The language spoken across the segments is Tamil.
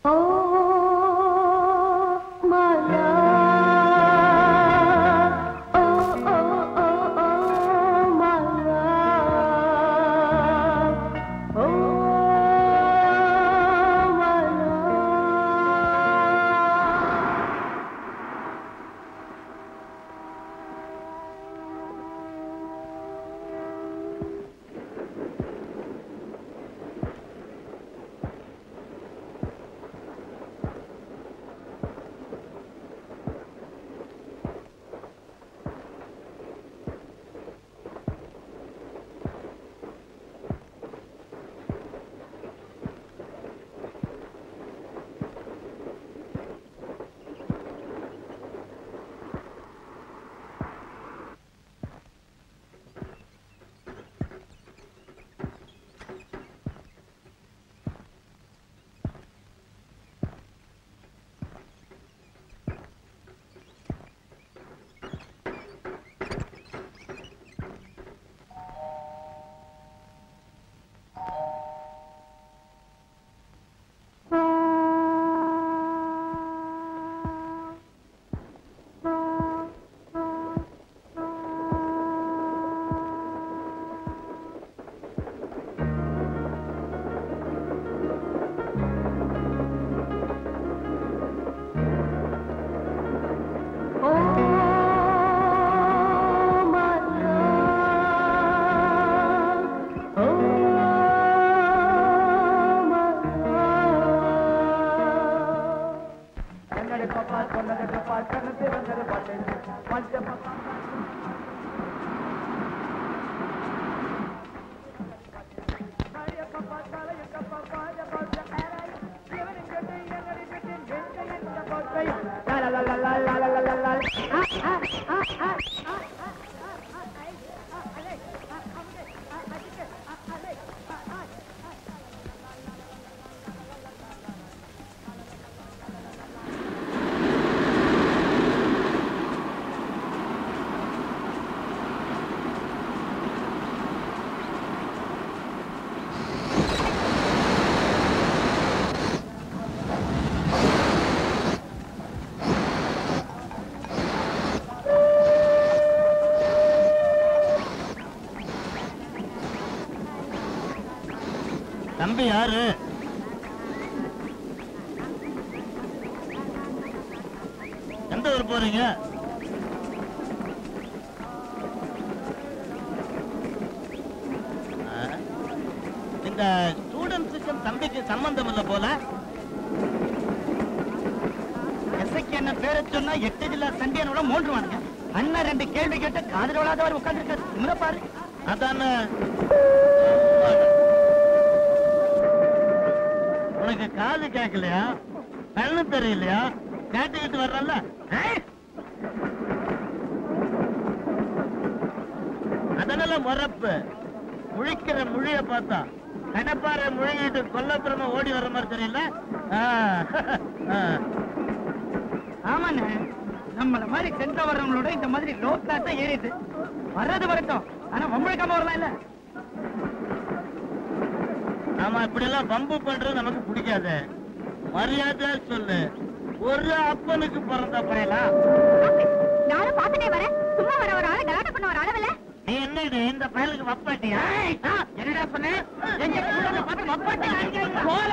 தம்பி யாரு எந்த ஊர் போறீங்க ஆ, இந்த ஸ்டூடெண்ட்ஸுக்கும் தம்பிக்கு சம்பந்தம் இல்ல போல எஸ்ஐக்கு என்ன பேரை சொன்னா எட்டு ஜில்லா சண்டியனோட மூன்றுவானுங்க அண்ணன் ரெண்டு கேள்வி கேட்டு காதல் விழாதவர் உட்கார்ந்துருக்காரு இவரை பாரு அதானே உனக்கு காது கேட்கலையா கண்ணு தெரியலையா கேட்டுக்கிட்டு வர்றல்ல ஏய்! அதனால முறப்பு முழிக்கிற முழிய பார்த்தா கடப்பாறை முழுகிட்டு கொல்லப்புறமா ஓடி வர மாதிரி தெரியல ஆ, ஆ. ஆமாண்ணே நம்மள மாதிரி சென்ற வர்றவங்களோட இந்த மாதிரி லோ கிளாஸ் தான் ஏறிது வர்றது வரட்டும் ஆனா வம்பழுக்காம வரலாம் இல்ல ஆமா இப்படி எல்லாம் பம்பு பண்றது நமக்கு பிடிக்காது மரியாதை சொல்லு ஒரு அப்பனுக்கு பிறந்த பயலா நானும் பாத்துட்டே வரேன் சும்மா வர ஒரு ஆளை கலாட்ட பண்ண ஒரு அளவுல நீ என்ன இது இந்த பயலுக்கு வப்பாட்டியா என்னடா சொன்ன எங்க கூட பார்த்து மப்பாட்டி கோல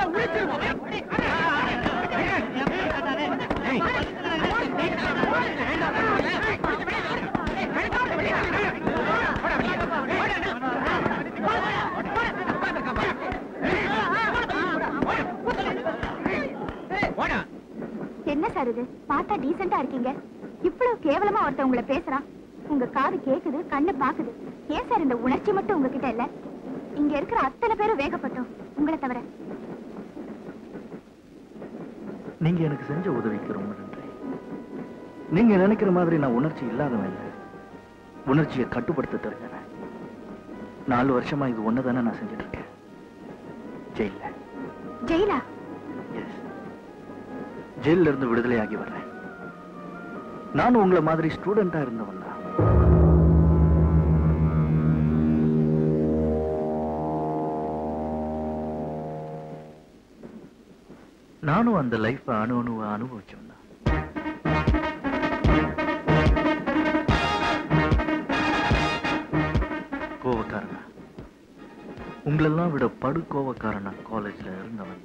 என்ன சார் இது பார்த்தா டீசெண்டா இருக்கீங்க இவ்வளவு கேவலமா ஒருத்தன் உங்களை பேசுறான் உங்க காது கேக்குது கண்ணு பாக்குது ஏன் சார் இந்த உணர்ச்சி மட்டும் உங்ககிட்ட இல்ல இங்க இருக்கிற அத்தனை பேரும் வேகப்பட்டோம் உங்களை தவிர நீங்க எனக்கு செஞ்ச உதவிக்கு ரொம்ப நன்றி நீங்க நினைக்கிற மாதிரி நான் உணர்ச்சி இல்லாதவன் இல்லை உணர்ச்சியை கட்டுப்படுத்த தெரிஞ்சவன் நாலு வருஷமா இது ஒண்ணுதானே நான் செஞ்சுட்டு இருக்கேன் ஜெயில ஜெயிலா எஸ் ஜெயில இருந்து விடுதலையாகி வர்றேன் நானும் உங்களை மாதிரி ஸ்டூடெண்டா இருந்தவன் தான் நானும் அந்த லைஃப் அணு அணுவ அனுபவிச்சோம் தான் கோவக்காரனா உங்களெல்லாம் விட படு கோவக்காரனா காலேஜ்ல இருந்தவன்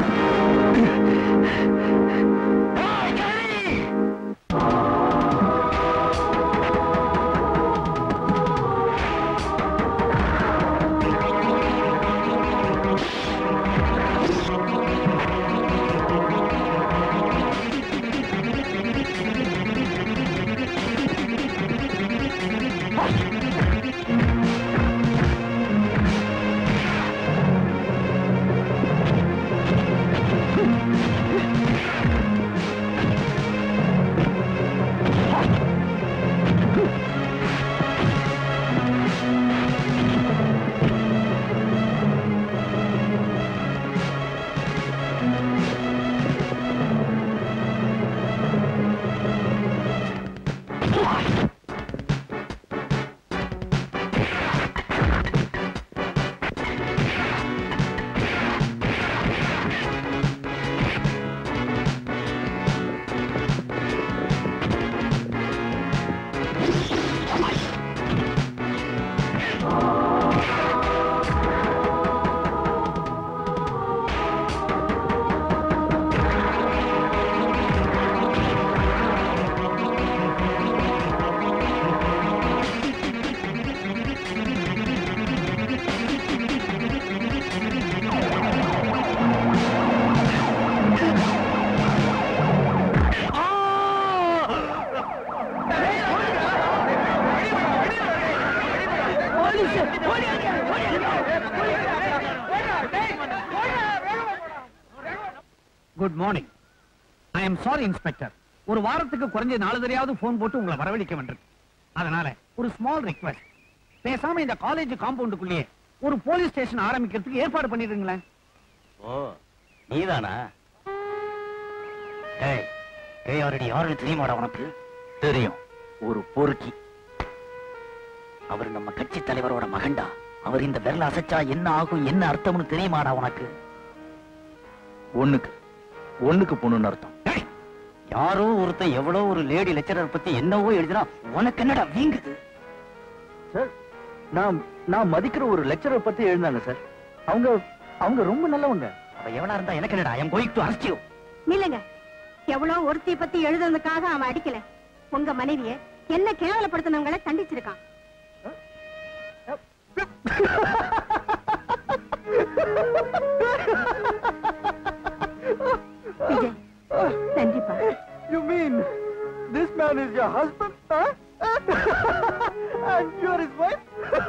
good morning I am sorry inspector ஒரு வாரத்துக்கு குறைஞ்ச நாலு தெரியாவது போன் போட்டு உங்களை வரவழைக்க வேண்டியிருக்கு அதனால ஒரு ஸ்மால் ரிக்வெஸ்ட் பேசாம இந்த காலேஜ் காம்பவுண்டுக்குள்ளேயே ஒரு போலீஸ் ஸ்டேஷன் ஆரம்பிக்கிறதுக்கு ஏற்பாடு பண்ணிடுங்களேன் ஓ நீதானா ஏய் ஏய் அவரடி யாருன்னு தெரியுமாடா உனக்கு தெரியும் ஒரு பொறுக்கி அவர் நம்ம கட்சி தலைவரோட மகன்டா அவர் இந்த விரல அசைச்சா என்ன ஆகும் என்ன அர்த்தம்னு தெரியுமாடா உனக்கு ஒண்ணுக்கு ஒண்ணுக்கு பொண்ணுன்னு அர்த்தம் ஏய், யாரோ ஒருத்தன் எவ்வளோ ஒரு லேடி லெக்சரர் பத்தி என்னவோ எழுதினா உனக்கு என்னடா வீங்குது சார் நான் நான் மதிக்கிற ஒரு லெக்சரர் பத்தி எழுந்தாங்க சார் அவங்க அவங்க ரொம்ப நல்லவங்க அவ எவனா இருந்தா எனக்கு என்னடா I'm going to arrest you நில்லுங்க எவ்வளவு ஒருத்திய பத்தி எழுதுனதுக்காக அவன் அடிக்கல உங்க மனைவிய என்ன கேவலப்படுத்தினவங்களை தண்டிச்சிருக்கான் விஜய் நன்றிப்பா You mean this man is your husband, huh? and you are his wife?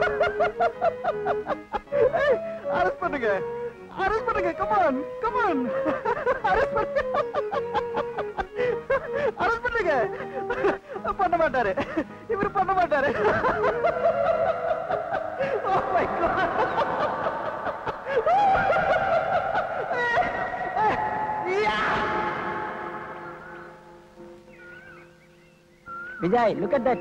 hey, arrest பண்ணுங்க arrest பண்ணுங்க come on come on arrest பண்ணுங்க arrest பண்ணுங்க பண்ண மாட்டாரு இவர் பண்ண மாட்டாரு oh my god Vijay look at that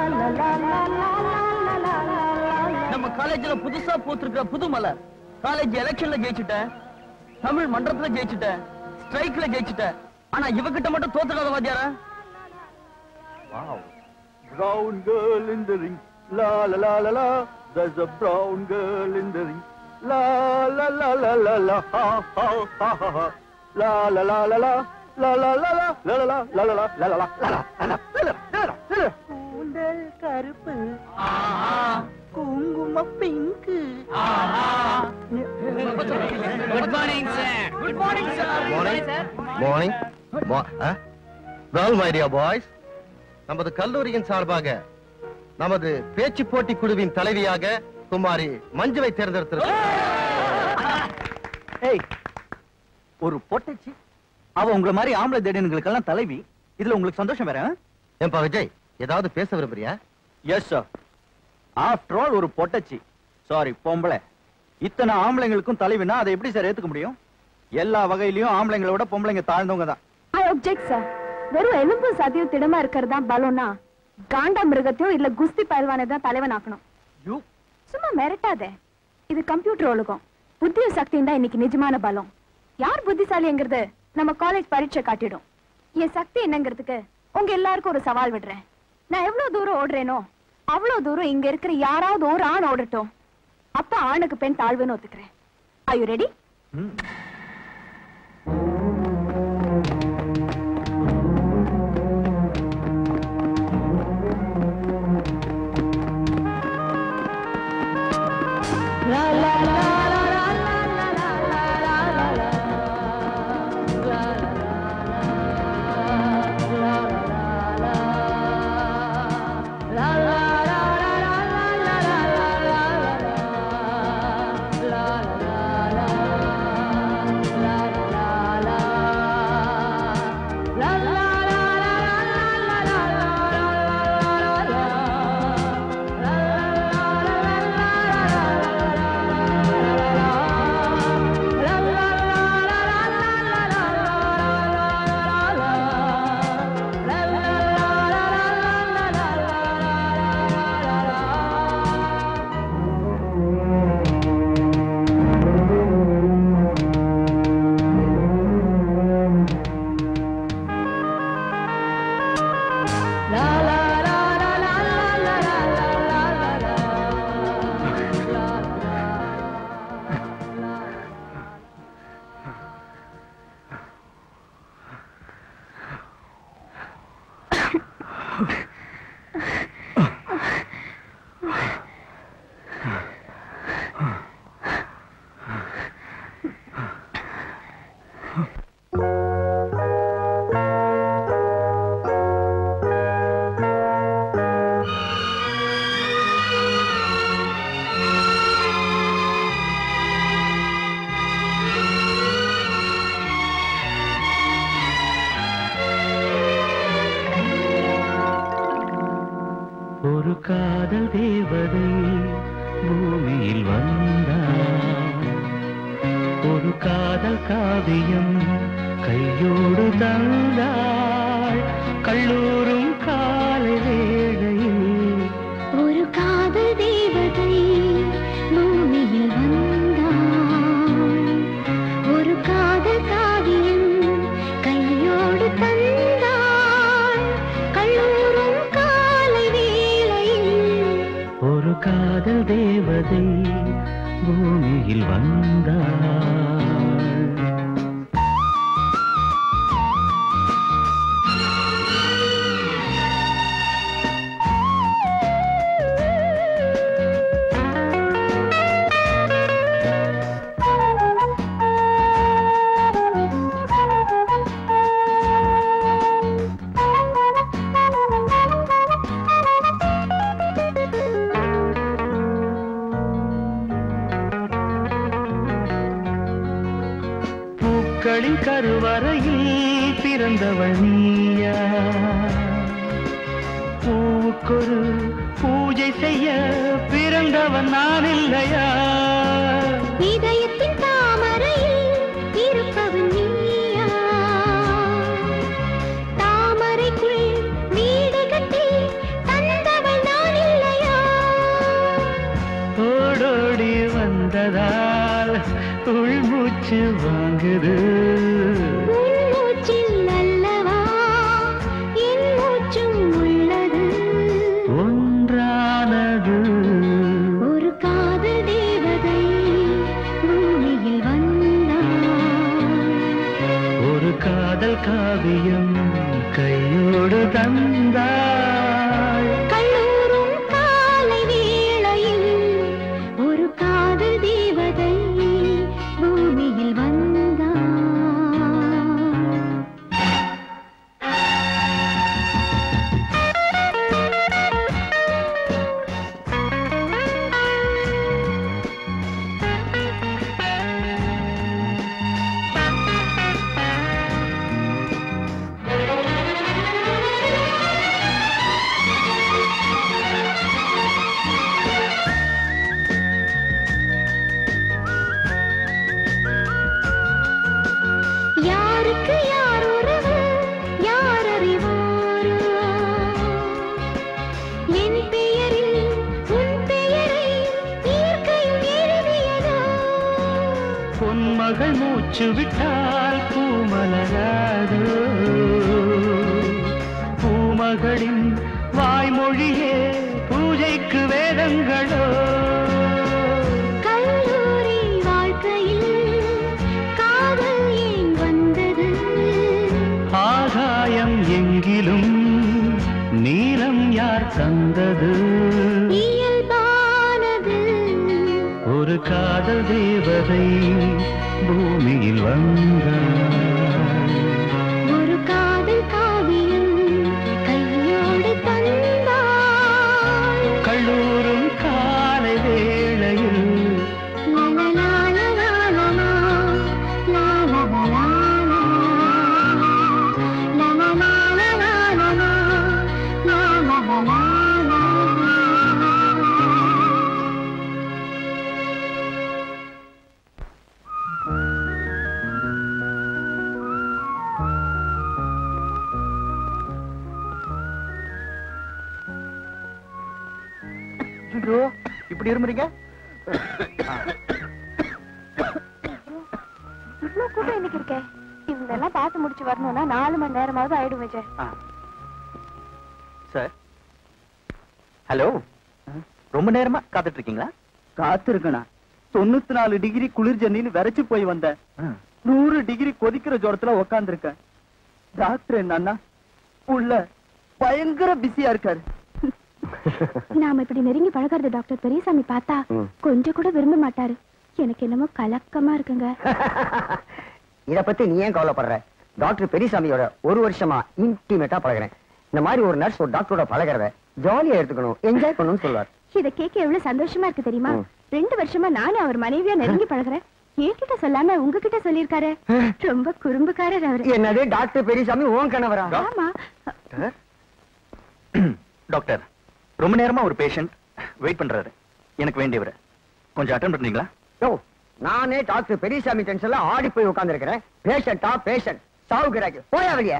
நம்ம காலேஜ்ல புதுசா பூத்திருக்கிற புது மலர் காலேஜ் எலெக்ஷன்ல ஜெயிச்சுட்டேன் தமிழ் மன்றத்துல ஜெயிச்சுட்டேன் ஸ்ட்ரைக்ல ஜெயிச்சுட்டேன் ஆனா இவகிட்ட மட்டும் தோத்துடாத வாத்தியாரா Wow. Brown girl in the ring. La la la la la. There's a brown girl in the ring. La la la la la la. Ha ha ha ha ha. La la la la la. La la la la. La la la la la la la la la la la la la la la. கூந்தல் கருப்பு குங்கும pink good morning sir good morning sir morning well my dear boys நமது கல்லூரியின் சார்பாக நமது பேச்சு போட்டி குழுவின் தலைவியாக குமாரி மஞ்சுவை தேர்ந்தெடுத்திருக்கிறோம் ஏய் ஒரு பொட்டச்சி அவ உங்கள மாதிரி ஆம்பளை தேடினுங்களுக்கெல்லாம் தலைவி இதுல உங்களுக்கு சந்தோஷம் வேற ஏன்பா விஜய் ஏதாவது பேச விரும்புறியா எஸ் சார் ஆஃப்டர் ஆல் ஒரு பொட்டச்சி சாரி பொம்பளை இத்தனை ஆம்பளைங்களுக்கும் தலைவினா அதை எப்படி சார் ஏத்துக்க முடியும் எல்லா வகையிலயும் ஆம்பளைங்களை விட பொம்பளைங்க தாழ்ந்தவங்க தான் ஐ ஒப்ஜெக்ட் சார் வெறும் எலும்பு சதியும் திடமா இருக்கிறதா பலம்னா காண்டா மிருகத்தையோ இல்ல குஸ்தி பயில்வானை தான் தலைவனாக்கணும் யூ சும்மா மிரட்டாதே இது கம்ப்யூட்டர் உலகம் புத்தியும் சக்தியும் தான் இன்னைக்கு நிஜமான பலம் யார் புத்திசாலிங்கிறது நம்ம காலேஜ் பரீட்சை காட்டிடும் என் சக்தி என்னங்கிறதுக்கு உங்க எல்லாருக்கும் ஒரு சவால் விடுறேன் நான் எவ்வளவு தூரம் ஓடுறேனோ அவ்வளவு தூரம் இங்க இருக்கிற யாராவது ஒரு ஆண் ஓடட்டும் அப்ப ஆணுக்கு பெண் தாழ்வுன்னு ஒத்துக்கிறேன் ஐ யூ ரெடி ஒரு காதல் தேவதை பூமியில் வந்தார் ஒரு காதல் காவியம் கையோடு தந்தாள் கல்லூரும் காலை வேளையில் ஒரு காதல் தேவதை பூமியில் வந்தாள் ஒரு காதல் காவியம் கையோடு தந்தாள் கல்லூரும் காலை வேளையில் ஒரு காதல் தேவதை பூமியில் வந்தாள் பூக்களின் கருவறையில் பிறந்தவள் நீயா பூவுக்கொரு பூஜை செய்ய பிறந்தவன் நான் இல்லையா இதயத்தின் தாமரையில் இருப்பவன் நீயா தாமரைக்குள் வீடு கட்டி தந்தவள் நான் இல்லையா ஓடோடி வந்ததால் உள்மூச்சு வாங்குது உன் மூச்சில் அல்லவா என் மூச்சும் உள்ளது ஒன்றானது ஒரு காதல் தேவதை பூமியில் வந்தாள் ஒரு காதல் காவியம் கையோடு தந்தாள் கல்லூரும் காலை வேளையில் ஒரு காதல் தேவதை பூமியில் வந்தாள் ஒரு பொன்மகள் மூச்சு விட்டால் பூமலராதோ பூமகளின் வாய்மொழியே பூஜைக்கு வேதங்களோ கல்லூரி வாழ்க்கையில் காதல் ஏன் வந்தது ஆகாயம் எங்கிலும் நீலம் யார் தந்தது இயல்பானது ஒரு காதல் தேவதை பூமியில் வந்தாள் ஒரு காதல் காவியம் கையோடு தந்தாள் கல்லூரும் காலை வேளையில் லலலாலலாலலா, லாலலாலலா, லலலாலலாலலா, லாலலாலலா. ஐயோ, இப்படி இருமுறீங்க இவ்வளவு கூட்டம் இன்னைக்கு இருக்கே இவங்க எல்லாம் பார்த்து முடிச்சு வரணும்னா நாலு மணி நேரமாவது ஆயிடும் விஜய் சார் ஹலோ ரொம்ப நேரமா காத்துட்டு இருக்கீங்களா காத்திருக்கணா தொண்ணூத்தி நாலு டிகிரி குளிர் ஜன்னின்னு விரைச்சு போய் வந்தேன் நூறு டிகிரி கொதிக்கிற ஜோரத்துல உக்காந்துருக்கேன் டாக்டர் என்னன்னா உள்ள பயங்கர பிஸியா இருக்காரு நாம இப்படி நெருங்கி பழகிறது டாக்டர் பெரியசாமி பார்த்தா கொஞ்சம் கூட விரும்ப மாட்டாரு எனக்கு என்னமோ கலக்கமா இருக்குங்க இத பத்தி நீ ஏன் கவலைப்படுற டாக்டர் பெரியசாமியோட ஒரு வருஷமா இன்டிமேட்டா பழகுறேன் இந்த மாதிரி ஒரு நர்ஸ் ஒரு டாக்டரோட பழகிறத ஜாலியா எடுத்துக்கணும் என்ஜாய் பண்ணணும்னு சொல்லுவார் இத கேட்க எவ்வளவு சந்தோஷமா இருக்கு தெரியுமா ம். ரெண்டு வருஷமா நானும் அவர் மனைவியா நெருங்கி பழகுறேன் என்கிட்ட சொல்லாம உங்ககிட்ட சொல்லியிருக்காரு ரொம்ப குறும்புக்காரர் அவரு என்னது டாக்டர் பெரியசாமி உன் கணவரா ஆமா டாக்டர் ரொம்ப நேரமா ஒரு பேஷண்ட் வெயிட் பண்றாரு எனக்கு வேண்டியவர் கொஞ்சம் அட்டன் பண்றீங்களா யோ நானே டாக்டர் பெரியசாமி டென்ஷன்ல ஆடி போய் உட்கார்ந்திருக்கிறேன் பேஷண்டா பேஷண்ட் சாவுகிறாக்கு போயா வெளியே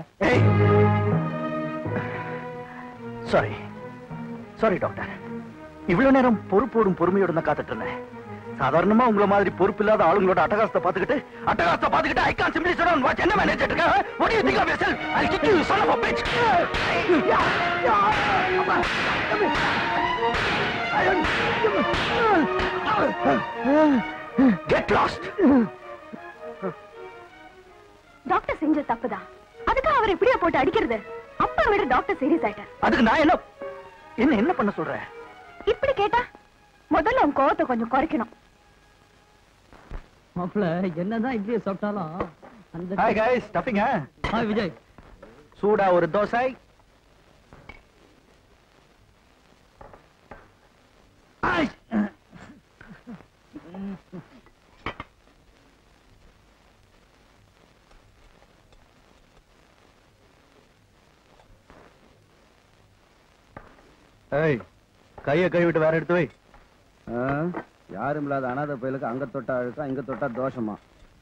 சாரி சாரி டாக்டர் இவ்வளவு நேரம் பொறுப்போடும் பொறுமையோட தான் காத்துட்டு இருந்தேன் சாதாரணமா உங்கள மாதிரி பொறுப்பு இல்லாத ஆளுங்களோட அட்டகாசத்தை பாத்துக்கிட்டு அட்டகாசத்தை பாத்துக்கிட்டு I can't simply sit watch என்ன மேனேஜ் இருக்க what do you think of yourself I kick you son of a bitch get lost doctor செஞ்ச தப்புதான் அதுக்கு அவர் இப்படியா போட்டு அடிக்கிறது அப்பா விட டாக்டர் சீரியஸ் ஆயிட்டார் அதுக்கு நான் என்ன என்ன என்ன பண்ண சொல்றேன் இப்படி கேட்டா முதல்ல உன் கோவத்தை கொஞ்சம் குறைக்கணும் மாப்பிள என்னதான் இட்லியை சாப்பிட்டாலும் அந்த ஹாய் गाइस ஸ்டஃபிங்க ஹாய் விஜய் சூடா ஒரு தோசை ஆய். ஏய் கைய கழுவிட்டு வேற எடுத்து வை யாரும் இல்லாத அனாதை பயலுக்கு அங்க தொட்டா அழுக்கா இங்க தொட்டா தோஷமா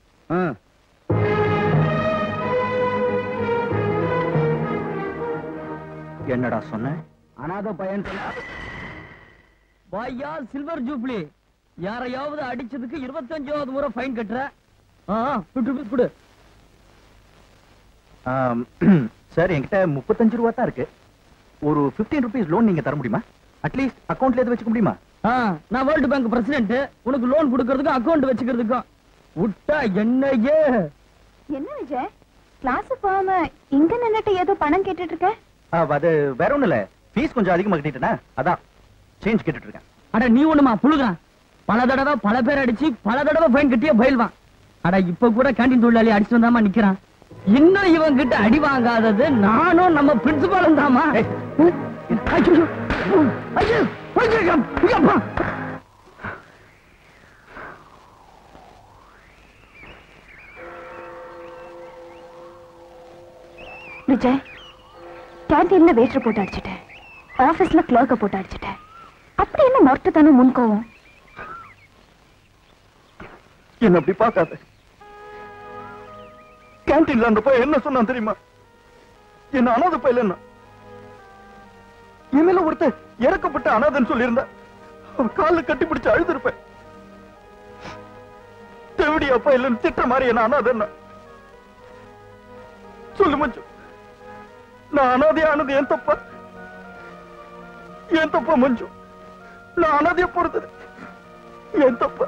என்னடா சொன்ன அனாதை பையன் பாய்யா சில்வர் ஜூப்ளி யாரையாவது அடிச்சதுக்கு இருபத்தஞ்சாவது முறை ஃபைன் கட்டுற ஆ விட்டு விட்டு கொடு ஆம், சார் என்கிட்ட முப்பத்தஞ்சு ரூபா தான் இருக்கு ஒரு 15 ருபீஸ் லோன் நீங்க தர முடியுமா அட்லீஸ்ட் அக்கவுண்ட்ல எது வச்சுக்க முடியுமா ஆ நான் வேர்ல்டு பேங்க் பிரசிடென்ட் உனக்கு லோன் கொடுக்கறதுக்கும் அக்கவுண்ட் வச்சுக்கிறதுக்கும் விட்டா என்னையே என்ன விஜய் கிளாஸ் போகாம இங்க நின்னுட்டு ஏதோ பணம் கேட்டுட்டு இருக்க ஆ, அது வேற ஒண்ணும் இல்ல ஃபீஸ் கொஞ்சம் அதிகமா கட்டிட்டேனா அதான் சேஞ்ச் கேட்டுட்டு இருக்கேன் அட நீ ஒண்ணுமா புழுகிறான் பல தடவை பல பேர் அடிச்சு பல தடவை ஃபைன் கட்டியே பயில்வான் அட இப்ப கூட கேண்டீன் தொழிலாளி அடிச்சு வந்தாமா நிக்கிறான் இன்னும் இவன் கிட்ட அடி வாங்காதது நானும் நம்ம பிரின்சிபாலும் தாமா ஏய், ஐயோ ஐயோ ஐயோ ஐயப்பா விஜய் கேண்டீன்ல வெயிட்டர் போட்டு அடிச்சிட்டேன் ஆபீஸ்ல கிளர்க்க போட்டு அடிச்சிட்டேன் அப்படி என்ன மொரட்டுத்தனம் முன்கோவம் என்ன அப்படி பார்க்காத கேன்டீன்ல அந்த பையன் என்ன சொன்னான் தெரியுமா என்ன அனாதை பையல என்ன இனிமேல ஒருத்தர் இறக்கப்பட்ட அனாதன்னு சொல்லியிருந்தா அவன் காலில் கட்டி பிடிச்சு அழுதுருப்பேன் தேவை எப்படி அப்பா இல்லைன்னு திட்டுற மாதிரி என்ன அனாதை என்ன சொல்லு மஞ்சு நான் அனாதையானது ஏன் தப்பா ஏன் தப்பா மஞ்சு நான் அனாதைய பொறுத்தது ஏன் தப்பா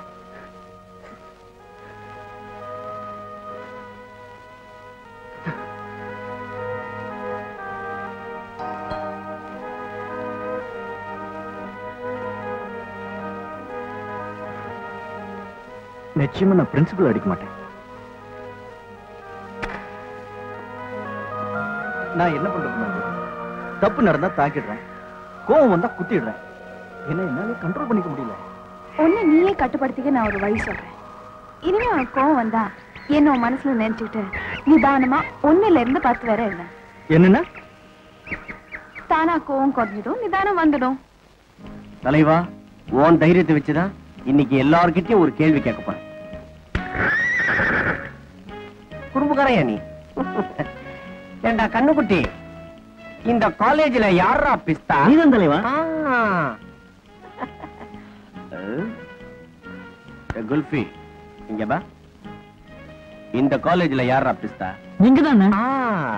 நிச்சயமா நான் பிரின்சிபல் அடிக்க மாட்டேன் நான் என்ன பண்றது மஞ்சு? தப்பு நடந்தா தாக்கிடுறேன் கோவம் வந்தா குத்திடுறேன் என்ன என்னால கண்ட்ரோல் பண்ணிக்க முடியல ஒண்ணு நீயே கட்டுப்படுத்திக்க நான் ஒரு வழி சொல்றேன் இனிமே உனக்கு கோவம் வந்தா என்ன உன் மனசுல நினைச்சுக்கிட்டு நிதானமா ஒண்ணுல இருந்து பத்து வரை இல்லை என்னன்னா தானா கோவம் குறைஞ்சிடும் நிதானம் வந்துடும் தலைவா உன் தைரியத்தை வச்சுதான் இன்னைக்கு எல்லார்கிட்டயும் ஒரு கேள்வி கேட்க போறேன் குடும்பக்காரையா நீ ஏண்டா கண்ணுக்குட்டி இந்த காலேஜ்ல யாரா பிஸ்தா நீதான் தலைவா ஆ. ஏ, குல்ஃபி இங்க பா இந்த காலேஜ்ல யாரா பிஸ்தா நீங்க தானே ஆ.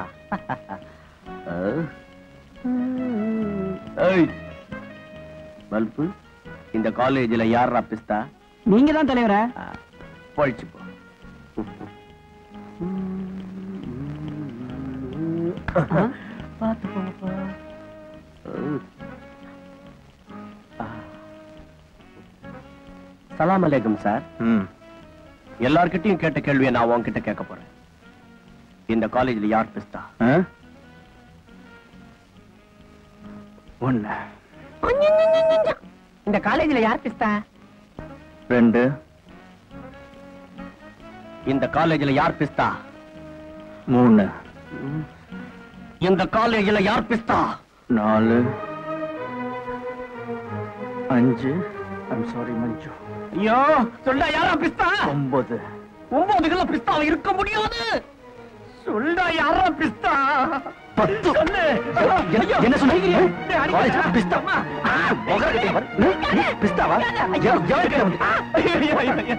ஏய் பல்பு இந்த காலேஜ்ல யாரா பிஸ்தா நீங்க தான் தலைவரா ஆ, பொழிச்சு போ பார்த்து போப்பா சலாம் அலைக்கும் சார் ம் எல்லார்கிட்டயும் கேட்ட கேள்வியை நான் உன்கிட்ட கேட்க போறேன் இந்த காலேஜ்ல யார் பிஸ்தா ஆ? ஒண்ணு இந்த காலேஜ்ல யார் பிஸ்தா ரெண்டு இந்த காலேஜ்ல யார் பிஸ்தா மூணு இந்த காலேஜ்ல யார் பிஸ்தா நாலு அஞ்சு ஐம் சாரி மஞ்சு ஐயோ சொல்டா யாரா பிஸ்தா ஒன்பது ஒன்பது கிலோ பிஸ்தா இருக்க முடியாது சொல்டா யாரா பிஸ்தா பத்து சொல்லு என்ன- என்ன சொன்னீங்க? காலேஜ் பிஸ்தா. உக்காரக்கிட்டே பாரு. நீ- நீ பிஸ்தாவா? எவ- எவன்கிட்ட வந்து-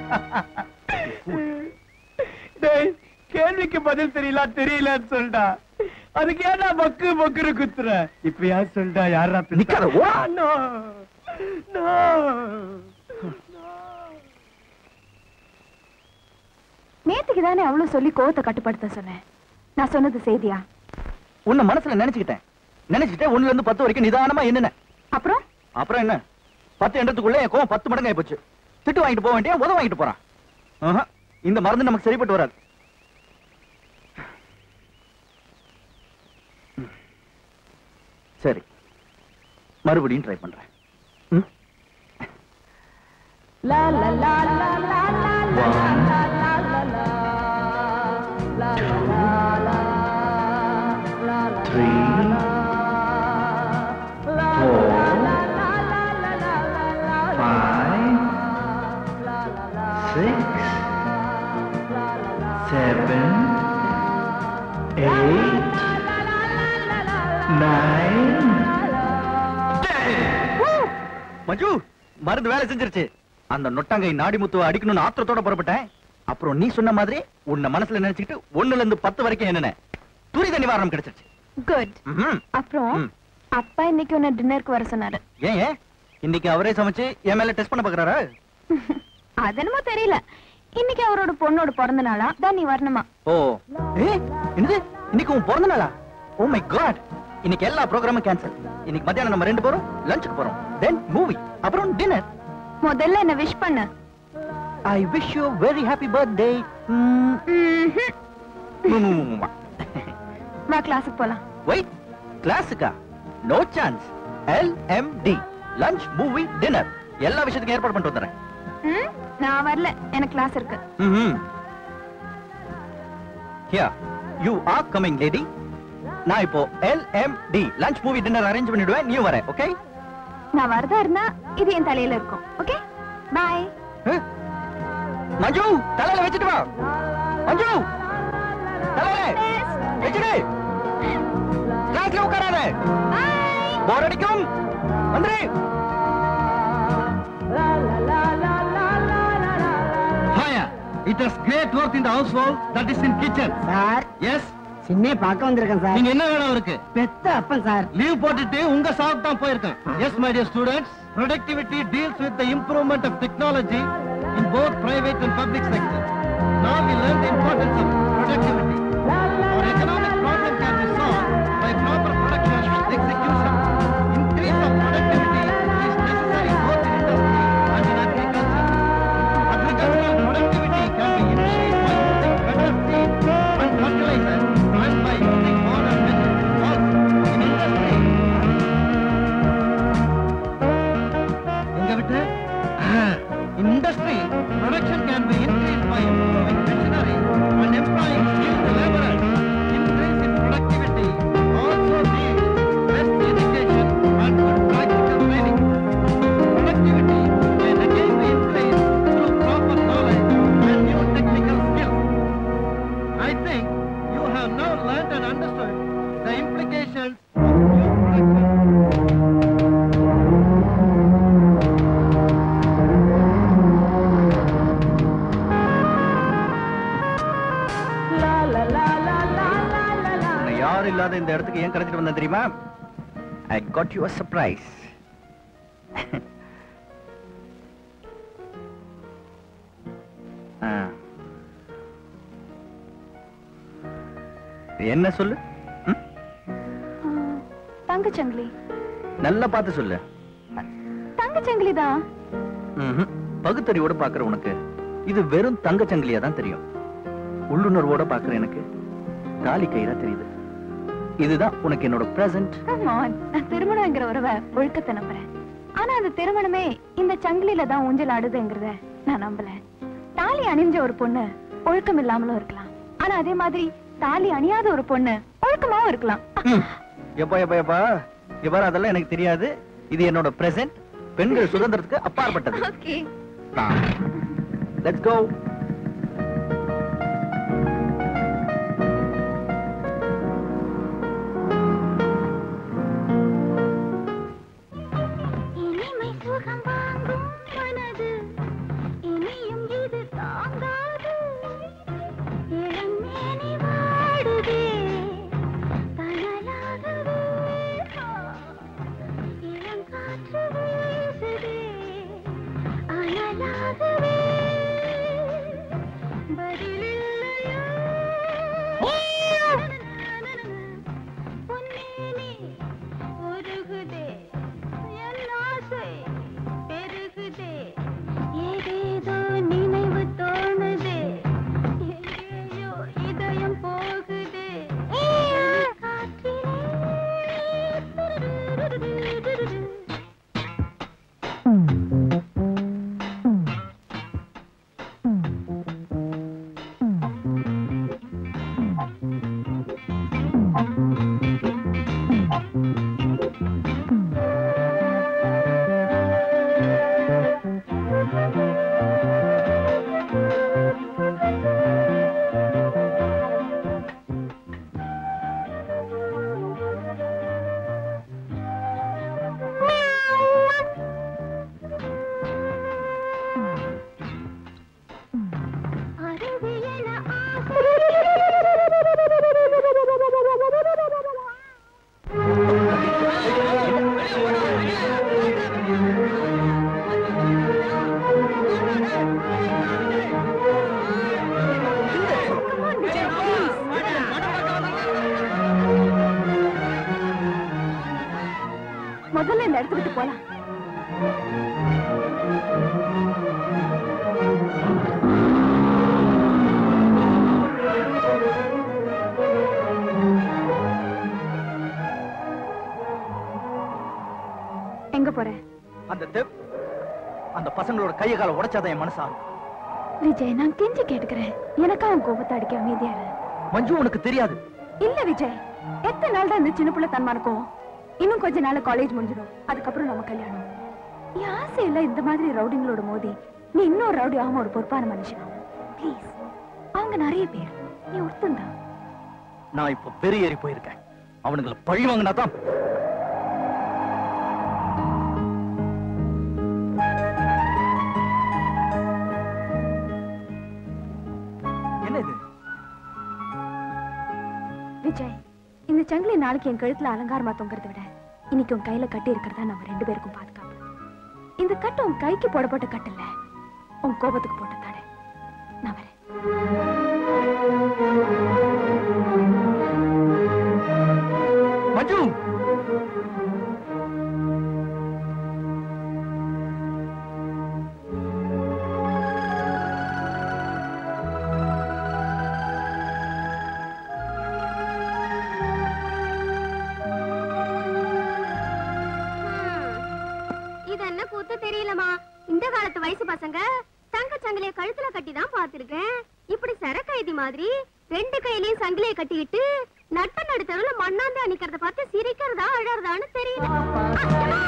டேய் கேள்விக்கு பதில் தெரியல தெரியலன்னு சொல்டா அதுக்கு ஏன்டா பக்கு பக்குன்னு குத்துற இப்ப யார் சொல்டா யாரா நிக்காத, ஓ. நோ நோ நேத்துக்கு தானே அவ்வளவு சொல்லி கோவத்தை கட்டுப்படுத்த சொன்னேன் நான் சொன்னது செய்தியா உன்னை மனசுல நினைச்சுக்கிட்டேன் நினைச்சுக்கிட்டே ஒண்ணுல இருந்து பத்து வரைக்கும் நிதானமா என்னென்ன அப்புறம் அப்புறம் என்ன பத்து எண்ணத்துக்குள்ள என் கோவம் பத்து மடங்கு ஆயிப்போச்சு திட்டு வாங்கிட்டு போக வேண்டிய உதவ வாங்கிட்டு போறான் ஆஹா, இந்த மருந்து நமக்கு சரிப்பட்டு வராது சரி மறுபடியும் ட்ரை பண்றேன் ம்? One, two, three, four, five, six, seven, eight, nine, மஞ்சு மருந்து வேலை செஞ்சிருச்சு அந்த நொட்டாங்கை நாடி முத்துவ அடிக்கணும்னு ஆத்திரத்தோட புறப்பட்டேன் அப்புறம் நீ சொன்ன மாதிரி உன்னை மனசுல நினைச்சுக்கிட்டு ஒண்ணுல இருந்து பத்து வரைக்கும் என்னென்ன துரித நிவாரணம் கிடைச்சிருச்சு குட் ம்ஹும். அப்புறம் ம். அப்பா இன்னைக்கு உன்னை டின்னருக்கு வர சொன்னாரு ஏன் ஏன் இன்னைக்கு அவரே சமைச்சு என் மேல டெஸ்ட் பண்ண பாக்குறாரா அது என்னமோ தெரியல இன்னைக்கு அவரோட பொண்ணோட பிறந்த நாளா தான் நீ வரணுமா ஓ ஏ என்னது இன்னைக்கு உன் பிறந்த நாளா ஓ மை காட் இன்னைக்கு எல்லா ப்ரோக்ராமும் கேன்சல் இன்னைக்கு மத்தியானம் நம்ம ரெண்டு பேரும் லஞ்சுக்கு போறோம் தென் மூவி அப்புறம் டின்னர் முதல்ல என்ன விஷ் பண்ணு I wish you very happy birthday ம்ஹும். வா கிளாஸுக்கு போலாம் வெயிட் கிளாஸுக்கா no chance LMT lunch movie dinner எல்லா விஷயத்துக்கும் ஏற்பாடு பண்ணிட்டு வந்துடுறேன் ம், நான் வரல எனக்கு கிளாஸ் இருக்கு ம்ஹும். Here, you are coming, lady. நான் இப்போ LMT lunch movie dinner arrange பண்ணிடுவேன் நீ வர ஓகே நான் வரதா இருந்தா இது என் தலையில இருக்கும் ஓகே பாய் மஞ்சு தலையில வச்சுட்டு வா மஞ்சு தலையில வச்சுடு கிளாஸ்ல உட்காராத போர் அடிக்கும் வந்துரு Maya It has great worth in the household, that is in kitchen. Sir Yes? சின்ன பார்க்க வந்திருக்கேன் சார் நீங்க என்ன வேணும் அவருக்கு பெத்த அப்பன் சார் லீவ் போட்டுட்டு உங்க சாப்பிட்டு தான் போயிருக்கேன் yes my dear students productivity deals with the improvement of technology in both private and public sector now we learn the importance of productivity our economic problem can be solved by proper production execution increase of productivity is necessary both in industry and in agriculture agricultural productivity can be increased by using better seeds and fertilizer and by using modern methods also in industry எங்க விட்டு in industry production can be increased by improving machinery and employing skilled laborers increase in productivity also needs best education and good practical training productivity can again be increased through proper knowledge and new technical skills i think you have now learned and understood the implications of new production உன்னை யாரும் இல்லாத இந்த இடத்துக்கு ஏன் கிடைச்சிட்டு வந்தேன் தெரியுமா ஐ காட் யூ சர்ப்ரைஸ் என்ன சொல்லு தங்கச்சங்கிலி நல்லா பார்த்து சொல்லு தங்கச்சங்கிலி தான் ம்ஹும். பகுத்தறிவோட பாக்குற உனக்கு இது வெறும் தங்கச்சங்கிலியா தான் தெரியும் உள்ளுணர்வோட பாக்குற எனக்கு தாலி கயிறா தெரியுது இதுதான் உனக்கு என்னோட பிரசன்ட் நான் திருமணங்கிற உறவை ஒழுக்கத்தை நம்புறேன் ஆனா அந்த திருமணமே இந்த சங்கிலில தான் ஊஞ்சல் ஆடுதுங்கிறத நான் நம்பல தாலி அணிஞ்ச ஒரு பொண்ணு ஒழுக்கம் இல்லாமலும் இருக்கலாம் ஆனா அதே மாதிரி தாலி அணியாத ஒரு பொண்ணு ஒழுக்கமாவும் இருக்கலாம் எப்பா எப்பா எப்பா இவ்வாறு அதெல்லாம் எனக்கு தெரியாது இது என்னோட பிரசன்ட் பெண்கள் சுதந்திரத்துக்கு அப்பாற்பட்டது ஓகே லெட்ஸ் கோ இனிமை சுகம் வாங்கும் மனது இனியும் இது தாங்காது இளமேனி வாடுதே தனலாகவே இளங்காற்று வீசுதே அனலாகவே பதிலில்லையோ பொன்னேனி உருகுதே என் ஆசை பெருகுதே ஏதேதோ நினைவு தோணுதே எங்கேயோ இதயம் போகுதே காற்றிலே அருவியென முதல்ல இந்த இடத்த விட்டு போலாம் எங்க போற அந்த தெப் அந்த பசங்களோட கைய கால உடைச்சாதான் என் மனசா விஜய் நான் கெஞ்சி கேட்டுக்கிறேன் எனக்கா உன் கோபத்தை அடிக்க அமைதியா இரு. மஞ்சு உனக்கு தெரியாது இல்ல விஜய் எத்தனை நாள் தான் இந்த சின்ன புள்ள தன்மா இருக்கும் இன்னும் கொஞ்ச நாள் காலேஜ் முடிஞ்சிடும் அதுக்கப்புறம் நம்ம கல்யாணம் என் ஆசை இல்ல இந்த மாதிரி ரவுடிங்களோட மோதி நீ இன்னொரு ரவுடி ஆகாம ஒரு பொறுப்பான மனுஷன் ப்ளீஸ் அவங்க நிறைய பேர் நீ ஒருத்தந்தான் நான் இப்ப பெரிய ஏறி போயிருக்கேன் அவனுங்களை பழி வாங்கினா தான் என்ன இது விஜய் இந்த சங்கிலி நாளைக்கு என் கழுத்துல அலங்காரமா தொங்குறதை விட இன்னைக்கு உன் கையில கட்டி இருக்கிறதா நம்ம ரெண்டு பேருக்கும் பாதுகாப்பு இந்த கட்டு உன் கைக்கு போடப்பட்ட கட்டு இல்ல உன் கோபத்துக்கு போட்ட தடை நான் வரேன் மஞ்சு இது என்ன கூத்து தெரியலமா இந்த காலத்து வயசு பசங்க தங்க சங்கிலிய கழுத்துல கட்டி தான் பாத்திருக்கேன் இப்படி சரக்கைதி மாதிரி ரெண்டு கையிலயும் சங்கிலிய கட்டிக்கிட்டு நட்ட நடுத்தருல மண்ணாந்து அணிக்கிறத பார்த்து சிரிக்கிறதா அழறதான்னு தெரியல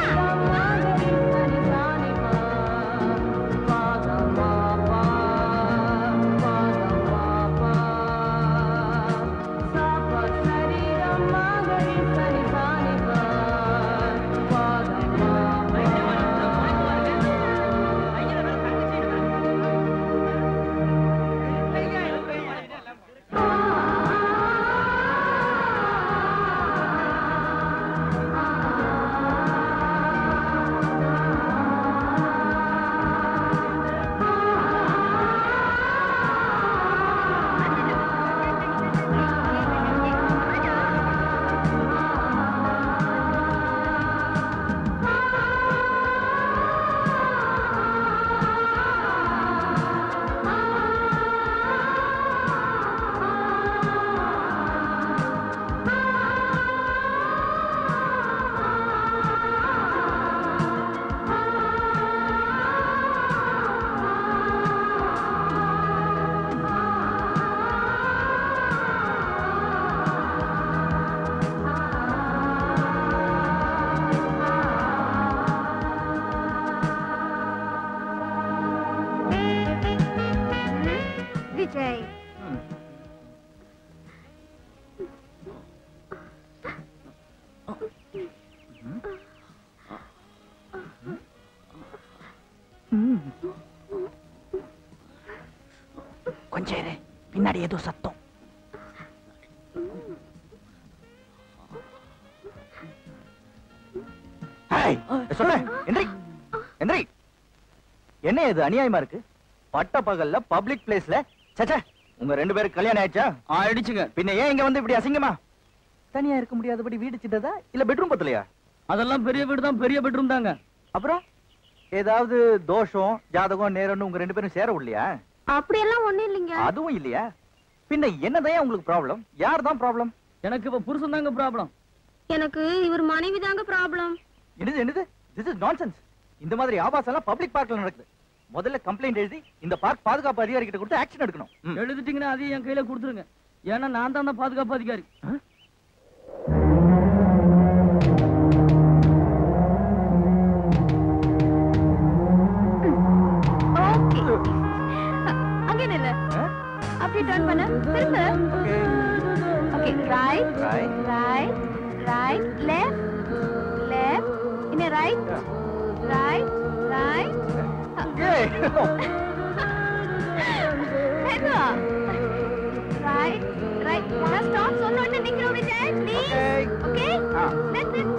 விஜய் கொஞ்சம் இரு பின்னாடி ஏதோ சத்தம் ஹேய், சொல்லு எந்திரி எந்திரி என்ன இது அநியாயமா இருக்கு பட்ட பகல்ல பப்ளிக் பிளேஸ்ல சச்சா உங்க ரெண்டு பேருக்கு கல்யாணம் ஆயிடுச்சா ஆயிடுச்சுங்க பின்ன ஏன் இங்க வந்து இப்படி அசிங்கமா தனியா இருக்க முடியாதபடி வீடு சின்னதா இல்ல பெட்ரூம் பத்தலையா அதெல்லாம் பெரிய வீடு தான் பெரிய பெட்ரூம் தாங்க அப்புறம் ஏதாவது தோஷம் ஜாதகம் நேரம்னு உங்க ரெண்டு பேரும் சேர விடலையா அப்படியெல்லாம் ஒண்ணும் இல்லைங்க அதுவும் இல்லையா பின்ன என்னதான் உங்களுக்கு ப்ராப்ளம் யார் தான் ப்ராப்ளம் எனக்கு இப்ப புருஷன் தாங்க ப்ராப்ளம் எனக்கு இவர் மனைவி தாங்க ப்ராப்ளம் என்னது என்னது திஸ் இஸ் நான்சென்ஸ் இந்த மாதிரி ஆபாசம் எல்லாம் பப்ளிக் பார்க்ல நடக்குது முதல்ல கம்ப்ளைண்ட் எழுதி இந்த பார்க் பாதுகாப்பு அதிகாரி கிட்ட கொடுத்து ஆக்ஷன் எடுக்கணும் ம். எழுதிட்டீங்கன்னா அதையும் என் கையில கொடுத்துருங்க ஏன்னா நான் தான் அந்த பாதுகாப்பு அதிகாரி ஓகே அங்கே நில்லு அப்படி டர்ன் பண்ணு திரும்ப okay right Right. Right right left left இன்னும் ரைட் ரைட் ரைட் ஏய். மெதுவா ரைட் ரைட் நான் ஸ்டாப் சொன்னோன்னு நிக்கிறோம் விஜய் ப்ளீஸ் ஓகே ஆ. Let's it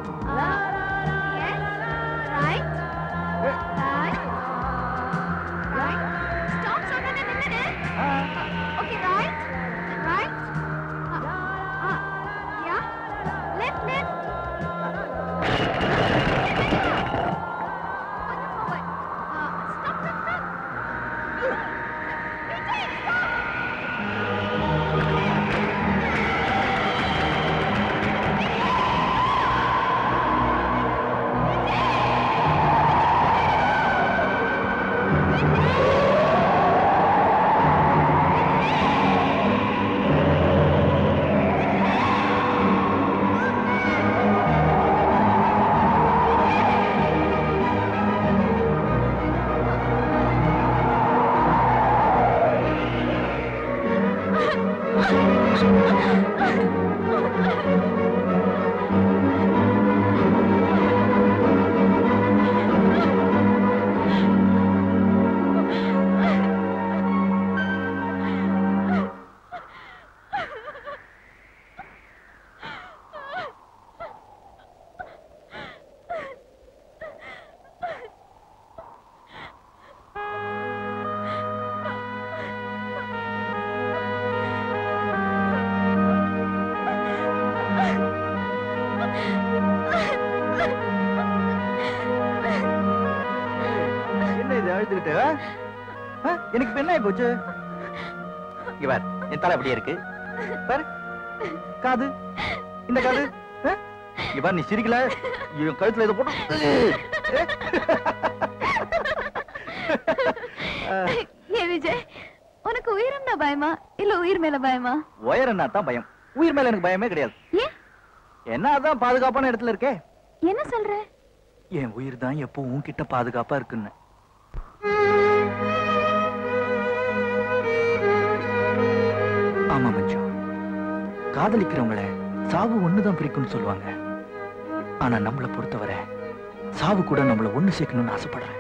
yes right right right stop சொன்னோன்னு நின்னுடு okay right right yeah left left Stop, stop, stop. Vijay, stop. எனக்கு இப்ப என்ன ஆகி போச்சு இங்க பார் என் தலை அப்படியே இருக்கு பாரு காது இந்த காது ஆ? இங்க பாரு நீ சிரிக்கல என் கழுத்துல இதை போட்டு ஏ விஜய் உனக்கு உயிரம்னா பயமா இல்ல உயிர் மேல பயமா உயரன்னா தான் பயம் உயிர் மேல எனக்கு பயமே கிடையாது ஏன் என்ன அதான் பாதுகாப்பான இடத்துல இருக்கே என்ன சொல்ற என் உயிர் தான் எப்போ உன்கிட்ட பாதுகாப்பா இருக்குன்னு ஆமா மஞ்சு காதலிக்கிறவங்கள சாவு ஒண்ணுதான் பிரிக்கும்னு சொல்லுவாங்க ஆனா நம்மளை பொறுத்தவரை சாவு கூட நம்மள ஒண்ணு சேர்க்கணும்னு ஆசைப்படுறேன்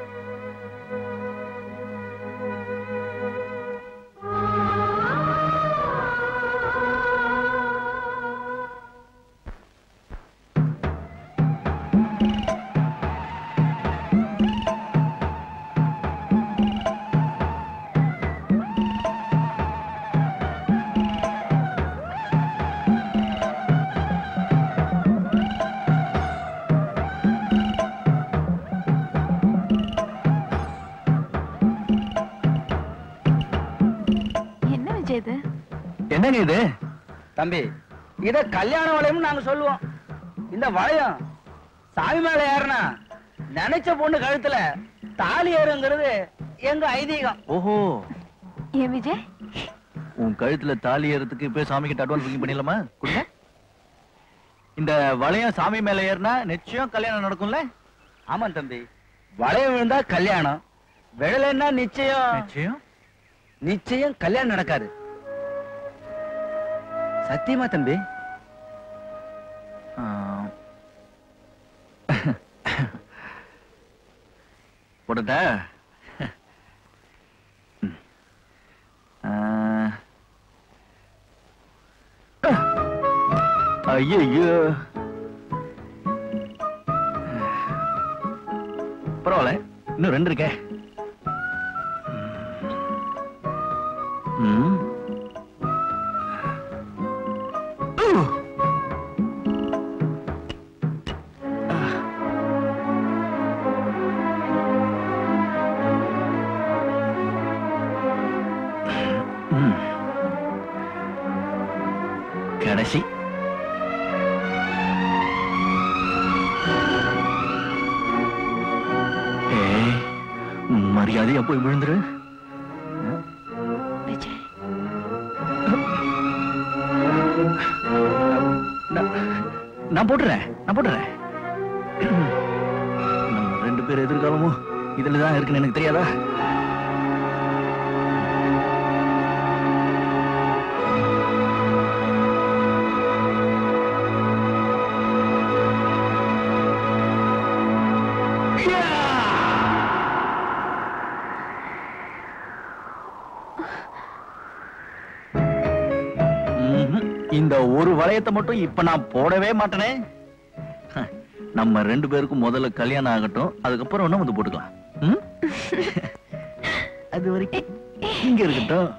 என்ன விஜய் இது என்னங்க இது தம்பி இத கல்யாண வளையம்னு நாங்க சொல்லுவோம் இந்த வளையம் சாமி மேல ஏறினா நினைச்ச பொண்ணு கழுத்துல தாலி ஏறுங்கிறது எங்க ஐதீகம் ஓஹோ ஏன் விஜய் உன் கழுத்துல தாலி ஏறதுக்கு இப்ப சாமி கிட்ட அட்வான்ஸ் புக்கிங் பண்ணிடலாமா கொடுங்க இந்த வளையம் சாமி மேல ஏறினா நிச்சயம் கல்யாணம் நடக்கும்ல ஆமா தம்பி வளையம் விழுந்தா கல்யாணம் விழலைன்னா நிச்சயம் நிச்சயம் நிச்சயம் கல்யாணம் நடக்காது சத்தியமா தம்பி ஆ. போடட்டா ம். ஆ. ஐயையோ பரவாயில்ல இன்னும் ரெண்டு இருக்கே ம் ம். கடைசி ஏய் மரியாதையா போய் விழுந்துரு விஜய் நான் நான் போட்டுறேன் நான் போட்டுறேன் நம்ம ரெண்டு பேர் எதிர்காலமும் இதுல தான் இருக்குன்னு எனக்கு தெரியாதா ம்ஹும். இந்த ஒரு வளையத்தை மட்டும் இப்ப நான் போடவே மாட்டேனே ஹ, நம்ம ரெண்டு பேருக்கும் முதல்ல கல்யாணம் ஆகட்டும் அதுக்கப்புறம் ஒண்ணு வந்து போட்டுக்கலாம் ம்? அது வரைக்கும் இங்க இருக்கட்டும்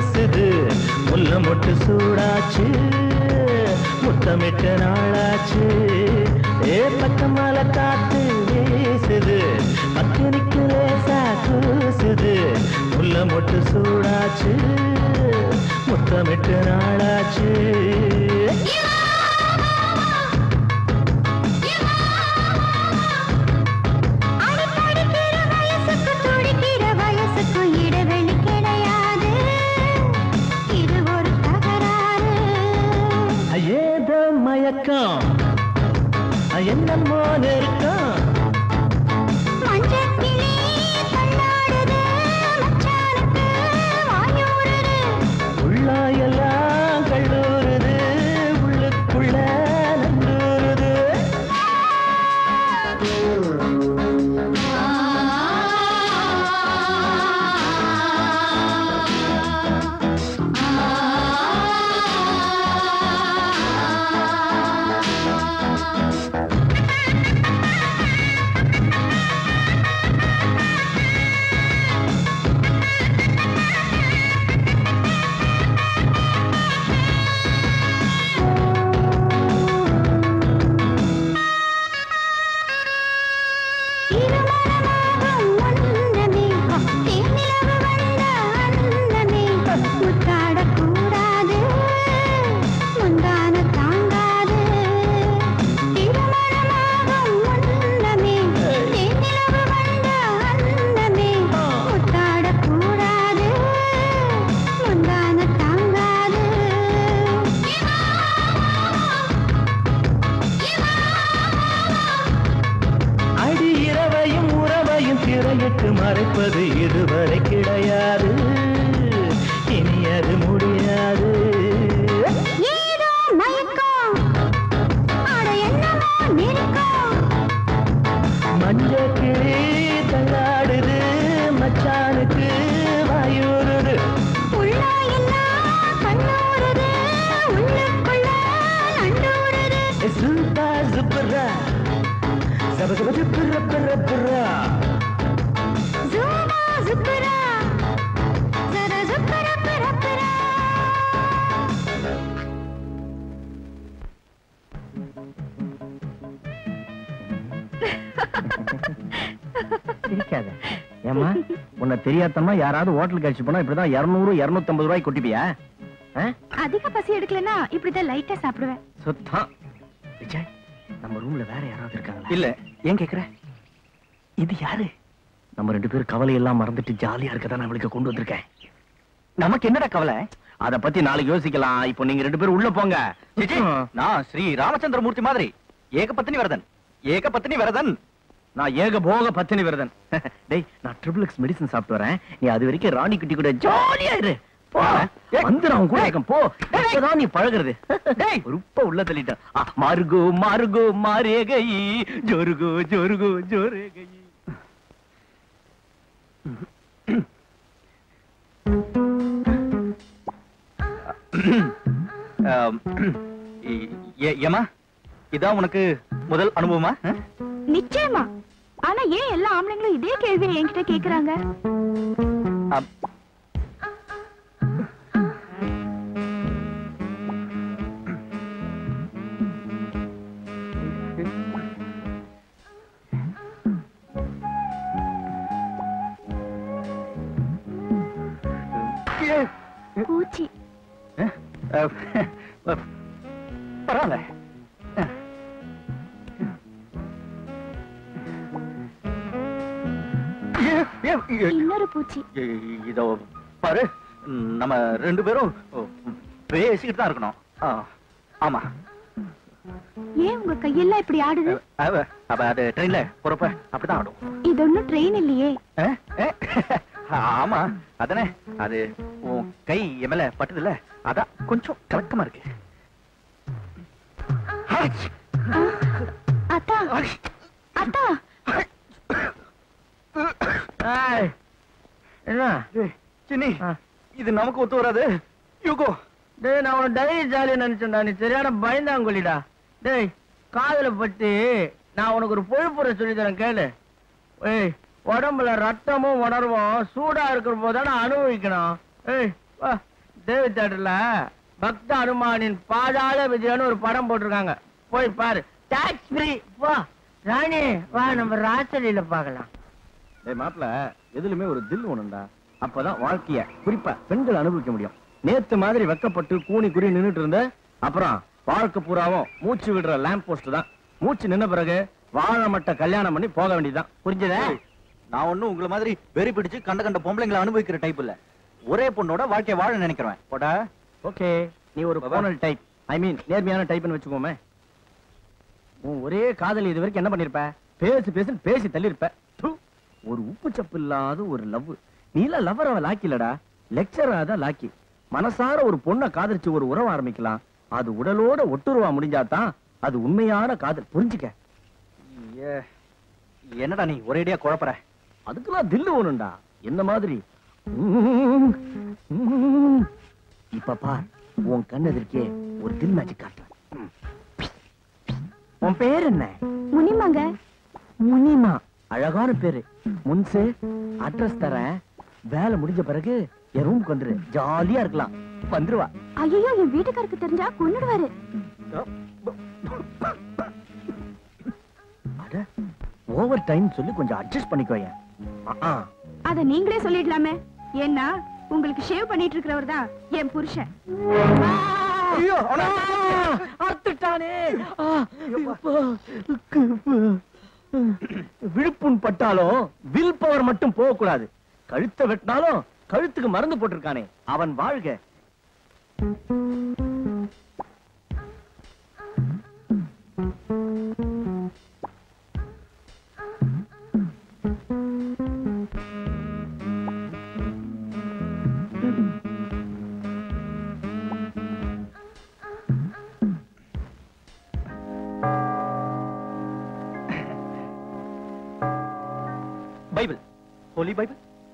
கூசுது முல்ல மொட்டு சூடாச்சு முத்தமிட்ட நாளாச்சு ஏ பக்கமால காத்து வீசுது பத்தினிக்கு லேசா கூசுது முல்ல மொட்டு சூடாச்சு முத்தமிட்ட நாளாச்சு வயசுக்கு துடிக்கிற வயசுக்கு இடைவெளி கிடையாது இது ஒரு தகராறு ஏதோ மயக்கம் என்னமோ நெருக்கம் மஞ்சக்கிளி தள்ளாடுது மச்சானுக்கு வாயூறுது உள்ளாயெல்லாம் கல்லூருது உள்ளுக்குள்ள நந்தூருது இருமரமாகும் வண்ணமே தேனிலவு வந்த அன்னமே முத்தாடக்கூடாது முந்தான தாங்காது இருமரமாகும் வண்ணமே தேனிலவு வந்த அன்னமே முத்தாடக்கூடாது முந்தான தாங்காது அடி இரவையும் உறவையும் திரையிட்டு மறைப்பது இதுவரை கிடையாது இனி அது முடியாது ஏதோ மயக்கம் அட என்னமோ நெருக்கம் மஞ்ச கிளி தள்ளாடுது மச்சானுக்கு வாயூருது உள்ளா எல்லாம் கண்ணூறுது உள்ளுக்குள்ள நண்டூறுது சுல்பா சுப்பரா சப சப சுப்பர பர பரா ஜூமா ஜுக்குரா ஜர ஜுக்குர பர பர சிரிக்காத ஏமா உன்னை தெரியாதமா யாராவது ஹோட்டலுக்கு அடிச்சு போனா இப்படிதான் இருநூறு இருநூத்தம்பது ரூபாய் கொட்டிப்பியா ஆ? அதிக பசி எடுக்கலன்னா இப்படிதான் லைட்டா சாப்பிடுவேன் சுத்தம் விஜய் நம்ம ரூம்ல வேற யாராவது இருக்காங்களா இல்ல ஏன் கேக்குற இது யாரு நம்ம ரெண்டு பேரும் கவலை எல்லாம் மறந்துட்டு ஜாலியா இருக்கதான் நான் அவளுக்கு கொண்டு வந்திருக்கேன் நமக்கு என்னடா கவலை அத பத்தி நாளைக்கு யோசிக்கலாம் இப்போ நீங்க ரெண்டு பேரும் உள்ள போங்க நான் ஸ்ரீ ராமச்சந்திரமூர்த்தி மாதிரி ஏக பத்தினி வரதன் ஏக பத்தினி வரதன் நான் ஏக போக பத்தினி விரதன் டேய் நான் ட்ரிபிள் எக்ஸ் மெடிசன் சாப்பிட்டு வரேன் நீ அது வரைக்கும் ராணி குட்டி கூட ஜாலியா இரு போ வந்து நான் கூட இருக்கேன் போ இப்பதான் நீ பழகுறது டேய் ரொம்ப உள்ள தள்ளிட்டேன் ஆ, மாருகோ மாருகோ மாரேகை ஜோருகோ ஜோருகோ ஜோரேகை ஏமா இதான் உனக்கு முதல் அனுபவமா நிச்சயமா ஆனா ஏன் எல்லா ஆம்பளைங்களும் இதே கேள்வியை என்கிட்ட கேக்குறாங்க பூச்சி பரவாயில்ல இன்னொரு பூச்சி இதோ பாரு நம்ம ரெண்டு பேரும் பேசிக்கிட்டு தான் இருக்கணும் ஆ, ஆமா ஏன் உங்க கையெல்லாம் இப்படி ஆடுது அவ அவ அது ட்ரெயின்ல போறப்ப அப்படிதான் ஆடும் இது ஒண்ணும் ட்ரெயின் இல்லையே ஆ? ஆ? ஆமா அதானே அது உன் கை என் மேல பட்டதுல அதான் கொஞ்சம் கலக்கமா இருக்கு அத்தா அத்தா என்ன சின்னி இது நமக்கு ஒத்து வராது யூகோ டேய் நான் உன டைரி ஜாலியா நினைச்சேன்டா நீ சரியான பயந்தாங்குழிடா டேய் காதுல பட்டு நான் உனக்கு ஒரு பொழுப்புற சொல்லி தரேன் கேளு ஏய் உடம்புல ரத்தமும் உணர்வும் சூடா இருக்கிற போதான அனுபவிக்கணும் ஏய் வா தேவி தேட்டர்ல பக்த அனுமானின் பாதாள விஜயன்னு ஒரு படம் போட்டிருக்காங்க போய் பாரு டாக்ஸ் ஃப்ரீ வா ராணி வா நம்ம ராசலியில பார்க்கலாம் டேய் மாப்ள எதுலயுமே ஒரு தில் ஒண்ணுண்டா அப்பதான் வாழ்க்கைய குறிப்பா பெண்கள் அனுபவிக்க முடியும் நேத்து மாதிரி வெக்கப்பட்டு கூனி குறி நின்னுட்டு இருந்த அப்புறம் வாழ்க்கை பூராவும் மூச்சு விடுற லேம்ப் போஸ்ட் தான் மூச்சு நின்ன பிறகு வாழை மட்ட கல்யாணம் பண்ணி போக வேண்டியதுதான் புரிஞ்சதா நான் ஒண்ணும் உங்களை மாதிரி வெறி பிடிச்சு கண்ட கண்ட பொம்பளைங்களை அனுபவிக்கிற டைப் இல்ல ஒரே பொண்ணோட வாழ்க்கைய வாழ நினைக்கிறேன் போடா ஓகே நீ ஒரு போனல் டைப் ஐ மீன் நேர்மையான டைப்னு வச்சுக்கோமே உன் ஒரே காதல் இது வரைக்கும் என்ன பண்ணிருப்ப பேசி பேசுன்னு பேசி தள்ளிருப்ப து, ஒரு உப்பு சப்பு இல்லாத ஒரு லவ் நீல லவ்வர் அவ லாக்கி இல்லடா லெக்சரா தான் லாக்கி மனசார ஒரு பொண்ணை காதலிச்சு ஒரு உறவு ஆரம்பிக்கலாம் அது உடலோட ஒட்டுருவா முடிஞ்சாதான் அது உண்மையான காதல் புரிஞ்சுக்க ஏ, என்னடா நீ ஒரேடியா குழப்பற அதுக்கெல்லாம் தில்லு ஒண்ணுண்டா என்ன மாதிரி உம், உம். இப்ப பார் உன் கண் எதிர்க்கே ஒரு தில் மேஜிக் காட்டுறேன் உன் பேர் என்ன முனிமாங்க முனிமா அழகான பேரு முன்சு அட்ரஸ் தரேன் வேலை முடிஞ்ச பிறகு என் ரூமுக்கு வந்துரு ஜாலியா இருக்கலாம் வந்துருவா ஐயோ என் வீட்டுக்காருக்கு தெரிஞ்சா கொன்னுடுவாரு அட ஓவர் டைம் சொல்லி கொஞ்சம் அட்ஜஸ்ட் பண்ணிக்கோயேன் ஆ அத நீங்களே சொல்லிடலாமே ஏன்னா உங்களுக்கு ஷேவ் பண்ணிட்டு இருக்கிறவர் தான் என் புருஷன் ஐயோ அறுத்துட்டானே ஆ, அப்பா, அப்பா. விழுப்புண் பட்டாலும் வில் பவர் மட்டும் போக கூடாது கழுத்தை வெட்டினாலும் கழுத்துக்கு மருந்து போட்டிருக்கானே அவன் வாழ்க பைபிள் ஹோலி பைபிள்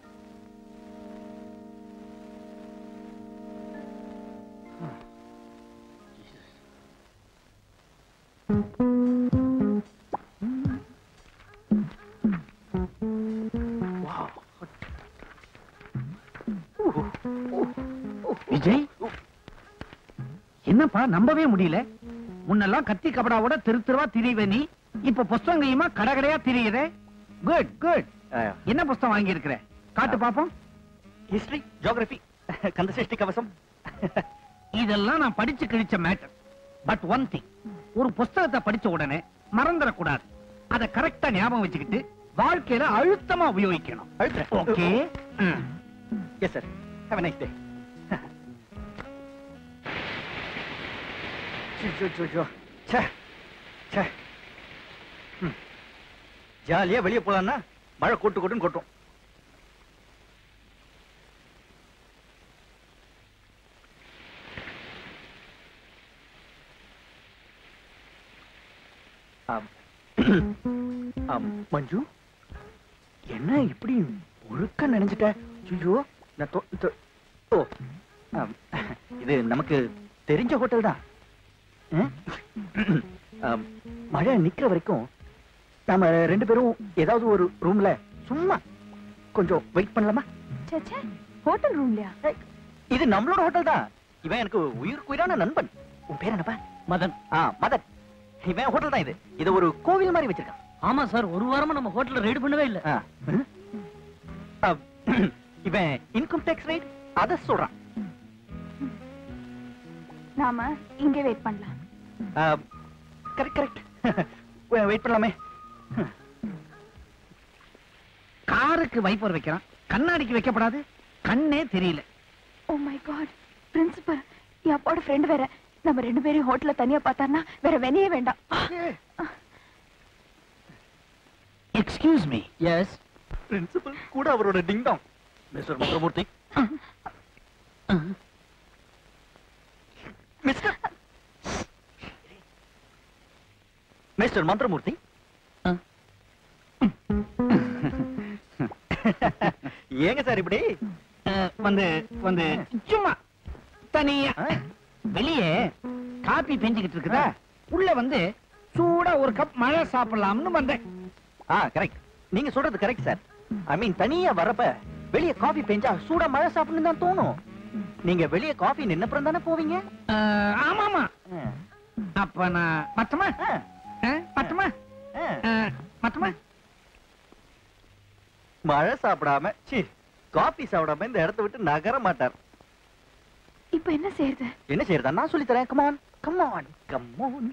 விஜய் என்னப்பா நம்பவே முடியல முன்னெல்லாம் கத்தி கபடாவோட தெரு தெருவா திரிவ நீ இப்ப புஸ்தகம் கையுமா கடகடையா திரியுதே குட் குட் என்ன புஸ்தகம் வாங்கி இருக்கிற காட்டு பாப்போம் ஹிஸ்டரி ஜியோகிராபி கந்தசஷ்டி கவசம் இதெல்லாம் நான் படிச்சு கிழிச்ச மேட்டர் பட் ஒன் திங் ஒரு புஸ்தகத்தை படிச்ச உடனே மறந்துடக்கூடாது அதை கரெக்டா ஞாபகம் வச்சுக்கிட்டு வாழ்க்கையில அழுத்தமா உபயோகிக்கணும் okay yes sir have nice day ஜாலியா வெளியே போலாம்னா மழை கொட்டு கொட்டுன்னு கொட்டும் ஆம். ஆம், மஞ்சு என்ன இப்படி ஒழுக்க நினைஞ்சிட்ட ஐயோ நான் தொ- தொ- ஓ ஆம், இது நமக்கு தெரிஞ்ச ஹோட்டல் தான் ம்? ஆம், மழை நிக்கிற வரைக்கும் நாம ரெண்டு பேரும் ஏதாவது ஒரு ரூம்ல சும்மா கொஞ்சம் வெயிட் பண்ணலாமா சச்சே ஹோட்டல் ரூம்லயா இது நம்மளோட ஹோட்டல் தான் இவன் எனக்கு உயிருக்கு உயிரான நண்பன் உன் பேர் என்னப்பா மதன் ஆ மதன் இவன் ஹோட்டல் தான் இது இத ஒரு கோவில் மாதிரி வச்சிருக்கான் ஆமா சார் ஒரு வாரமா நம்ம ஹோட்டல்ல ரெய்டு பண்ணவே இல்ல ஆ. ம்? ஆ, இவன் இன்கம் டேக்ஸ் ரைட் அத சொல்றான் நாம இங்கே வெயிட் பண்ணலாம் கரெக்ட் கரெக்ட் வெயிட் பண்ணலாமே காருக்கு வைப்பர் வைக்கிறான் கண்ணாடிக்கு வைக்கப்படாது கண்ணே தெரியல ஓ மை காட் பிரின்சிபல் என் அப்பாவோட ஃப்ரெண்ட் வேற நம்ம ரெண்டு பேரும் ஹோட்டல்ல தனியா பார்த்தாருன்னா வேற வெனையே வேண்டாம் எக்ஸ்கியூஸ் மீ எஸ் பிரின்சிபல் கூட அவரோட ding dong mister Manthiramoorthy mister mister Manthiramoorthy ஏங்க சார் இப்படி வந்து வந்து சும்மா தனியா வெளியே காபி பெஞ்சுக்கிட்டு இருக்குதா உள்ள வந்து சூடா ஒரு கப் மழை சாப்பிடலாம்னு வந்தேன் ஆ கரெக்ட் நீங்க சொல்றது கரெக்ட் சார் ஐ மீன் தனியா வரப்ப வெளிய காபி பெஞ்சா சூடா மழை சாப்பிடணும் தான் தோணும் நீங்க வெளிய காஃபி நின்னப்புறம் தானே போவீங்க ஆமா ஆமா அப்ப நான் பத்தமா பத்தமா பத்தமா மழை சாப்பிடாம சி காஃபி சாப்பிடாம இந்த இடத்த விட்டு நகர மாட்டார் இப்ப என்ன செய்யறது என்ன செய்யறதா நான் சொல்லி தரேன் கமான் கமான் கமான்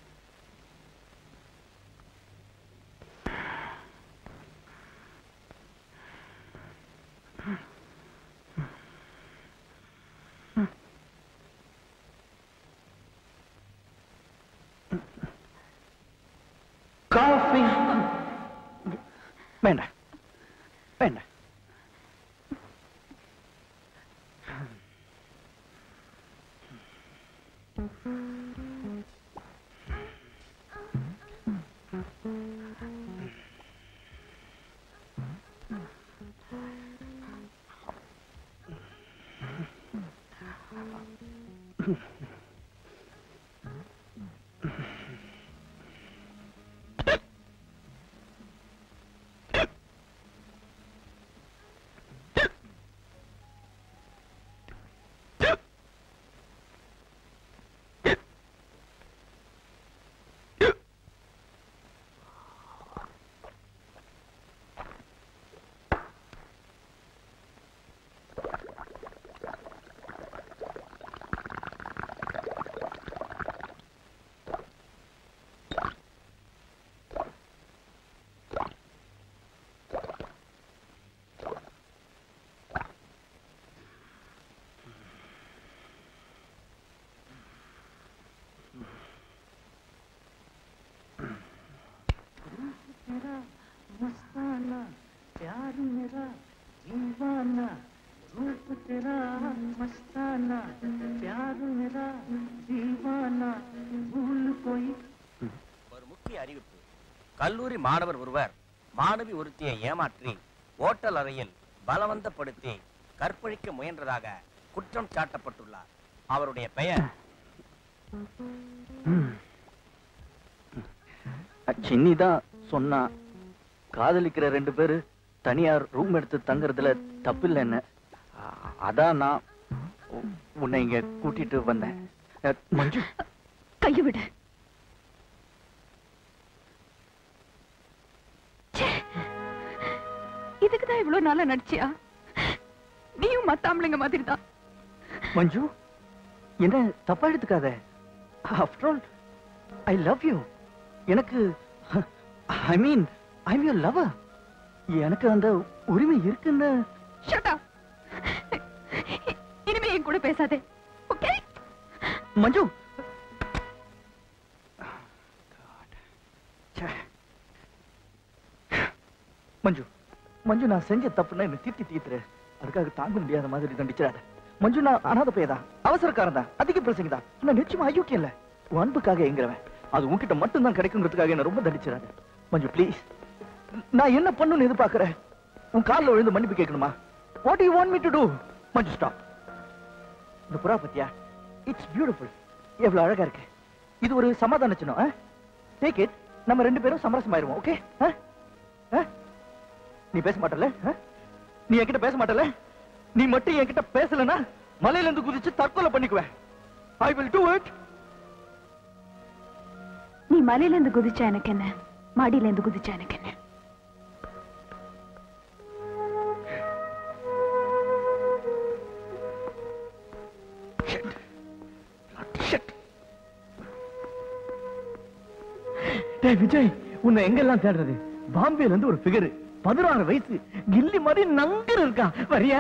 காஃபி வேண்டாம் வேண்டாம் मस्ताना प्यार मेरा दीवाना रूप तेरा मस्ताना प्यार मेरा दीवाना भूल कोई ஒரு முக்கிய அறிவிப்பு கல்லூரி மாணவர் ஒருவர் மாணவி ஒருத்தியை ஏமாற்றி ஓட்டல் அறையில் பலவந்தப்படுத்தி கற்பழிக்க முயன்றதாக குற்றம் சாட்டப்பட்டுள்ளார் அவருடைய பெயர் சின்னி தான் சொன்னா காதலிக்கிற ரெண்டு பேரு தனியார் ரூம் எடுத்து தங்குறதுல தப்பில்லைன்னு அ- அதான் நான் உ- உன்னை இங்க கூட்டிட்டு வந்தேன் அ, மஞ்சு கையை விடு ச்சே. இதுக்குதான் இவ்வளவு நாளா நடிச்சியா நீயும் மத்த ஆம்பளைங்க மாதிரி தான் மஞ்சு என்ன தப்பா எடுத்துக்காத after all I love you எனக்கு I mean I you lower எனக்கு அந்த உரிமை இருக்குன்னு ஷட் அப் இனிமே என் கூட பேசாதே ஓகே மஞ்சு மஞ்சு மஞ்சு நான் செஞ்ச தப்புன்னா என்ன திட்டி தீத்துரு அதுக்காக தாங்க முடியாத மாதிரி தண்டிச்சிடாத மஞ்சு நான் அனாத பையதான் அவசரக்காரன் தான் அதிக பிரசங்க தான் ஆனா நிச்சயமா அயோக்கியம் இல்ல உன் அன்புக்காக எங்கிறவன் அது உன்கிட்ட மட்டும் தான் கிடைக்குங்கிறதுக்காக என்ன ரொம்ப தண்டிச்சிடாத மஞ்சு ப்ளீஸ் நான் என்ன பண்ணணும்னு எதிர்பார்க்கறேன் உன் கால்ல விழுந்து மன்னிப்பு கேட்கணுமா what you want me to do Manju stop இந்த புறா பத்தியா இட்ஸ் பியூட்டிஃபுல் எவ்வளவு அழகா இருக்கு இது ஒரு சமாதான சின்னம் டேக் இட் நம்ம ரெண்டு பேரும் சமரசமாயிருவோம் ஓகே நீ பேச மாட்டல நீ என்கிட்ட பேச மாட்டல நீ மட்டும் என்கிட்ட பேசலனா மலையில இருந்து குதிச்சு தற்கொலை பண்ணிக்குவேன் ஐ வில் டூ இட் நீ மலையில இருந்து குதிச்சா எனக்கு என்ன மாடியில இருந்து குதிச்சா எனக்கு என்ன டேய் விஜய் உன்னை எங்கெல்லாம் தேடுறது பாம்பேல இருந்து ஒரு ஃபிகர் பதினாறு வயசு கில்லி மாதிரி நங்கர் இருக்கா வரியா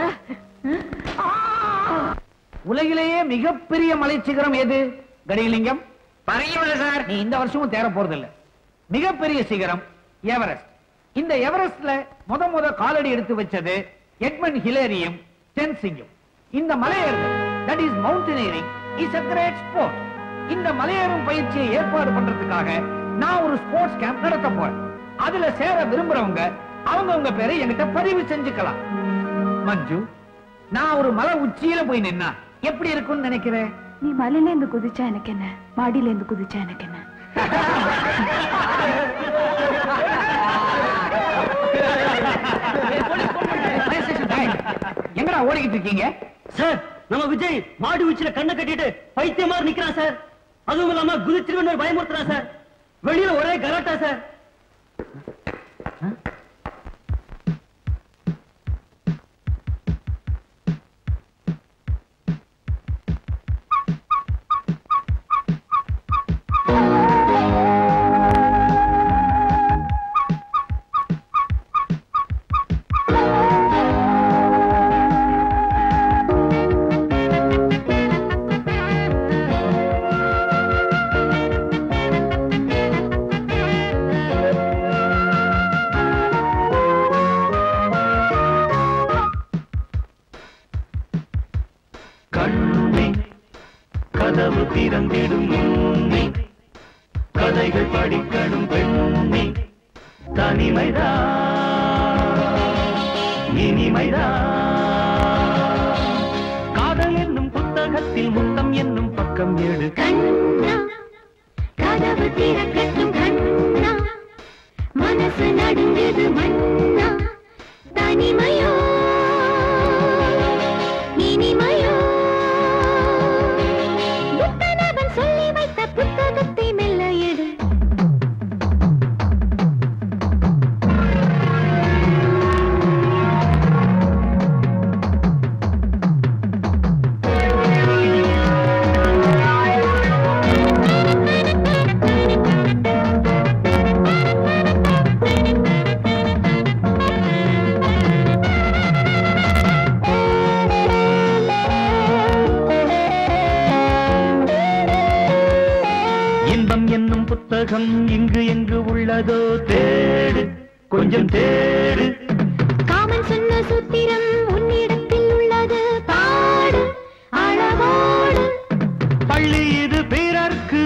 உலகிலேயே மிகப்பெரிய மலைச்சிகரம் எது கடிகலிங்கம் பறையவில்லை சார் நீ இந்த வருஷமும் தேர போறதில்ல மிகப்பெரிய சிகரம் எவரெஸ்ட் இந்த எவரெஸ்ட்ல முத முத காலடி எடுத்து வச்சது எட்மன் ஹிலேரியும் டென்சிங்கும் இந்த மலையேறுதல் that is mountaineering is a great sport இந்த மலையேறும் பயிற்சியை ஏற்பாடு பண்றதுக்காக நான் ஒரு ஸ்போர்ட்ஸ் கேம்ப் நடத்த போறேன் அதுல சேர விரும்புறவங்க அவங்க உங்க பேரை என்கிட்ட பதிவு செஞ்சுக்கலாம் மஞ்சு நான் ஒரு மலை உச்சியில போய் நின்னா எப்படி இருக்கும்னு நினைக்கிறேன் நீ மலையில இருந்து குதிச்சா எனக்கு என்ன மாடியில இருந்து குதிச்சா எனக்கு என்ன எங்கடா ஓடிக்கிட்டு இருக்கீங்க சார் நம்ம விஜய் மாடு உச்சில கண்ணை கட்டிட்டு பைத்திய மாதிரி நிக்கிறான் சார் அதுவும் இல்லாம குதிச்சிருவன் பயமுறுத்துறான் சார் வெளியில ஒரே கலாட்டா சார் கண்ணே கதவு திறந்திடும் முன்னே கதைகள் படிக்கணும் பெண்ணே தனிமைதான் இனிமைதான் காதல் என்னும் புத்தகத்தில் முத்தம் என்னும் பக்கம் எடு கதவு திறக்கட்டும் கண்ணா மனசு நடுங்குது மண்ணா தனிமையோ இனிமையோ புத்தனவன் சொல்லி வைத்த புத்தகத்தை மெல்ல எடு இன்பம் என்னும் புத்தகம் இங்கு எங்கு உள்ளதோ தேடு கொஞ்சம் தேடு காமன் சொன்ன சூத்திரம் உன்னிடத்தில் உள்ளது பாடு அழகோடு பள்ளி இது பிறர்க்கு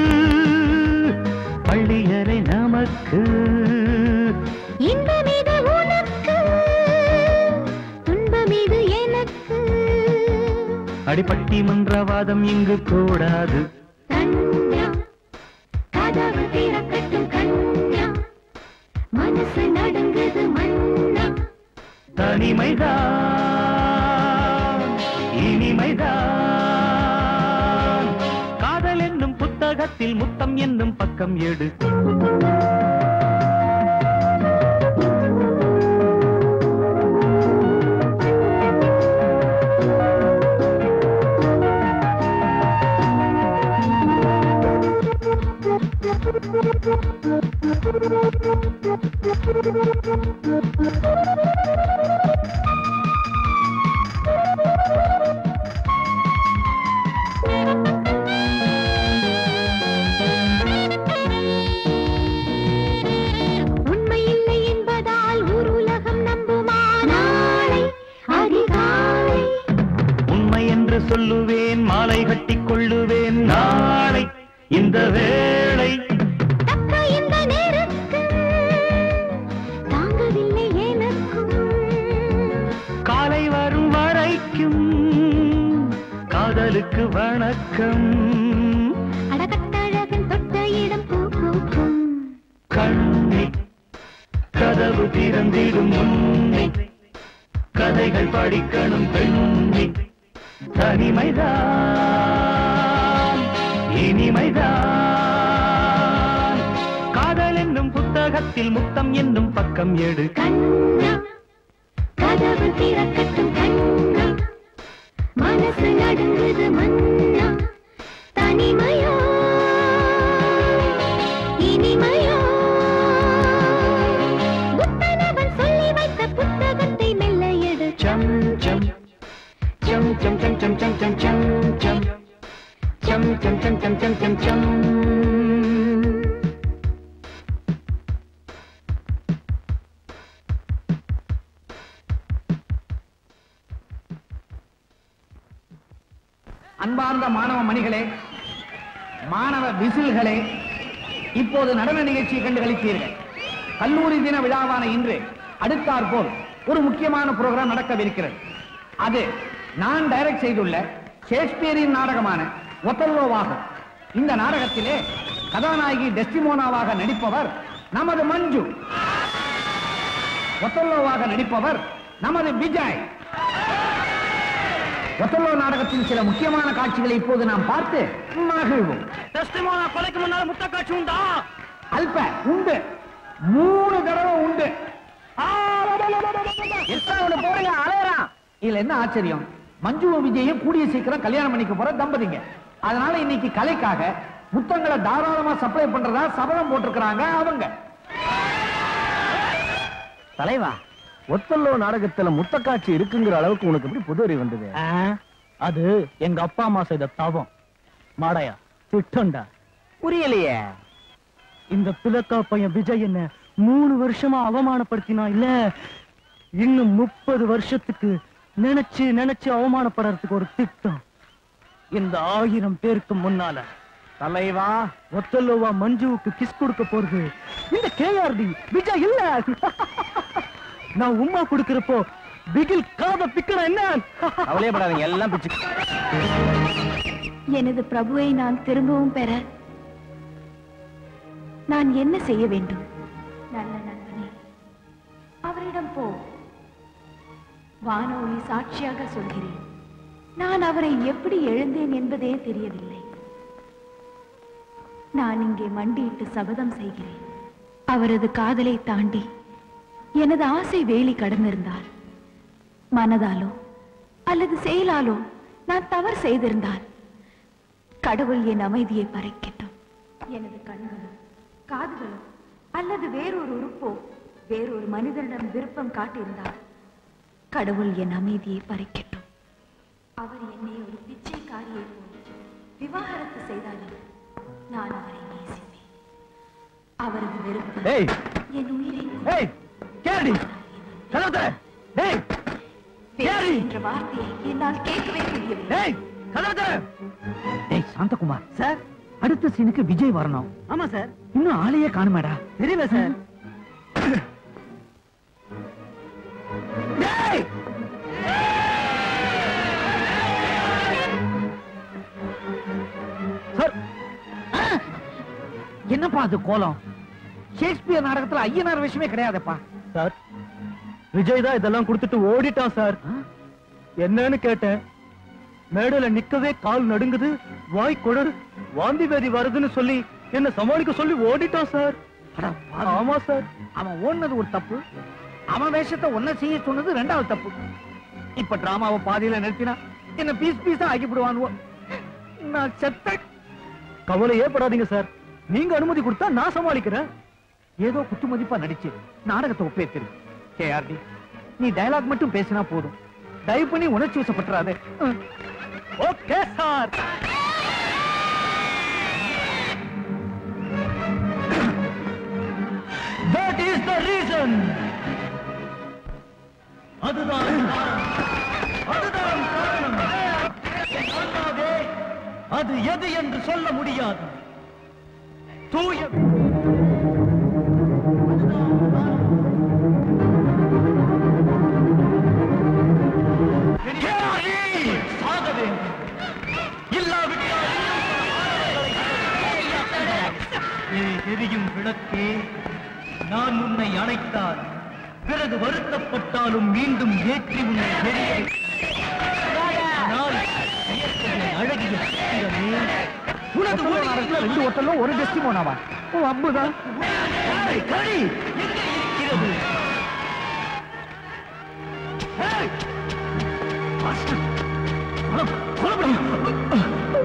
பள்ளியறை நமக்கு இன்பம் இது உனக்கு துன்பம் இது எனக்கு அடிப்பட்டி மன்றவாதம் இங்கு கூடாது கண்ணா கதவு திறக்கட்டும் கண்ணா மனசு நடுங்குது மண்ணா தனிமைதான் இனிமைதான் காதல் என்னும் புத்தகத்தில் முத்தம் என்னும் பக்கம் எடு உண்மை இல்லை என்பதால் ஊர் உலகம் நம்புமா நாளை அதிகாலை உண்மை என்று சொல்லுவேன் மாலை கட்டிக் கொள்ளுவேன் நாளை இந்த வேளை தக்க இந்த நேரத்து தாங்கவில்லை எனக்கும் காலை வரும் வரைக்கும் காதலுக்கு வணக்கம் அடகட்டழகன் தொட்ட இடம் பூ பூக்கும் கண்ணி கதவு திறந்திடும் முன்னே கதைகள் படிக்கணும் பெண்ணி தனிமைதான் இனிமைதான் காதல் என்னும் புத்தகத்தில் முத்தம் என்னும் பக்கம் எடு கண்ணா கதவு திறக்கட்டும் கண்ணா மனசு நடுங்குது மண்ணா தனிமையோ இனிமையோ புத்தனவன் சொல்லி வைத்த புத்தகத்தை மெல்ல எடு சம் சம் சம் சம் சம் சம் சம் சம் சம் சம் சம் சம் சம் சம் சம் சம் சம் அன்பார்ந்த மாணவ மணிகளே மாணவ விசில்களே இப்போது நடன நிகழ்ச்சியை கண்டு களித்தீர்கள் கல்லூரி தின விழாவான இன்று அடுத்தாற்போல் ஒரு முக்கியமான புரோகிராம் நடக்கவிருக்கிறது அது நான் டைரக்ட் செய்துள்ள ஷேக்ஸ்பியரின் நாடகமான ஒத்தல்லோவாகும் இந்த நாடகத்திலே கதாநாயகி டெஸ்டிமோனாவாக நடிப்பவர் நமது மஞ்சு ஒத்தல்லோவாக நடிப்பவர் நமது விஜய் ஒத்தல்லோ நாடகத்தின் சில முக்கியமான காட்சிகளை இப்போது நாம் பார்த்து மகிழ்வோம் டெஸ்டிமோனா கொலைக்கு முன்னால முத்த காட்சி உண்டா அல்ப உண்டு மூணு தடவை உண்டு போடுங்க அலையறான் இதுல என்ன ஆச்சரியம் மஞ்சுவும் விஜயும் கூடிய சீக்கிரம் கல்யாணம் பண்ணிக்க போற தம்பதிங்க அதனால இன்னைக்கு கலைக்காக முத்தங்களை தாராளமா சப்ளை பண்றதா சபதம் போட்டிருக்கிறாங்க அவங்க தலைவா ஒத்தல்லோ நாடகத்துல முத்தக்காட்சி இருக்குங்கிற அளவுக்கு உனக்கு எப்படி புது அறிவு வந்தது அது எங்க அப்பா அம்மா செய்த தவம் மாடையா திட்டம்டா புரியலையே இந்த பிளக்கா பையன் விஜய் என்ன மூணு வருஷமா அவமானப்படுத்தினா இல்ல இன்னும் முப்பது வருஷத்துக்கு நினைச்சு நினைச்சு அவமானப்படுறதுக்கு ஒரு திட்டம் இந்த ஆயிரம் பேருக்கு முன்னால தலைவா ஒத்தல்லோவா மஞ்சுவுக்கு கிஸ் கொடுக்க போறது இந்த கேஆர்டி விஜய் இல்ல நான் உம்மா கொடுக்கிறப்போ பிகில் காத பிக்கணும் என்ன அவளே படாதீங்க எல்லாம் பிச்சு எனது பிரபுவை நான் திரும்பவும் பெற நான் என்ன செய்ய வேண்டும் நல்ல நண்பனே அவரிடம் போ வானொலி சாட்சியாக சொல்கிறேன் நான் அவரை எப்படி எழுந்தேன் என்பதே தெரியவில்லை நான் இங்கே மண்டியிட்டு சபதம் செய்கிறேன் அவரது காதலை தாண்டி எனது ஆசை வேலி கடந்திருந்தால் மனதாலோ அல்லது செயலாலோ நான் தவறு செய்திருந்தால் கடவுள் என் அமைதியை பறைக்கட்டும் எனது கண்களோ காதுகளோ அல்லது வேறொரு உறுப்போ வேறொரு மனிதனிடம் விருப்பம் காட்டியிருந்தால் கடவுள் என் அமைதியை பறிக்கட்டும் அவர் என்னை ஒரு பிச்சைக்காரியை போல் விவாகரத்து செய்தாலும் நான் அவரை நேசிப்பேன் அவரது வெறுப்பு ஏய் என் உயிரை ஏய் கேடி கதவு தர ஏய் பேசு என்ற வார்த்தையை என்னால் கேட்கவே முடியவில்லை ஏய் கதவு தர ஏய் சாந்தகுமார் சார் அடுத்த சீனுக்கு விஜய் வரணும் ஆமா சார் இன்னும் ஆளையே காணுமேடா தெரியல சார் ஏய் சார் ஆ! என்னப்பா அது கோலம் ஷேக்ஸ்பியர் நாடகத்துல ஐயனார் விஷயமே கிடையாதுப்பா சார் விஜய் தான் இதெல்லாம் கொடுத்துட்டு ஓடிட்டான் சார் என்னன்னு கேட்டேன் மேடையில நிக்கவே கால் நடுங்குது வாய் குடரு வாந்தி வேதி வருதுன்னு சொல்லி என்ன சமாளிக்க சொல்லி ஓடிட்டான் சார் அட பாவி. ஆமா சார் அவன் ஓடுனது ஒரு தப்பு அவன் வேஷத்தை ஒன்ன செய்ய சொன்னது ரெண்டாவது தப்பு இப்ப டிராமாவை பாதியில நிறுத்தினா என்ன பீஸ் பீஸா ஆக்கிவிடுவானுவோ நான் செத்த கவலையே படாதீங்க சார் நீங்க அனுமதி கொடுத்தா நான் சமாளிக்கிறேன் ஏதோ குத்து மதிப்பா நடிச்சு நாடகத்தை ஒப்பேத்திரு கேஆர்டி நீ டயலாக் மட்டும் பேசினா போதும் தயவு பண்ணி உணர்ச்சி வசப்பட்டுறாதே okay sir That is the reason. அதுதான் காரணம். அதுதான் காரணம். என் ஆன்மாவே, அது எது என்று சொல்ல முடியாது தூய கேரி, சாக வேண்டும் இல்லாவிட்டால் ஏ எரியும் விளக்கே நான் உன்னை அணைத்தால் பிறகு வருத்தப்பட்டாலும் மீண்டும் ஏற்றி உன்னை எரிய ஆனால் இயற்கையின் அழகிய சித்திரமே உனது ஒளியில் ரெண்டு ஒட்டலும் ஒரு டெஸ்டிமோனாவா ஓ அம்புதான் ஏய், கடி எங்கே இருக்கிறது ஏய், மாஸ்டர், கொலை- கொலைப்படி.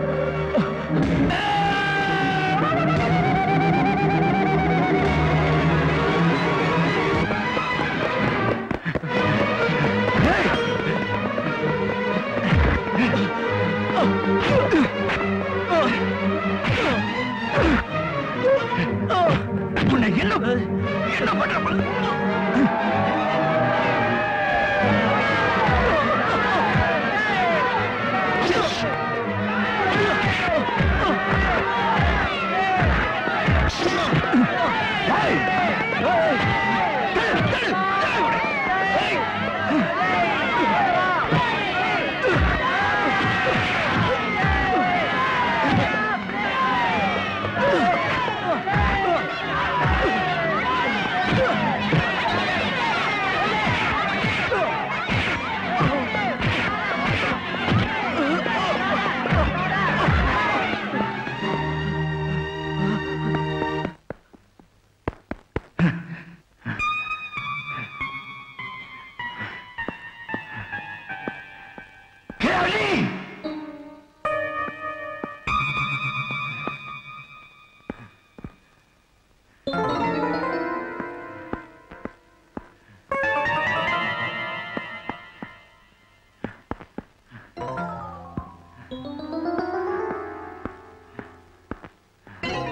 உன்னை என்ன என்ன பண்ற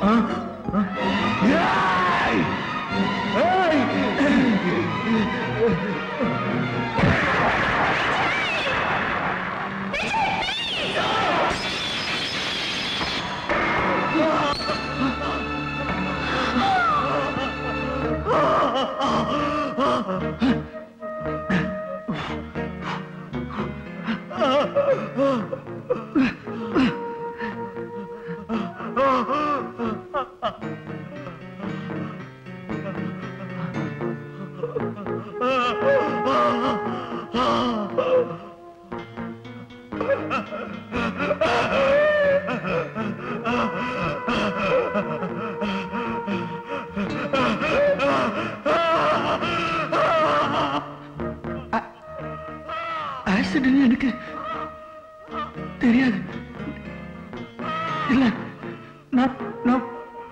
ஆக்சிடென்ட் எனக்கு தெரியாது இல்ல நான் நான்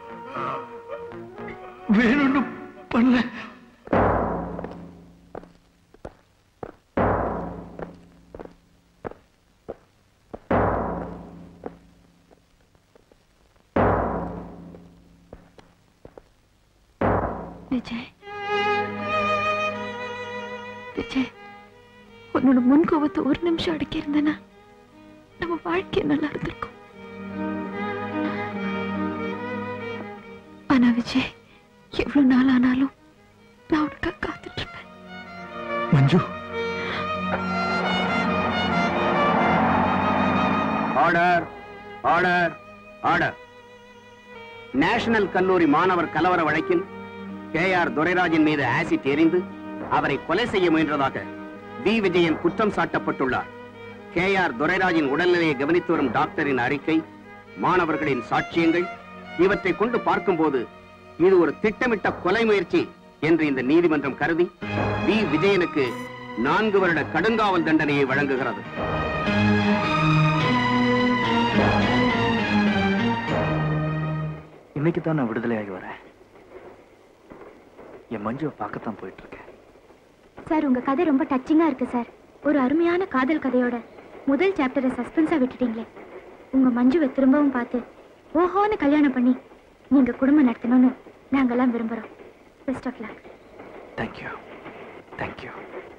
வேணும்னு பண்ணல விஜய் விஜய் உன்னோட முன் கோபத்தை ஒரு நிமிஷம் அடக்கி இருந்தனா நம்ம வாழ்க்கை நல்லா இருந்திருக்கும் ஆனா விஜய் எவ்வளவு நாள் ஆனாலும் நான் உனக்காக காத்துட்டு இருப்பேன் Manju order order order national கல்லூரி மாணவர் கலவர வழக்கில் கே ஆர் துரைராஜன் மீது ஆசிட் எறிந்து அவரை கொலை செய்ய முயன்றதாக வி விஜயன் குற்றம் சாட்டப்பட்டுள்ளார் கே ஆர் துரைராஜின் உடல்நிலையை கவனித்து வரும் டாக்டரின் அறிக்கை மாணவர்களின் சாட்சியங்கள் இவற்றை கொண்டு பார்க்கும்போது இது ஒரு திட்டமிட்ட கொலை முயற்சி என்று இந்த நீதிமன்றம் கருதி வி விஜயனுக்கு நான்கு வருட கடுங்காவல் தண்டனையை வழங்குகிறது இன்னைக்கு தான் நான் விடுதலையாகி வரேன் என் மஞ்சுவை பார்க்கத்தான் போயிட்டு இருக்கேன் சார் உங்க கதை ரொம்ப டச்சிங்கா இருக்கு சார் ஒரு அருமையான காதல் கதையோட முதல் சாப்டரை சஸ்பென்ஸா விட்டுட்டீங்களே உங்க மஞ்சுவை திரும்பவும் பார்த்து ஓஹோன்னு கல்யாணம் பண்ணி நீங்க குடும்பம் நடத்தணும்னு நாங்கெல்லாம் விரும்புறோம் best of luck thank you thank you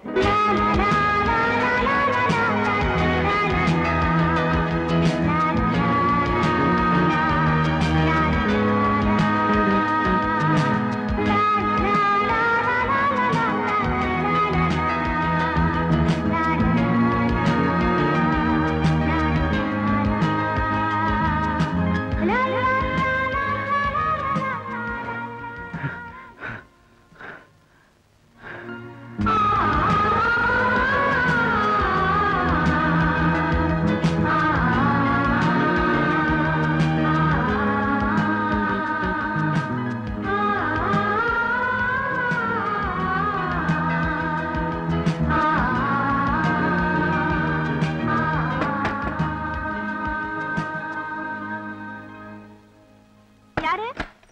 யாரு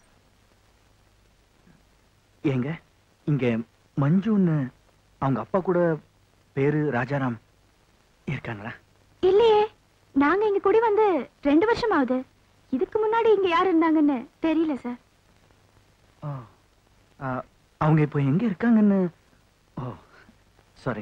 ஏங்க இங்க மஞ்சுன்னு அவங்க அப்பா கூட பேரு ராஜாராம் இருக்காங்களா இல்லையே நாங்க இங்க குடி வந்து ரெண்டு வருஷம் ஆகுது இதுக்கு முன்னாடி இங்க யார் இருந்தாங்கன்னு தெரியல சார் ஓ ஆ, அவங்க இப்போ எங்க இருக்காங்கன்னு oh sorry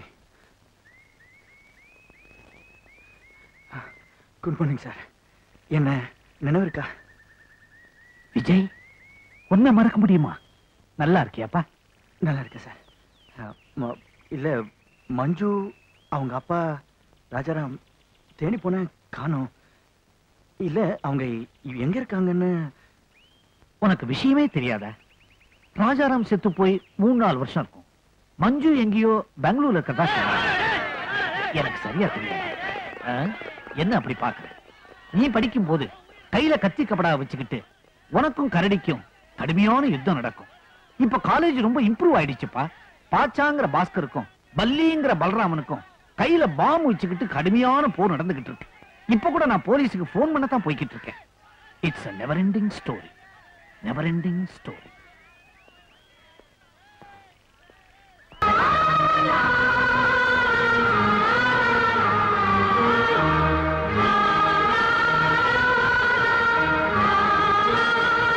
good morning sir என்ன நினைவு இருக்கா விஜய் உன்னை மறக்க முடியுமா நல்லா இருக்கியாப்பா நல்லா இருக்கு சார் ஆ, ம- இல்ல மஞ்சு அவங்க அப்பா ராஜாராம் தேனி போன காணோம் இல்ல அவங்க இ- எங்க இருக்காங்கன்னு உனக்கு விஷயமே தெரியாதா ராஜாராம் செத்து போய் மூணு நாலு வருஷம் இருக்கும் மஞ்சு எங்கேயோ பெங்களூர்ல இருக்கிறதா சொன்னாங்க. எனக்கு சரியா தெரியாது ஆ? என்ன அப்படி பாக்குற நீ படிக்கும் போது கையில கத்தி கபடா வச்சுக்கிட்டு உனக்கும் கரடிக்கும் கடுமையான யுத்தம் நடக்கும் இப்ப காலேஜ் ரொம்ப இம்ப்ரூவ் ஆயிடுச்சுப்பா பாச்சாங்கிற பாஸ்கருக்கும் பல்லிங்கிற பலராமனுக்கும் கையில பாம்பு வச்சுக்கிட்டு கடுமையான போர் நடந்துகிட்டு இருக்கு இப்ப கூட நான் போலீஸுக்கு போன் பண்ண தான் போய்கிட்டு இருக்கேன் it's a never ending story never ending story ah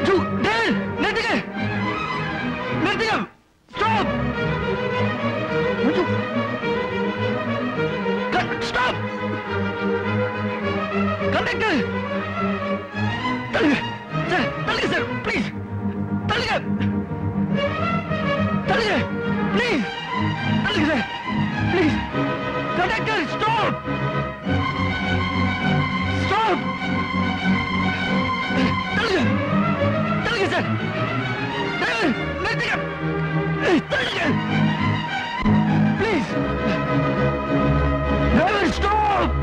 Manju டேல் நிறுத்துங்க நிறுத்துங்க ஸ்டாப் மஞ்சு ஸ்டாப் கண்டக்டர் தள்ளுங்க சார் தள்ளுங்க சார் ப்ளீஸ் தள்ளுங்க தள்ளுங்க ப்ளீஸ் தள்ளுங்க sir please conductor stop stop தள்ளுங்க தள்ளுங்க சார் டிரைவர் நிறுத்துங்க தள்ளுங்க please driver stop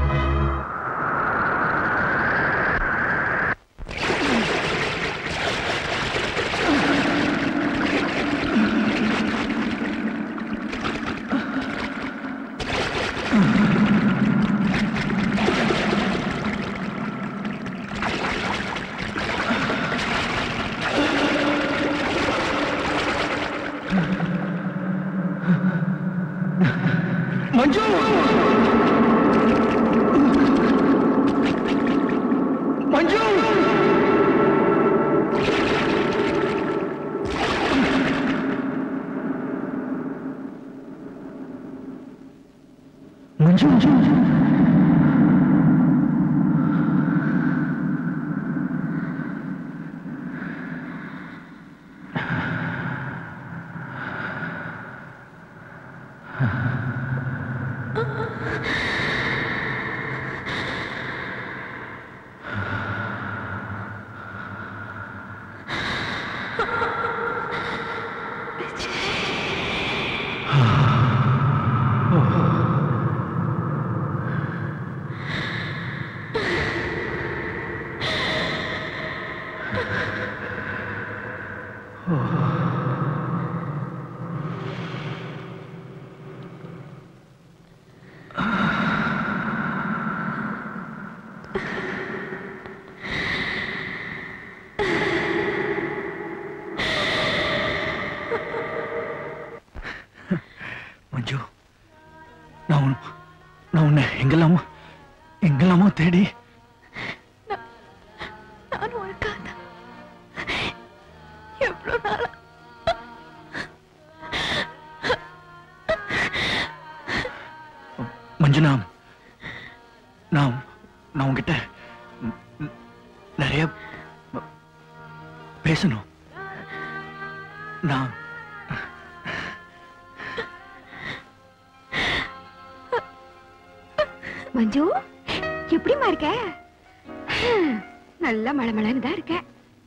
Manju Manju Manju Manju Manju நான் உன் நான் உன்னை எங்கெல்லாமோ எங்கெல்லாமோ தேடி நானும் உனக்காக எவ்வளவு நாளா மஞ்சு நான் நான் நான் உன்கிட்ட ந- ந- நிறைய ப- பேசணும் நான் மஞ்சு எப்படிமா இருக்க ஹம், நல்ல மழமழன்னு தான் இருக்க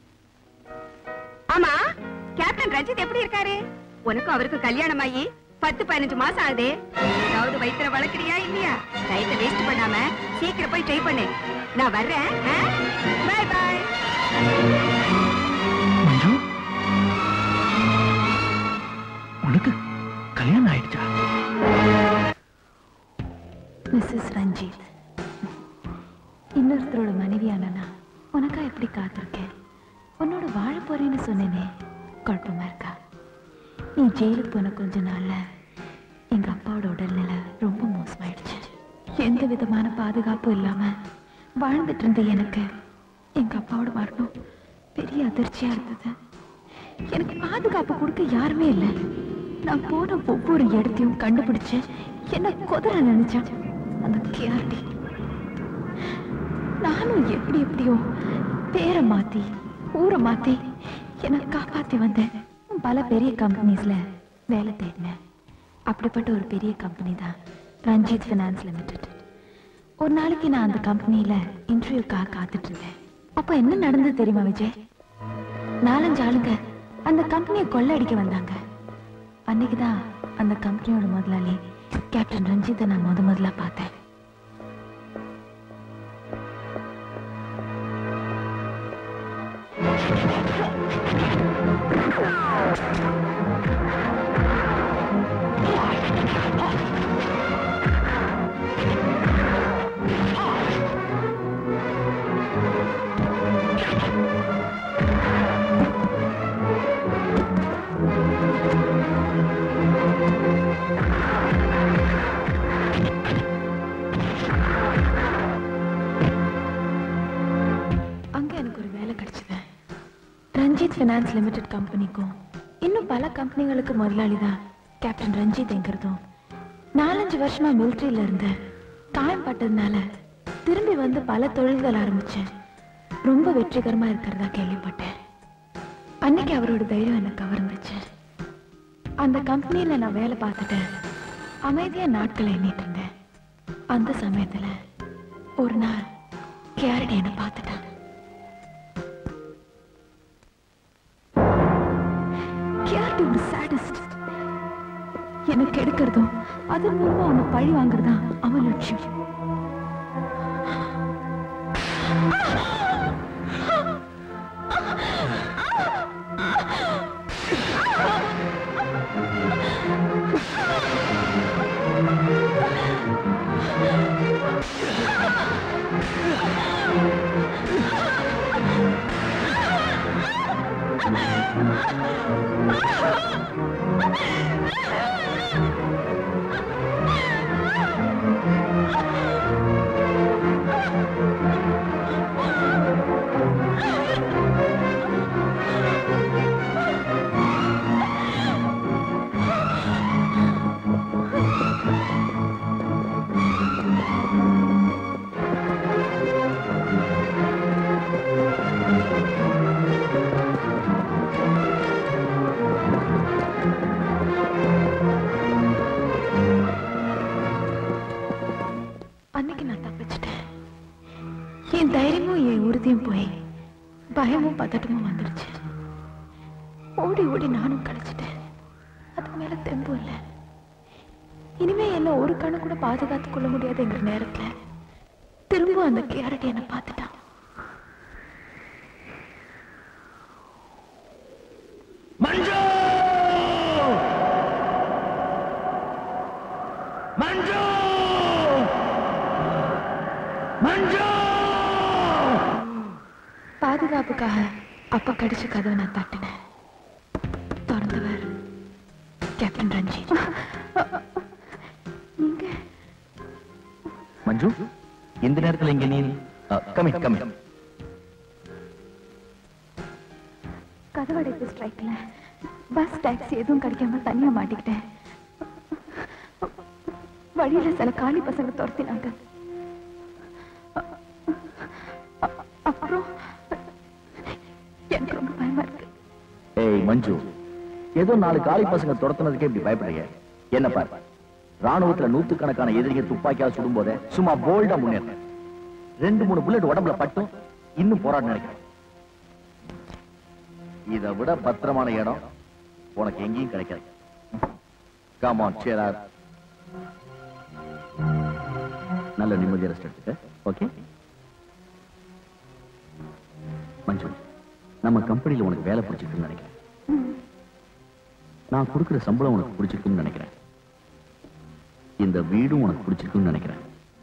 ஆமா கேப்டன் ரஞ்சித் எப்படி இருக்காரு உனக்கும் அவருக்கும் கல்யாணம் ஆகி பத்து பதினஞ்சு மாசம் ஆகுது ஏதாவது வயித்துல வளர்க்குறியா இல்லையா டயத்தை வேஸ்ட் பண்ணாம சீக்கிரம் போய் ட்ரை பண்ணு நான் வர்றேன் பை பாய் மஞ்சு உனக்கு கல்யாணம் ஆயிடுச்சா மிஸ்ஸஸ் ரஞ்சித் இன்னொருத்தரோட மனைவியான நான் உனக்கா எப்படி காத்திருக்கேன் உன்னோட வாழ போறேன்னு சொன்னேனே குழப்பமா இருக்கா நீ ஜெயிலுக்கு போன கொஞ்ச நாள்ல எங்க அப்பாவோட உடல்நிலை ரொம்ப மோசமாயிடுச்சு எந்த விதமான பாதுகாப்பும் இல்லாம வாழ்ந்துட்டு இருந்த எனக்கு எங்க அப்பாவோட மரணம் பெரிய அதிர்ச்சியா இருந்தது எனக்கு பாதுகாப்பு கொடுக்க யாருமே இல்லை நான் போன ஒவ்வொரு இடத்தையும் கண்டுபிடிச்சு என்ன கொதற நினைச்சேன் அந்த கேஆர்டி நானும் எப்படி எப்படியோ பேரை மாத்தி ஊரை மாத்தி என்னை காப்பாத்தி வந்தேன் பல பெரிய கம்பெனிஸ்ல வேலை தேடினேன் அப்படிப்பட்ட ஒரு பெரிய கம்பெனி தான் ரஞ்சித் ஃபினான்ஸ் லிமிடெட் ஒரு நாளைக்கு நான் அந்த கம்பெனியில இன்டர்வியூக்காக காத்துட்டு இருந்தேன் அப்ப என்ன நடந்தது தெரியுமா விஜய் நாலஞ்சு ஆளுங்க அந்த கம்பெனியை கொள்ளடிக்க வந்தாங்க அன்னைக்குதான் அந்த கம்பெனியோட முதலாளி கேப்டன் ரஞ்சித்தை நான் முத முதல்ல பார்த்தேன் அங்க எனக்கு ஒரு வேலை கிடைச்சது ரஞ்சித் ஃபினான்ஸ் லிமிடெட் கம்பெனிக்கும் இன்னும் பல கம்பெனிகளுக்கு முதலாளி தான் கேப்டன் ரஞ்சித் என்கிறதும் நாலஞ்சு வருஷமா மிலிட்ரியில இருந்து காயம் பட்டதுனால திரும்பி வந்து பல தொழில்கள் ஆரம்பிச்சேன் ரொம்ப வெற்றிகரமா இருக்கிறதா கேள்விப்பட்டேன் அன்னைக்கு அவரோட தைரியம் எனக்கு கவர்ந்துச்சு அந்த கம்பெனியில நான் வேலை பார்த்துட்டு அமைதியா நாட்களை எண்ணிட்டு இருந்தேன் அந்த சமயத்துல ஒரு நாள் கேரடி என்னை பார்த்துட்டான் கேரடி ஒரு சாடிஸ்ட் எனக்கு எடுக்கிறதும் அது மூலமா அவனை பழி வாங்குறதுதான் அவன் லட்சியம் அன்னைக்கு நான் தப்பிச்சிட்டேன் என் தைரியமும் என் உறுதியும் போய் பயமும் பதட்டமும் வந்துடுச்சு ஓடி ஓடி நானும் கழிச்சிட்டேன் அதுக்கு மேல தெம்பு இல்லை இனிமே என்ன ஒரு கணு கூட பாதுகாத்துக் கொள்ள முடியாதுங்கிற நேரத்துல திரும்ப அந்த கேரட் என்னை பார்த்துட்டான் மஞ்சு மஞ்சு மஞ்சு பாதுகாப்புக்காக அப்ப கடிச்ச கதவை நான் தட்டினேன் திறந்தவர் கேப்டன் ரஞ்சித் நீங்க மஞ்சு இந்த நேரத்துல இங்க நீ கமி கமி கதவடைப்பு ஸ்ட்ரைக்ல பஸ் டாக்ஸி எதுவும் கிடைக்காம தனியா மாட்டிக்கிட்டேன் வழியில சில காலி பசங்க துரத்தினாங்க அ- அப்புறம் எனக்கு ரொம்ப பயமா இருக்கு ஏய் மஞ்சு ஏதோ நாலு காலி பசங்க துரத்துனதுக்கே இப்படி பயப்படுறீங்க என்ன பாரு ராணுவத்துல நூத்துக்கணக்கான எதிரிகள் துப்பாக்கியால் சுடும் போதே சும்மா போல்டா முன்னேறினேன் ரெண்டு மூணு புல்லட் உடம்புல பட்டும் இன்னும் போராட நினைக்கிறேன் இதை விட பத்திரமான இடம் உனக்கு எங்கேயும் கிடைக்காது கம் ஆன் சேர் நல்ல நிம்மதியா ரெஸ்ட் எடுத்துக்க ஓகே மஞ்சு நம்ம கம்பெனில உனக்கு வேலை பிடிச்சிருக்குன்னு நினைக்கிறேன் நான் கொடுக்கிற சம்பளம் உனக்கு பிடிச்சிருக்குன்னு நினைக்கிறேன் இந்த வீடும் உனக்கு பிடிச்சிருக்குன்னு நினைக்கிறேன்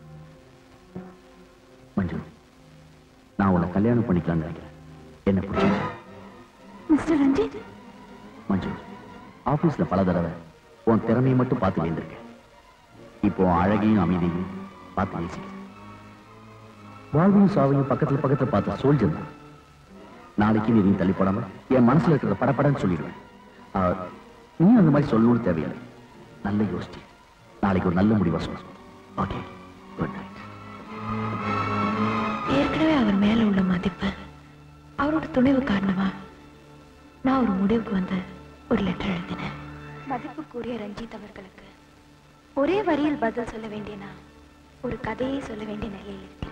மஞ்சு நான் உன்னை கல்யாணம் பண்ணிக்கலாம்னு நினைக்கிறேன் என்ன பிடிச்சிருக்கு மிஸ்டர் ரஞ்சித் மஞ்சு ஆபீஸ்ல பல தடவை உன் திறமையை மட்டும் பார்த்து வேந்திருக்கேன் இப்போ உன் அழகையும் அமைதியையும் பார்த்து நேசிக்கிறேன் வாழ்வையும் சாவையும் பக்கத்துல பக்கத்துல பார்த்த சோல்ஜர் தான் நாளைக்கு நீ எதையும் தள்ளிப்படாம என் மனசுல இருக்கிறத படப்படன்னு சொல்லிடுவேன் ஆ, நீ அந்த மாதிரி சொல்லணும்னு தேவையில்லை நல்ல யோசிச்சு நாளைக்கு ஒரு நல்ல முடிவா சொல்லணும் ஓகே குட் நைட் ஏற்கனவே அவர் மேல உள்ள மதிப்பு அவரோட துணிவு காரணமா நான் ஒரு முடிவுக்கு வந்து ஒரு லெட்டர் எழுதினேன் மதிப்புக்குரிய ரஞ்சித் அவர்களுக்கு ஒரே வரியில் பதில் சொல்ல வேண்டிய நான் ஒரு கதையை சொல்ல வேண்டிய நிலையில் இருக்கிறேன்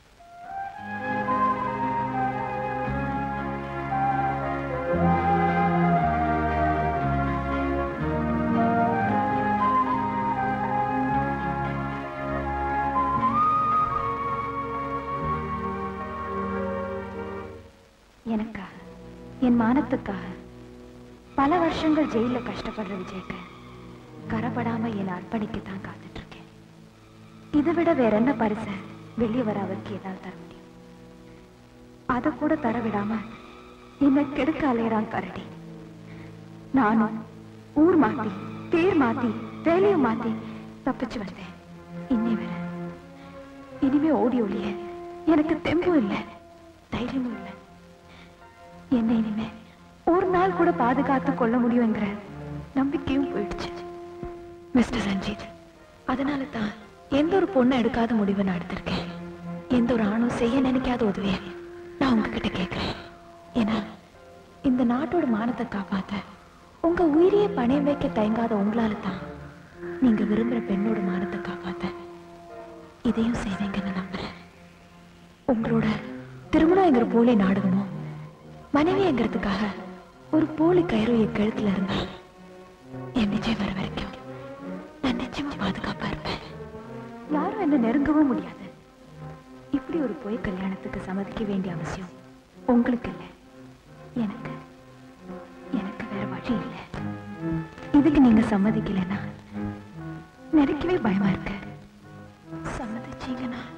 எனக்காக என் மானத்துக்காக பல வருஷங்கள் ஜெயில கஷ்டப்படுற விஜய்க்கு கரப்படாம என்னை அர்ப்பணிக்கத்தான் காத்துட்டு இருக்கேன் இதை விட வேற என்ன பரிசு வெளியே வர அவருக்கு ஏதாவது தர முடியும் அதை கூட தர விடாம என்னை கெடுக்க அலையறான் கரடி நானும் ஊர் மாத்தி பேர் மாத்தி வேலையும் மாத்தி தப்பிச்சு வந்தேன் இன்னி வேற இனிமே ஓடி ஒளிய எனக்கு தெம்பும் இல்லை தைரியமும் இல்லை என்ன இனிமே ஒரு நாள் கூட பாதுகாத்து கொள்ள முடியுங்கிற நம்பிக்கையும் போயிடுச்சு மிஸ்டர் ரஞ்சித் அதனால தான் எந்த ஒரு பொண்ணை எடுக்காத முடிவை நான் எடுத்திருக்கேன் எந்த ஒரு ஆணும் செய்ய நினைக்காத உதவிய நான் உங்ககிட்ட கேட்கிறேன் ஏன்னா இந்த நாட்டோட மானத்தை காப்பாத்த உங்க உயிரையே பணயம் வைக்க தயங்காத உங்களால தான் நீங்க விரும்புற பெண்ணோட மானத்தை காப்பாத்த இதையும் செய்வீங்கன்னு நம்புறேன் உங்களோட திருமணங்கிற போலி நாடகமும் மனைவிங்கிறதுக்காக ஒரு போலி கயிறு என் கழுத்துல இருந்தா என் நிச்சயம் வர வரைக்கும் நான் நிச்சயமா பாதுகாப்பா இருப்பேன் யாரும் என்ன நெருங்கவும் முடியாது இப்படி ஒரு பொய் கல்யாணத்துக்கு சம்மதிக்க வேண்டிய அவசியம் உங்களுக்கு இல்லை எனக்கு எனக்கு வேற வழி இல்லை இதுக்கு நீங்க சம்மதிக்கலைன்னா நினைக்கவே பயமா இருக்கு சம்மதிச்சீங்கன்னா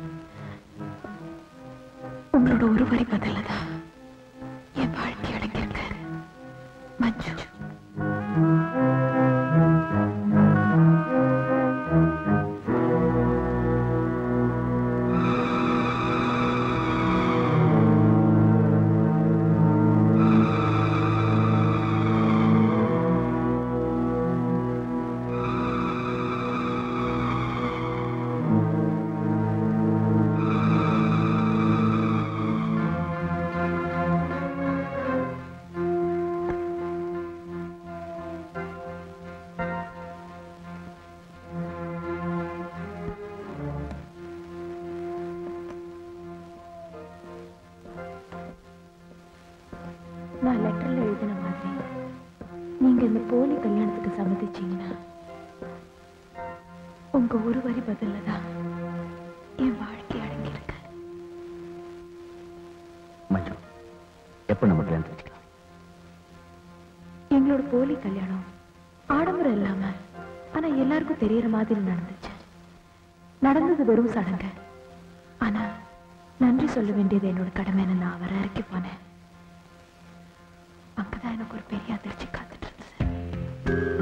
உங்களோட ஒரு வரி பதில தான் என் வாழ்க்கை அடங்கியிருக்கு மஞ்சு நான் லெட்டர்ல எழுதின மாதிரி நீங்க இந்த போலி கல்யாணத்துக்கு சம்மதிச்சீங்கன்னா உங்க ஒரு வரி பதில்ல தான் என் வாழ்க்கை அடங்கியிருக்கு மஞ்சு எப்ப நம்ம கல்யாணம் வச்சுக்கலாம் எங்களோட போலி கல்யாணம் ஆடம்பரம் இல்லாம ஆனா எல்லாருக்கும் தெரியற மாதிரி நடந்துச்சு நடந்தது வெறும் சடங்கு ஆனா நன்றி சொல்ல வேண்டியது என்னோட கடமைன்னு நான் அவரை இறக்கி போனேன் அங்கதான் எனக்கு ஒரு பெரிய அதிர்ச்சி காத்துட்டு இருந்தது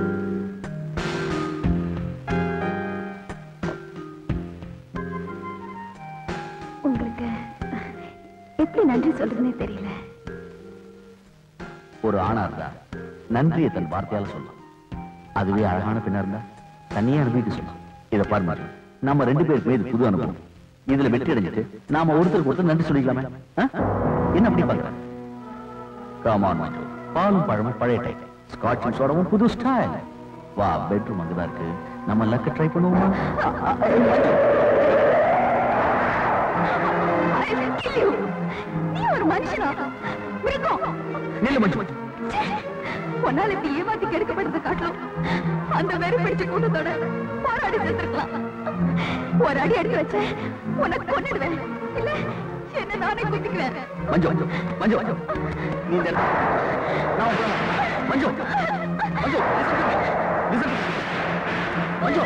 உங்களுக்கு எப்படி நன்றி சொல்றதுனே தெரியல ஒரு ஆணா இருந்தா நன்றியை தன் வார்த்தையால சொல்லலாம் அதுவே அழகான பெண்ணா இருந்தா தனியா அனுபவிக்க சொல்லலாம் இதை பாருமா நம்ம ரெண்டு பேருக்குமே இது புது அனுபவம் இதுல வெற்றி அடைஞ்சிட்டு நாம ஒருத்தருக்கு ஒருத்தர் நன்றி சொல்லிக்கலாமே ஆ? என்ன அப்படி பாக்குற காமான் மஞ்சு பாலும் பழமும் பழைய டைப் ஸ்காட்சும் சோடவும் புது ஸ்டைல் வா பெட்ரூம் அங்கதான் இருக்கு நம்ம லக்க ட்ரை பண்ணுவோமா நீ ஒரு மனுஷனா மிருகம் நில்லு மஞ்சு உன்னால இப்படி ஏமாத்தி கெடுக்கப்படுறது காட்டலாம் அந்த வெறி பிடிச்ச கூட்டத்தோட போராடி செத்துருக்கலாம் ஒரு அடி அடி வச்ச உனக்கு கொண்டுடுவேன் இல்ல என்ன நானே குத்திக்குவேன் மஞ்சு மஞ்சு மஞ்சு மஞ்சு நீ இந்த இடத்துல- நான் உன் கூட- மஞ்சு மஞ்சு listen to me. Listen to me. மஞ்சு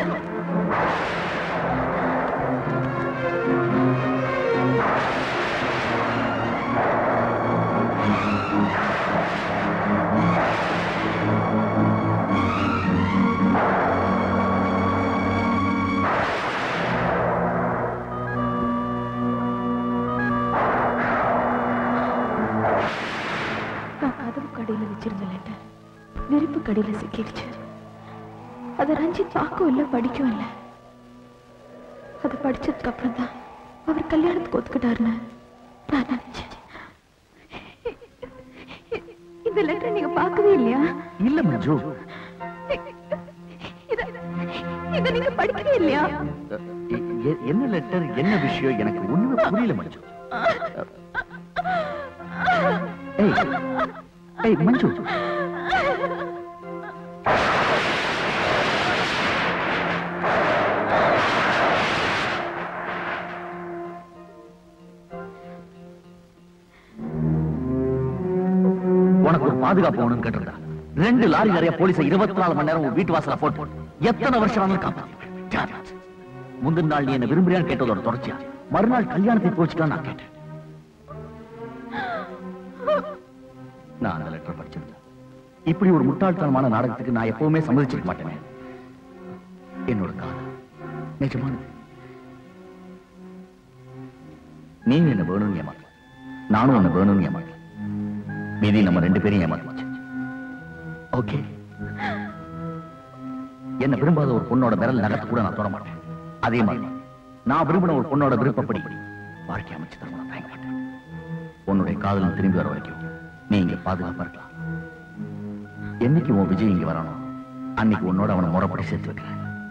நான் கதவு கடையில வச்சிருந்த லெட்டர் நெருப்பு கடையில சிக்கிடுச்சு அதை ரஞ்சித் பார்க்கவும் இல்லை படிக்கவும் இல்லை அதை படிச்சதுக்கு அப்புறம் தான் அவர் கல்யாணத்துக்கு ஒத்துக்கிட்டாருன்னு நான் நினைச்சேன் இந்த லெட்டர் நீங்க பார்க்கவே இல்லையா இல்ல மஞ்சு இத- இத நீங்க படிக்கவே இல்லையா எ- எ- என்ன லெட்டர் என்ன விஷயம் எனக்கு ஒண்ணுமே புரியல மஞ்சு ஏய் ஏய் மஞ்சு உனக்கு ஒரு பாதுகாப்பு வேணும்னு கேட்டிருந்தா ரெண்டு லாரி நிறைய போலீஸை இருபத்தி நாலு மணி நேரம் உன் வீட்டு வாசல போட்டு எத்தனை வருஷம் ஆனாலும் காப்பாத்து முந்தின நாள் நீ என்ன விரும்புறியான்னு கேட்டதோட தொடர்ச்சியா மறுநாள் கல்யாணத்தை போச்சுக்கலாம் நான் கேட்டேன் நான் அந்த லெட்டர் படிச்சிருந்தேன் இப்படி ஒரு முட்டாள்தனமான நாடகத்துக்கு நான் எப்பவுமே சம்மதிச்சிருக்க மாட்டேனே என்னோட காதல் நிஜமானது நீ என்ன வேணும்னு ஏமாத்த நானும் என்ன வேணும்னு ஏமாத்த விதி நம்ம ரெண்டு பேரும் ஏமாத்துச்சு ஓகே என்ன விரும்பாத ஒரு பொண்ணோட விரல் நகர்த்த கூட நான் தொட மாட்டேன் அதே மாதிரி நான் விரும்பின ஒரு பொண்ணோட விருப்பப்படி வாழ்க்கை அமைச்சு தர நான் தயங்க மாட்டேன் உன்னுடைய காதலன் திரும்பி வர வரைக்கும் நீ இங்க பாதுகாப்பா இருக்கலாம் என்னைக்கு உன் விஜய் இங்க வரணும் அன்னைக்கு உன்னோட அவனை முறைப்படி சேர்த்து வைக்கிறேன்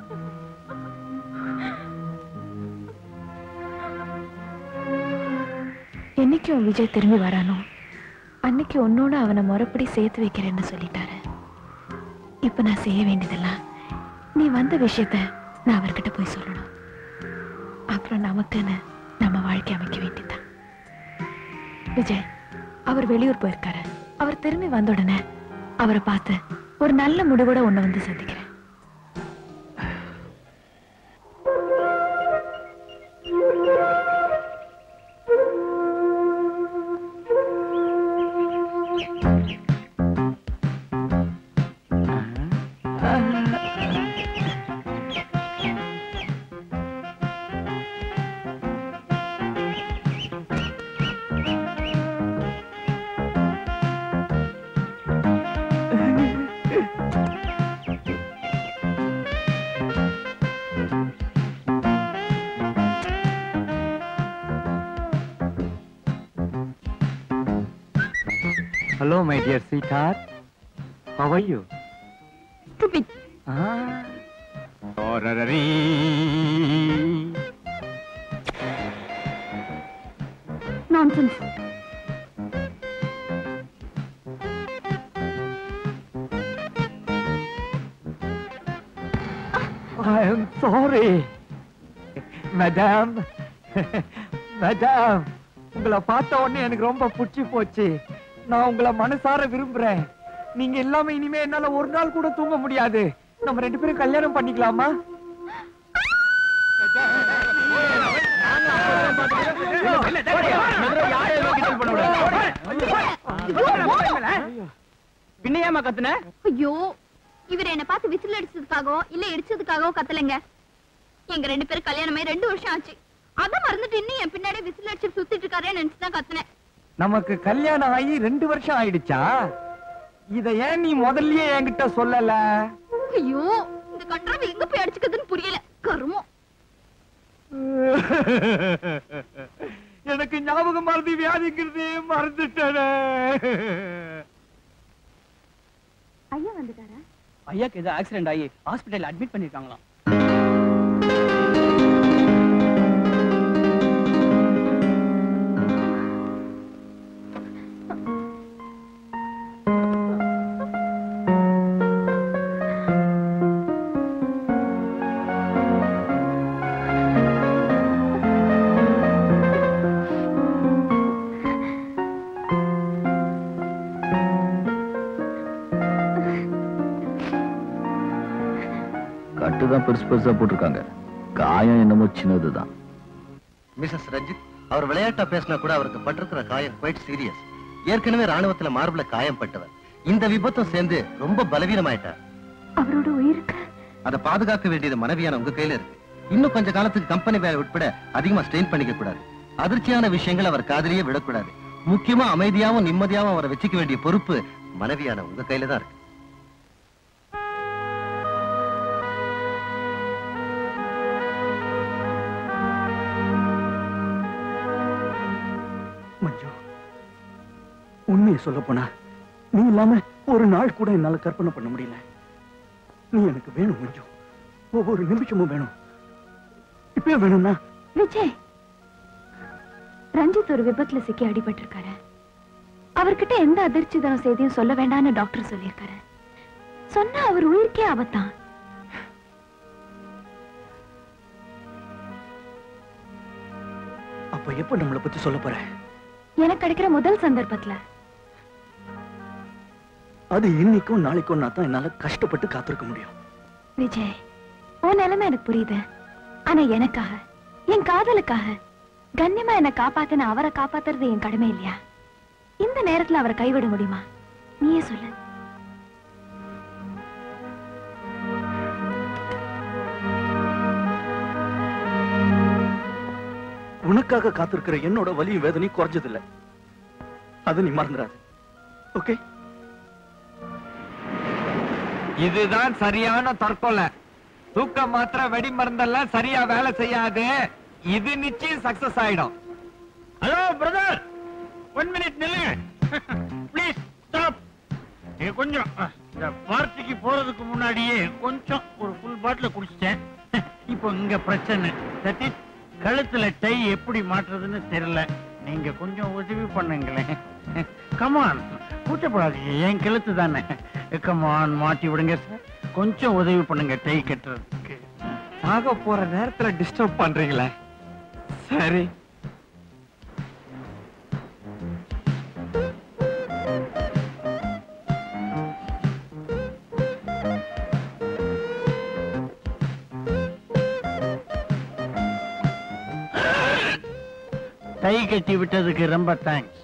என்னைக்கு உன் விஜய் திரும்பி வரானோ அன்னைக்கு உன்னோட அவனை முறைப்படி சேர்த்து வைக்கிறேன்னு சொல்லிட்டாரு இப்ப நான் செய்ய வேண்டியதெல்லாம் நீ வந்த விஷயத்த நான் அவர்கிட்ட போய் சொல்லணும் அப்புறம் நமக்குன்னு நம்ம வாழ்க்கை அமைக்க வேண்டியதுதான் விஜய் அவர் வெளியூர் போயிருக்காரு அவர் திரும்பி வந்த உடனே அவரை பார்த்து ஒரு நல்ல முடிவோட உன்னை வந்து சந்திக்கிறேன் Hello, my dear sweetheart. How are you? Stupid. Ah. Orarari. Nonsense. I am sorry. Madam. Madam. உங்களை பார்த்த உடனே எனக்கு ரொம்ப பிடிச்சி போச்சு நான் உங்களை மனசார விரும்புறேன் நீங்க இல்லாம இனிமே என்னால ஒரு நாள் கூட தூங்க முடியாது நம்ம ரெண்டு பேரும் கல்யாணம் பண்ணிக்கலாமா பின்ன ஏமா கத்துன ஐயோ இவர் என்ன பார்த்து விசில் அடிச்சதுக்காகவோ இல்ல இடிச்சதுக்காகவோ கத்தலைங்க எங்க ரெண்டு பேரும் கல்யாணமே ரெண்டு வருஷம் ஆச்சு அத மறந்துட்டு இன்னும் என் பின்னாடி விசில் அடிச்சு சுத்திட்டு இருக்காரே நினைச்சு தான் கத்துனேன் நமக்கு கல்யாணம் ஆகி ரெண்டு வருஷம் ஆயிடுச்சா இத ஏன் நீ முதல்லயே என்கிட்ட சொல்லல ஐயோ இந்த கன்றாவை எங்க போய் அடிச்சுக்குதுன்னு புரியல கருமம் எனக்கு ஞாபகம் மறதி வியாதிங்கிறதே மறந்துட்டேனே ஐயா வந்துட்டாரா ஐயாக்கு ஏதோ ஆக்சிடென்ட் ஆகி ஹாஸ்பிட்டல் அட்மிட் பண்ணிருக்காங்களாம் கட்டுதான் பெருசு பெருசா போட்டிருக்காங்க காயம் என்னமோ சின்னதுதான் மிஸ்ஸஸ் ரஞ்சித் அவர் விளையாட்டா பேசினா கூட அவருக்கு பட்டிருக்கிற காயம் குவைட் சீரியஸ் ஏற்கனவே ராணுவத்துல மார்புல காயம் பட்டவர் இந்த விபத்தும் சேர்ந்து ரொம்ப பலவீனமாயிட்டார் அவரோட உயிருக்கு அதை பாதுகாக்க வேண்டியது மனைவியான உங்க கையில இருக்கு இன்னும் கொஞ்ச காலத்துக்கு கம்பெனி வேலை உட்பட அதிகமா ஸ்ட்ரெயின் பண்ணிக்க கூடாது அதிர்ச்சியான விஷயங்கள் அவர் காதலியே விடக்கூடாது முக்கியமா அமைதியாவும் நிம்மதியாவும் அவரை வச்சுக்க வேண்டிய பொறுப்பு மனைவியான உங்க கையில தான் இருக்கு மஞ்சு உண்மையை சொல்ல போனா நீ இல்லாம ஒரு நாள் கூட என்னால கற்பனை பண்ண முடியல நீ எனக்கு வேணும் மஞ்சு ஒவ்வொரு நிமிஷமும் வேணும் இப்பயே வேணும்னா விஜய் ரஞ்சித் ஒரு விபத்துல சிக்கி அடிபட்டிருக்காரு அவர்கிட்ட எந்த அதிர்ச்சி தரும் செய்தியும் சொல்ல வேண்டாம்னு டாக்டர் சொல்லியிருக்காரு சொன்னா அவர் உயிருக்கே ஆபத்தான் அப்ப எப்ப நம்மளை பத்தி சொல்ல போற எனக்கு கிடைக்கிற முதல் சந்தர்ப்பத்துல அது இன்னைக்கும் நாளைக்கும் நான் தான் என்னால கஷ்டப்பட்டு காத்திருக்க முடியும் விஜய் உன் நிலைமை எனக்கு புரியுது ஆனா எனக்காக என் காதலுக்காக கண்ணியமா என்னை காப்பாத்தின அவரை காப்பாத்துறது என் கடமை இல்லையா இந்த நேரத்துல அவரை கைவிட முடியுமா நீயே சொல்லு உனக்காக காத்திருக்கிற என்னோட வலியும் வேதனையும் குறைஞ்சதில்ல அது நீ மறந்துடாது ஓகே இதுதான் சரியான தற்கொலை தூக்க மாத்திரை வெடி மருந்தெல்லாம் சரியா வேலை செய்யாது இது நிச்சயம் சக்சஸ் ஆயிடும் ஹலோ பிரதர் ஒன் மினிட் நில்லுங்க ப்ளீஸ் ஸ்டாப் நீ கொஞ்சம் அஹ், இந்த பார்ட்டிக்கு போறதுக்கு முன்னாடியே கொஞ்சம் ஒரு ஃபுல் பாட்டில் குடிச்சிட்டேன் இப்போ இங்க பிரச்சனை தட் இஸ் கழுத்துல டை எப்படி மாட்டுறதுன்னு தெரியல நீங்க கொஞ்சம் உதவி பண்ணுங்களேன் கமான் கூச்சப்படாதீங்க என் கழுத்து தானே கமான் மாட்டி விடுங்க சார் கொஞ்சம் உதவி பண்ணுங்க டை கட்டுறதுக்கு சாக போற நேரத்துல டிஸ்டர்ப் பண்றீங்களே சரி டை கட்டி விட்டதுக்கு ரொம்ப தேங்க்ஸ்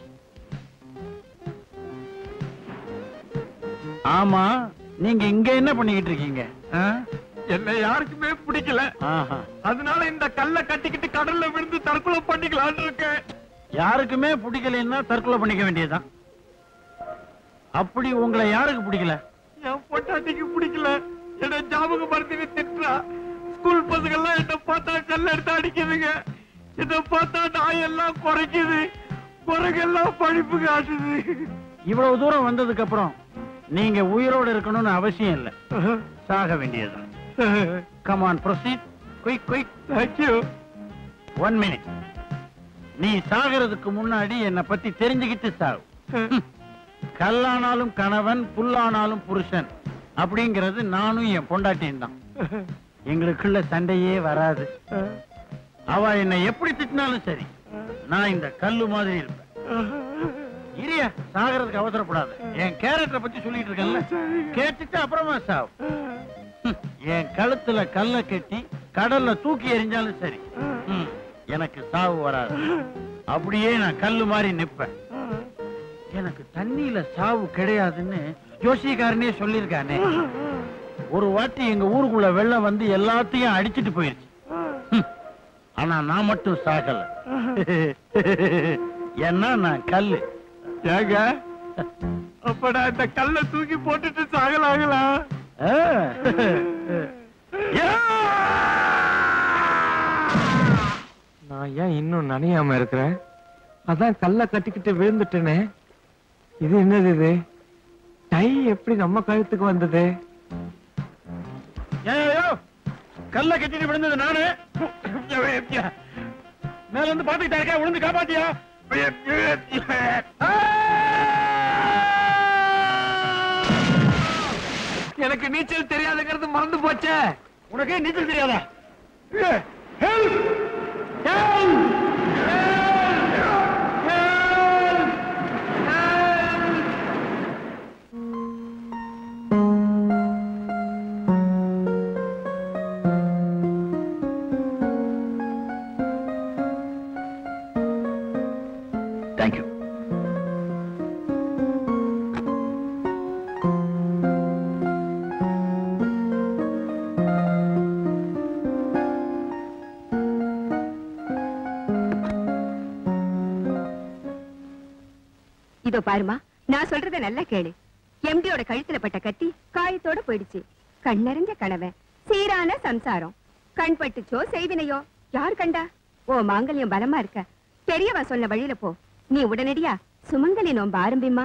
ஆமா நீங்க இங்க என்ன பண்ணிக்கிட்டு இருக்கீங்க ஆ? என்ன யாருக்குமே பிடிக்கல ஆஹா. அதனால இந்த கல்லை கட்டிக்கிட்டு கடல்ல விழுந்து தற்கொலை பண்ணிக்கலாம்னு இருக்கேன் யாருக்குமே பிடிக்கலைன்னா தற்கொலை பண்ணிக்க வேண்டியதுதான் அப்படி உங்களை யாருக்கு பிடிக்கல என் பொட்டாட்டிக்கு பிடிக்கல என்ன ஞாபகம் மறந்து திட்டுறா ஸ்கூல் பசங்க எல்லாம் என்ன பார்த்தா கல்ல எடுத்து அடிக்குதுங்க என்ன பார்த்தா நாய் எல்லாம் குறைக்குது குரங்கெல்லாம் படிப்பு காட்டுது இவ்வளவு தூரம் வந்ததுக்கு அப்புறம் நீங்க உயிரோட இருக்கணும்னு அவசியம் இல்ல சாக வேண்டியதுதான் come on proceed quick quick thank you one minute நீ சாகிறதுக்கு முன்னாடி என்னை பத்தி தெரிஞ்சுக்கிட்டு சாவு ஹம். கல்லானாலும் கணவன் புல்லானாலும் புருஷன் அப்படிங்கிறது நானும் என் பொண்டாட்டியும் தான் எங்களுக்குள்ள சண்டையே வராது அவ என்னை எப்படி திட்டினாலும் சரி நான் இந்த கல்லு மாதிரி இருப்பேன் இரியா சாகிறதுக்கு அவசரப்படாத என் கேரக்டரை பத்தி சொல்லிட்டு இருக்கேன்ல கேட்டுட்டு அப்புறமா சாவு ஹம். என் கழுத்துல கல்ல கட்டி கடல்ல தூக்கி எறிஞ்சாலும் சரி ஹம். எனக்கு சாவு வராது அப்படியே நான் கல்லு மாதிரி நிப்பேன் எனக்கு தண்ணியில சாவு கிடையாதுன்னு ஜோசியக்காரனே சொல்லியிருக்கானே ஒரு வாட்டி எங்க ஊருக்குள்ள வெள்ளம் வந்து எல்லாத்தையும் அடிச்சிட்டு போயிருச்சு ஹம். ஆனா நான் மட்டும் சாகல ஏன்னா நான் கல்லு ஏங்க அப்ப நான் இந்த கல்லை தூக்கி போட்டுட்டு சாகலாங்களா ஆ. நான் ஏன் இன்னும் நனையாம இருக்கிறேன் அதான் கல்ல கட்டிக்கிட்டு விழுந்துட்டேனே இது என்னது இது டை எப்படி நம்ம கழுத்துக்கு வந்தது ஏய்யோ, கல்ல கட்டிட்டு விழுந்தது நானு மேல இருந்து பாத்துக்கிட்டா இருக்கா விழுந்து காப்பாத்தியா எனக்கு நீச்சல் தெரியாதுங்கிறது மறந்து போச்சே உனக்கு நீச்சல் தெரியாதா தேங்க்யூ இதோ பாருமா நான் சொல்றத நல்லா கேளு எம்டியோட கழுத்துல பட்ட கத்தி காயத்தோட போயிடுச்சு கண் நிறைஞ்ச கணவன் சீரான சம்சாரம் கண் பட்டுச்சோ செய்வினையோ யார் கண்டா ஓ மாங்கல்யம் பலமா இருக்க பெரியவா சொன்ன வழியில போ நீ உடனடியா சுமங்கலி நோம்ப ஆரம்பிமா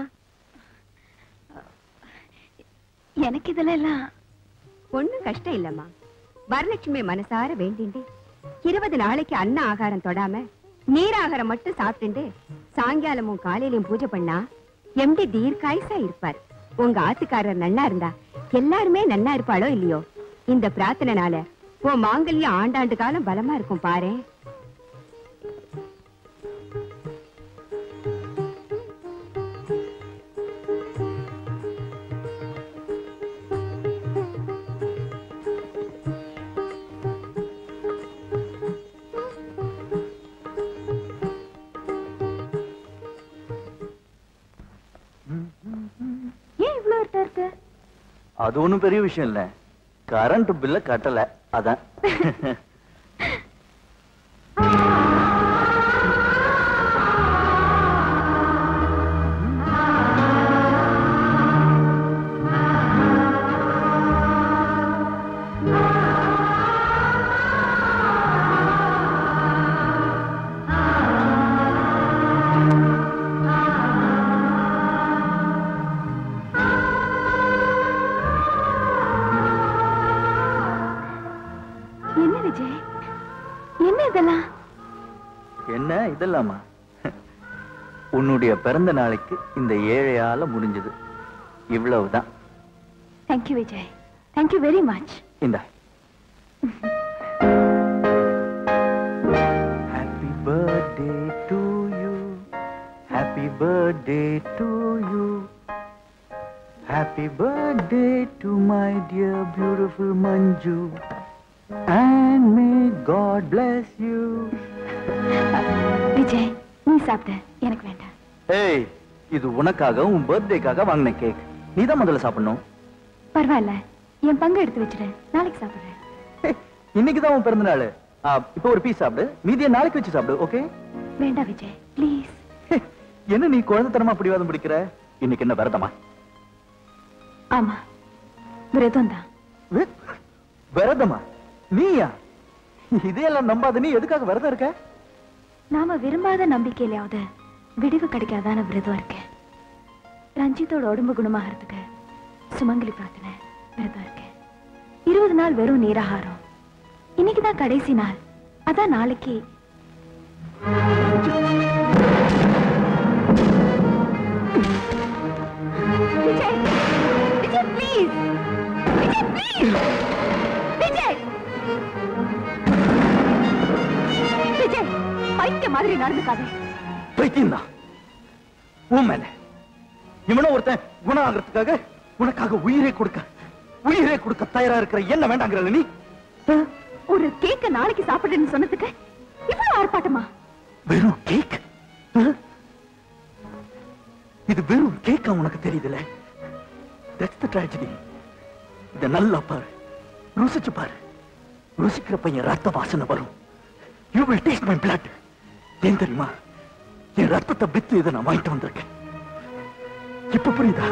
எனக்கு இதெல்லாம் எல்லாம் ஒண்ணும் கஷ்டம் இல்லம்மா வரலட்சுமி மனசார வேண்டிண்டு இருபது நாளைக்கு அன்ன ஆகாரம் தொடாம நீராகாரம் மட்டும் சாப்பிட்டுண்டு சாயங்காலமும் காலையிலயும் பூஜை பண்ணா எம்டி தீர்க்காயுசா இருப்பார் உங்க ஆத்துக்காரர் நன்னா இருந்தா எல்லாருமே நன்னா இருப்பாளோ இல்லையோ இந்த பிரார்த்தனைனால உன் மாங்கல்யம் ஆண்டாண்டு காலம் பலமா இருக்கும் பாரேன் ஏன் இவ்வளவு இருட்டா இருக்கு அது ஒண்ணும் பெரிய விஷயம் இல்ல கரண்ட் பில்ல கட்டல அதான் இதெல்லாம் என்ன இதெல்லாமா உன்னுடைய பிறந்த நாளைக்கு இந்த ஏழையால முடிஞ்சது இவ்வளவுதான் thank you Vijay thank you very much இந்த happy birthday to you happy birthday to you happy birthday to my dear beautiful Manju and may God bless you Vijay நீ சாப்பிட்ட எனக்கு வேண்டாம் ஏய் இது உனக்காக உன் பர்த்டேக்காக வாங்கின கேக் நீ தான் முதல்ல சாப்பிடணும் பரவாயில்ல என் பங்கு எடுத்து வச்சிடு நாளைக்கு சாப்பிடுறேன் இன்னைக்கு தான் உன் பிறந்த நாள் இப்போ ஒரு பீஸ் சாப்பிடு மீதியை நாளைக்கு வச்சு சாப்பிடு ஓகே வேண்டாம் விஜய் ப்ளீஸ் என்ன நீ குழந்தைத்தனமா பிடிவாதம் பிடிக்கிற இன்னைக்கு என்ன விரதமா ஆமா விரதம் தான் விரதமா நீயா இதையெல்லாம் நம்பாத நீ எதுக்காக விரதம் இருக்க நாம விரும்பாத நம்பிக்கையிலாவது விடிவு கிடைக்காதான விரதம் இருக்கேன் ரஞ்சித்தோட உடம்பு குணமாகறதுக்கு சுமங்கலி பிரார்த்தனை விரதம் இருக்கேன் இருபது நாள் வெறும் நீராகாரம் இன்னைக்குதான் கடைசி நாள் அதான் நாளைக்கு விஜய் விஜய் ப்ளீஸ் விஜய் ப்ளீஸ் விஜய் விஜய் பைத்திய மாதிரி நடந்துக்காதே பைத்தியம் தான் உன் மேல இவனும் ஒருத்தன் குணம் ஆகிறதுக்காக உனக்காக உயிரே கொடுக்க உயிரே கொடுக்க தயாரா இருக்கிற என்ன வேண்டாங்கிறல நீ ஒரு கேக்க நாளைக்கு சாப்பிடுன்னு சொன்னதுக்கு இவ்வளவு ஆர்ப்பாட்டமா வெறும் கேக் இது வெறும் கேக்கா உனக்கு தெரியுதுல தட்ஸ் த tragedy இத நல்லா பாரு ருசிச்சு பாரு ருசிக்கிற பையன் ரத்த வாசனை வரும் you will taste my blood ஏன் தெரியுமா என் ரத்தத்தை வித்து இதை நான் வாங்கிட்டு வந்திருக்கேன் இப்ப புரியுதா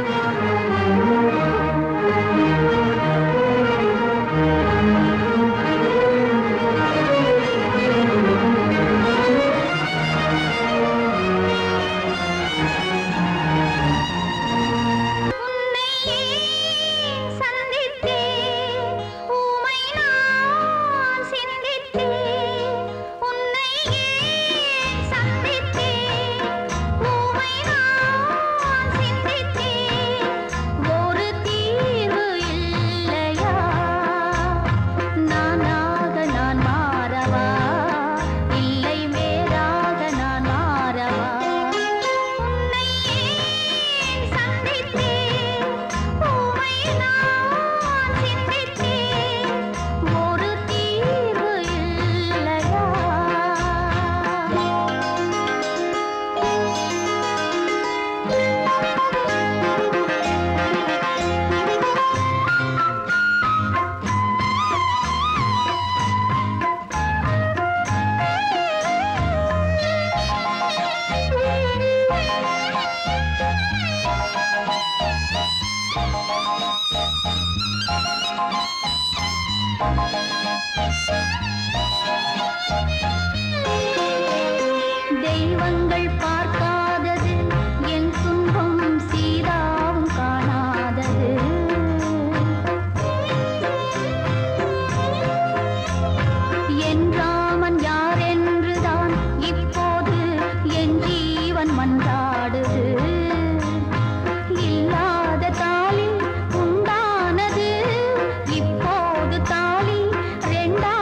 ஒரு தீர்வு இல்லையா நானாக நான் மாறவா இல்லை வேறாக நான் மாறவா உன்னை ஏன் சந்தித்தேன் உம்மை நான் சிந்தித்தேன் ஒரு தீர்வு இல்லையா தெய்வங்கள் பார்க்காதது என் துன்பம் சீராவும் காணாதது என் ராமன் யார் என்றுதான் இப்போது என் ஜீவன் மன்றாடுது இல்லாத தாலி உண்டானது இப்போது தாலி ரெண்டா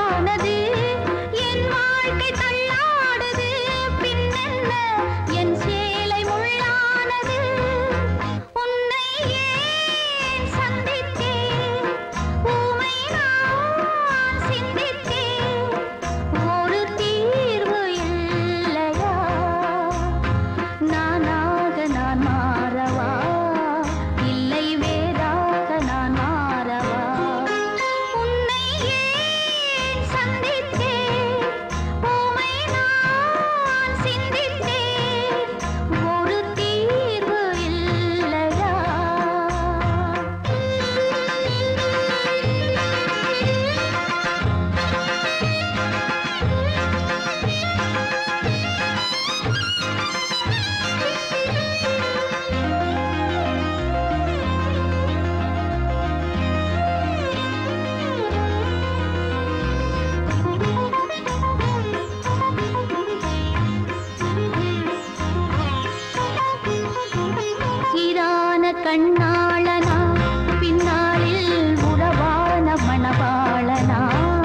கண்ணாளனா பின்னாளில் உறவான மணவாளனா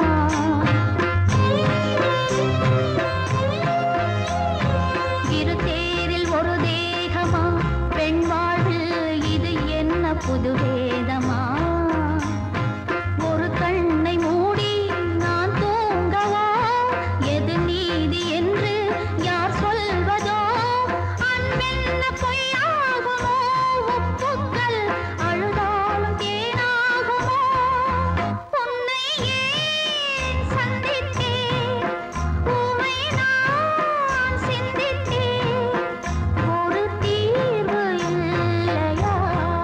இரு தேரில் ஒரு தேகமா பெண் வாழ்வில் இது என்ன புது வேதமா ஒரு கண்ணை மூடி நான் தூங்கவா எது நீதி என்று யார் சொல்வதோ அன்பென்ன பொய்யாகுமோ உப்புக்கள் அழுதாலும் தேனாகுமோ உன்னை ஏன் சந்தித்தேன் உமை நான் சிந்தித்தேன் ஒரு தீர்வு இல்லையா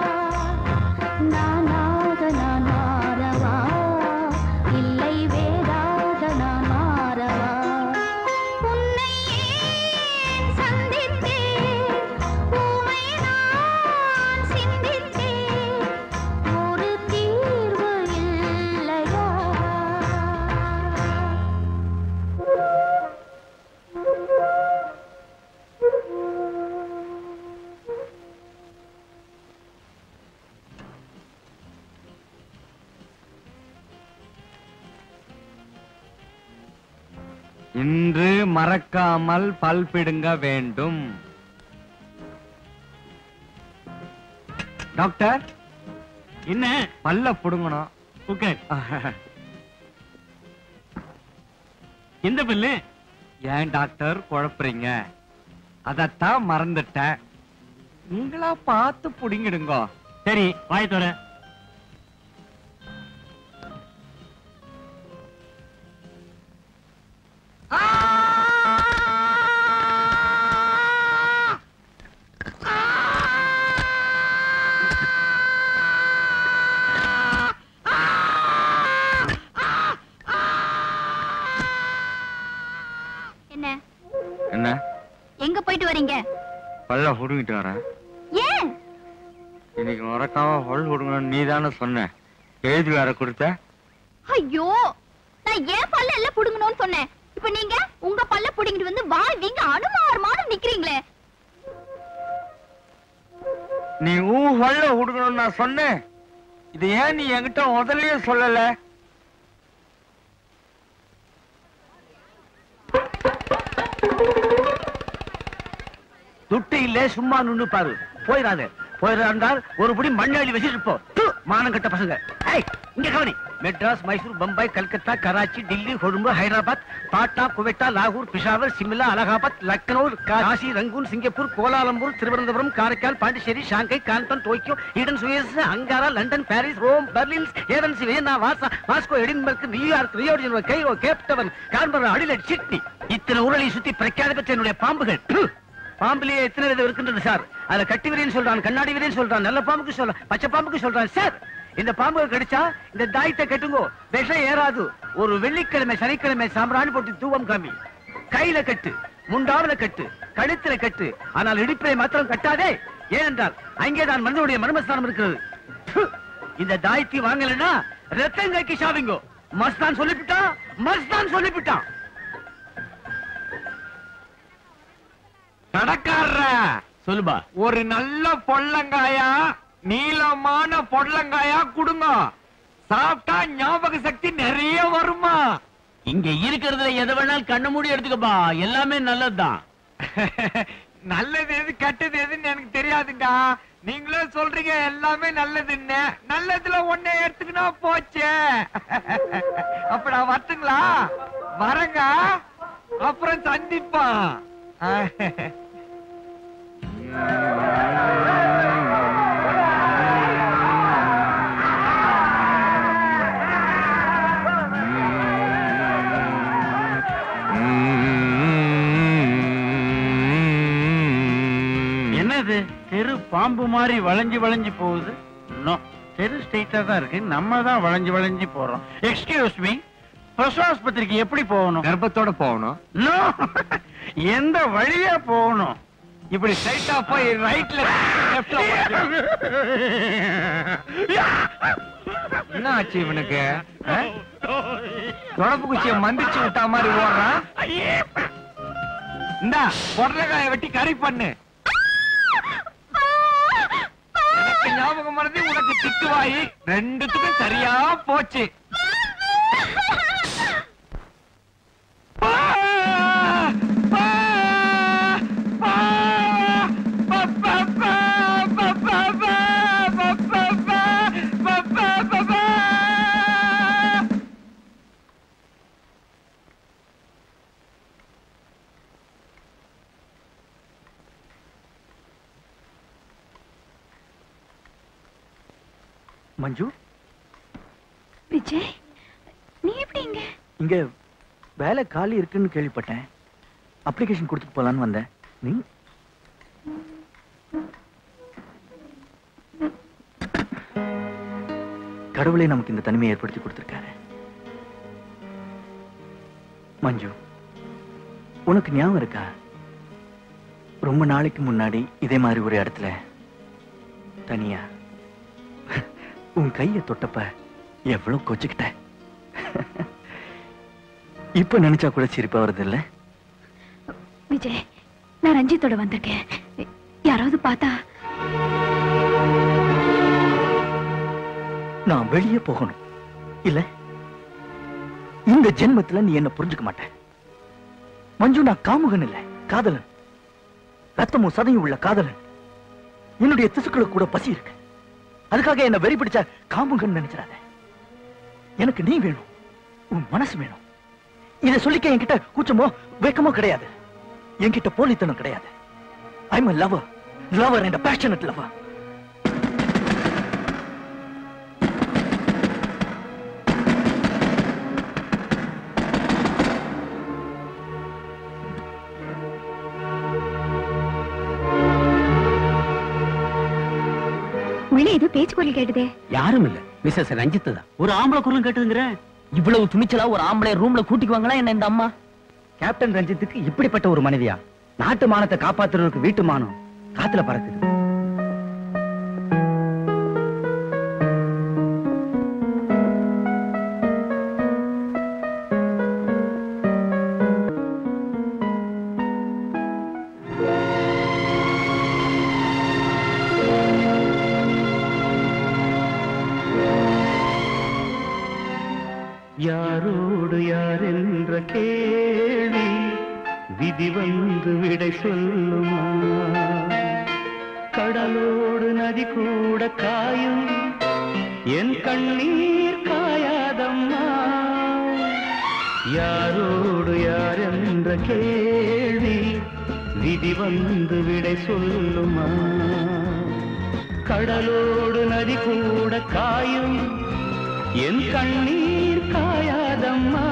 நானாக நான் மாறவா இல்லை வேறாக நான் மாறவா உன்னை ஏன் சந்தித்தேன் உமை நான் சிந்தித்தேன் ஒரு தீர்வு இல்லையா இன்று மறக்காமல் பல் பிடுங்க வேண்டும் டாக்டர் என்ன பல்ல புடுங்கணும் ஓகே எந்த பல்லு ஏன் டாக்டர் குழப்புறீங்க அதத்தான் மறந்துட்டேன் நீங்களா பார்த்து புடிங்கிடுங்க சரி வாய் தர என்ன என்ன எங்க போயிட்டு வரீங்க பல்ல புடுங்கிட்டு வரேன் ஏன் இன்னைக்கு மறக்காம பல் புடுங்கணும் நீ தானே சொன்ன எழுதி வேற கொடுத்த ஐயோ நான் ஏன் பல்ல எல்லாம் புடுங்கணும்னு சொன்னேன் இப்ப நீங்க உங்க பல்ல புடுங்கிட்டு வந்து வாய் வீங்க அனுமாரமான நிக்கிறீங்களே நீ ஊ பல்ல புடுங்கணும்னு நான் சொன்னேன் இது ஏன் நீ என்கிட்ட முதல்லயே சொல்லல துட்டு இல்ல சும்மா நின்னு பாரு போயிடாத போயிடாந்தால் ஒரு புடி மண்ணெளி வச்சுட்டு போ து, மானம் கட்ட பசங்க ஏய் இங்க கவனி மெட்ராஸ் மைசூர் பம்பாய் கல்கத்தா கராச்சி டில்லி கொழும்பு ஹைதராபாத் பாட்னா குவெட்டா லாகூர் Peshawar Shimla Allahabad Lucknow Kashi Rangoon Singapore Kuala Lumpur Thiruvananthapuram Karaikal Pondicherry Shanghai கான்பன் Tokyo Aden Suez Ankara London Paris Rome Berlin Athens Vienna Warsaw Moscow Edinburgh New York Rio de Janeiro, Cairo Cape Town Canberra Adelaide Sydney இத்தனை ஊரலை சுத்தி பிரఖ్యాత பெற்ற என்னுடைய பாம்புகள் ப்பு. பாம்புலயே எத்தனை விதம் இருக்கின்றது சார் அதுல கட்டி விரியன் சொல்றான் கண்ணாடி விரியன் சொல்றான் நல்ல பாம்புக்கு சொல்றான் பச்சை பாம்புக்கு சொல்றான் சார் இந்த பாம்பு கடிச்சா இந்த தாயத்தை கட்டுங்கோ விஷம் ஏறாது ஒரு வெள்ளிக்கிழமை சனிக்கிழமை சாம்பிராணி போட்டு தூவம் காமி கையில கட்டு முண்டாவில கட்டு கழுத்துல கட்டு ஆனால் இடுப்பிலை மாத்திரம் கட்டாதே ஏனென்றால் அங்கேதான் மனிதனுடைய மர்மஸ்தானம் இருக்கிறது ப்பு. இந்த தாயத்தை வாங்கலைன்னா ரத்தம் கைக்கு சாவிங்கோ மஸ்தான் சொல்லிவிட்டான் மஸ்தான் சொல்லிவிட்டான் கடைக்காரர சொல்லுபா ஒரு நல்ல பொள்ளங்காயா நீளமான பொடலங்காயா கொடுங்க சாப்பிட்டா ஞாபக சக்தி நிறைய வருமா இங்க இருக்கிறதுல எதை வேணாலும் கண்ணு மூடி எடுத்துக்கப்பா எல்லாமே நல்லதுதான் நல்லது எது கெட்டது எதுன்னு எனக்கு தெரியாதுங்க நீங்களே சொல்றீங்க எல்லாமே நல்லதுன்னு நல்லதுல ஒண்ணே எடுத்துக்கினா போச்சே அப்ப நான் வரட்டுங்களா வரங்க அப்புறம் சந்திப்பான் என்னது தெரு பாம்பு மாதிரி வளைஞ்சு வளைஞ்சு போகுது நோ தெரு ஸ்ட்ரெயிட்டா தான் இருக்கு நம்ம தான் வளைஞ்சு வளைஞ்சு போறோம் எக்ஸ்கியூஸ் மீ பிரசவாஸ்பத்திரிக்கு எப்படி போகணும் கர்ப்பத்தோட போகணும் நோ எந்த வழியா போகணும் இப்படி ஸ்ட்ரைட்டா போய் ரைட்ல லெஃப்ட்ல என்ன ஆச்சு இவனுக்கு ஆ? தொடப்பு குச்சிய மந்திச்சு விட்டா மாதிரி ஓடுறான் இந்தா பொடலக்காய வெட்டி கறி பண்ணு எனக்கு ஞாபகம் மறதி உனக்கு திட்டுவாயி ரெண்டுத்துக்கும் சரியா போச்சு மஞ்சு விஜய் நீ எப்படி இங்க இங்க வேலை காலி இருக்குன்னு கேள்விப்பட்டேன் அப்ளிகேஷன் கொடுத்துட்டு போலான்னு வந்தேன் நீ கடவுளே நமக்கு இந்த தனிமையை ஏற்படுத்தி கொடுத்திருக்காரு மஞ்சு உனக்கு ஞாபகம் இருக்கா ரொம்ப நாளைக்கு முன்னாடி இதே மாதிரி ஒரு இடத்துல தனியா உன் கையை தொட்டப்ப எவ்வளவு கொச்சுக்கிட்ட இப்ப நினைச்சா கூட சிரிப்பா வருது இல்ல விஜய் நான் ரஞ்சித்தோட வந்திருக்கேன் யாராவது பார்த்தா நான் வெளியே போகணும் இல்ல இந்த ஜென்மத்துல நீ என்ன புரிஞ்சுக்க மாட்ட மஞ்சு நான் காமுகன் இல்ல காதலன் ரத்தமும் சதையும் உள்ள காதலன் என்னுடைய திசுக்களுக்கு கூட பசி இருக்கு அதுக்காக என்ன வெறி பிடிச்ச காமுகன் நினைச்சிடாத எனக்கு நீ வேணும் உன் மனசு வேணும் இதை சொல்லிக்க என்கிட்ட கூச்சமோ வெக்கமோ கிடையாது என்கிட்ட போலித்தனம் கிடையாது I'm a lover lover and a passionate lover உள்ள ஏதோ பேச்சு குரல் கேட்டதே யாரும் இல்ல மிஸ்ஸஸ் ரஞ்சித் தான் ஒரு ஆம்பளை குரலும் கேட்டுதுங்கிற இவ்வளவு துணிச்சலா ஒரு ஆம்பளை ரூம்ல கூட்டிக்குவாங்களா என்ன இந்த அம்மா கேப்டன் ரஞ்சித்துக்கு இப்படிப்பட்ட ஒரு மனைவியா நாட்டு மானத்தை காப்பாத்துறதுக்கு வீட்டு மானம் காத்துல பறக்குது யாரோடு யார் என்ற கேள்வி விதி வந்து விடை சொல்லுமா கடலோடு நதி கூட காயும் என் கண்ணீர் காயாதம்மா யாரோடு யார் என்ற கேள்வி விதி வந்து விடை சொல்லுமா கடலோடு நதி கூட காயும் என் கண்ணீர் காயாதம்மா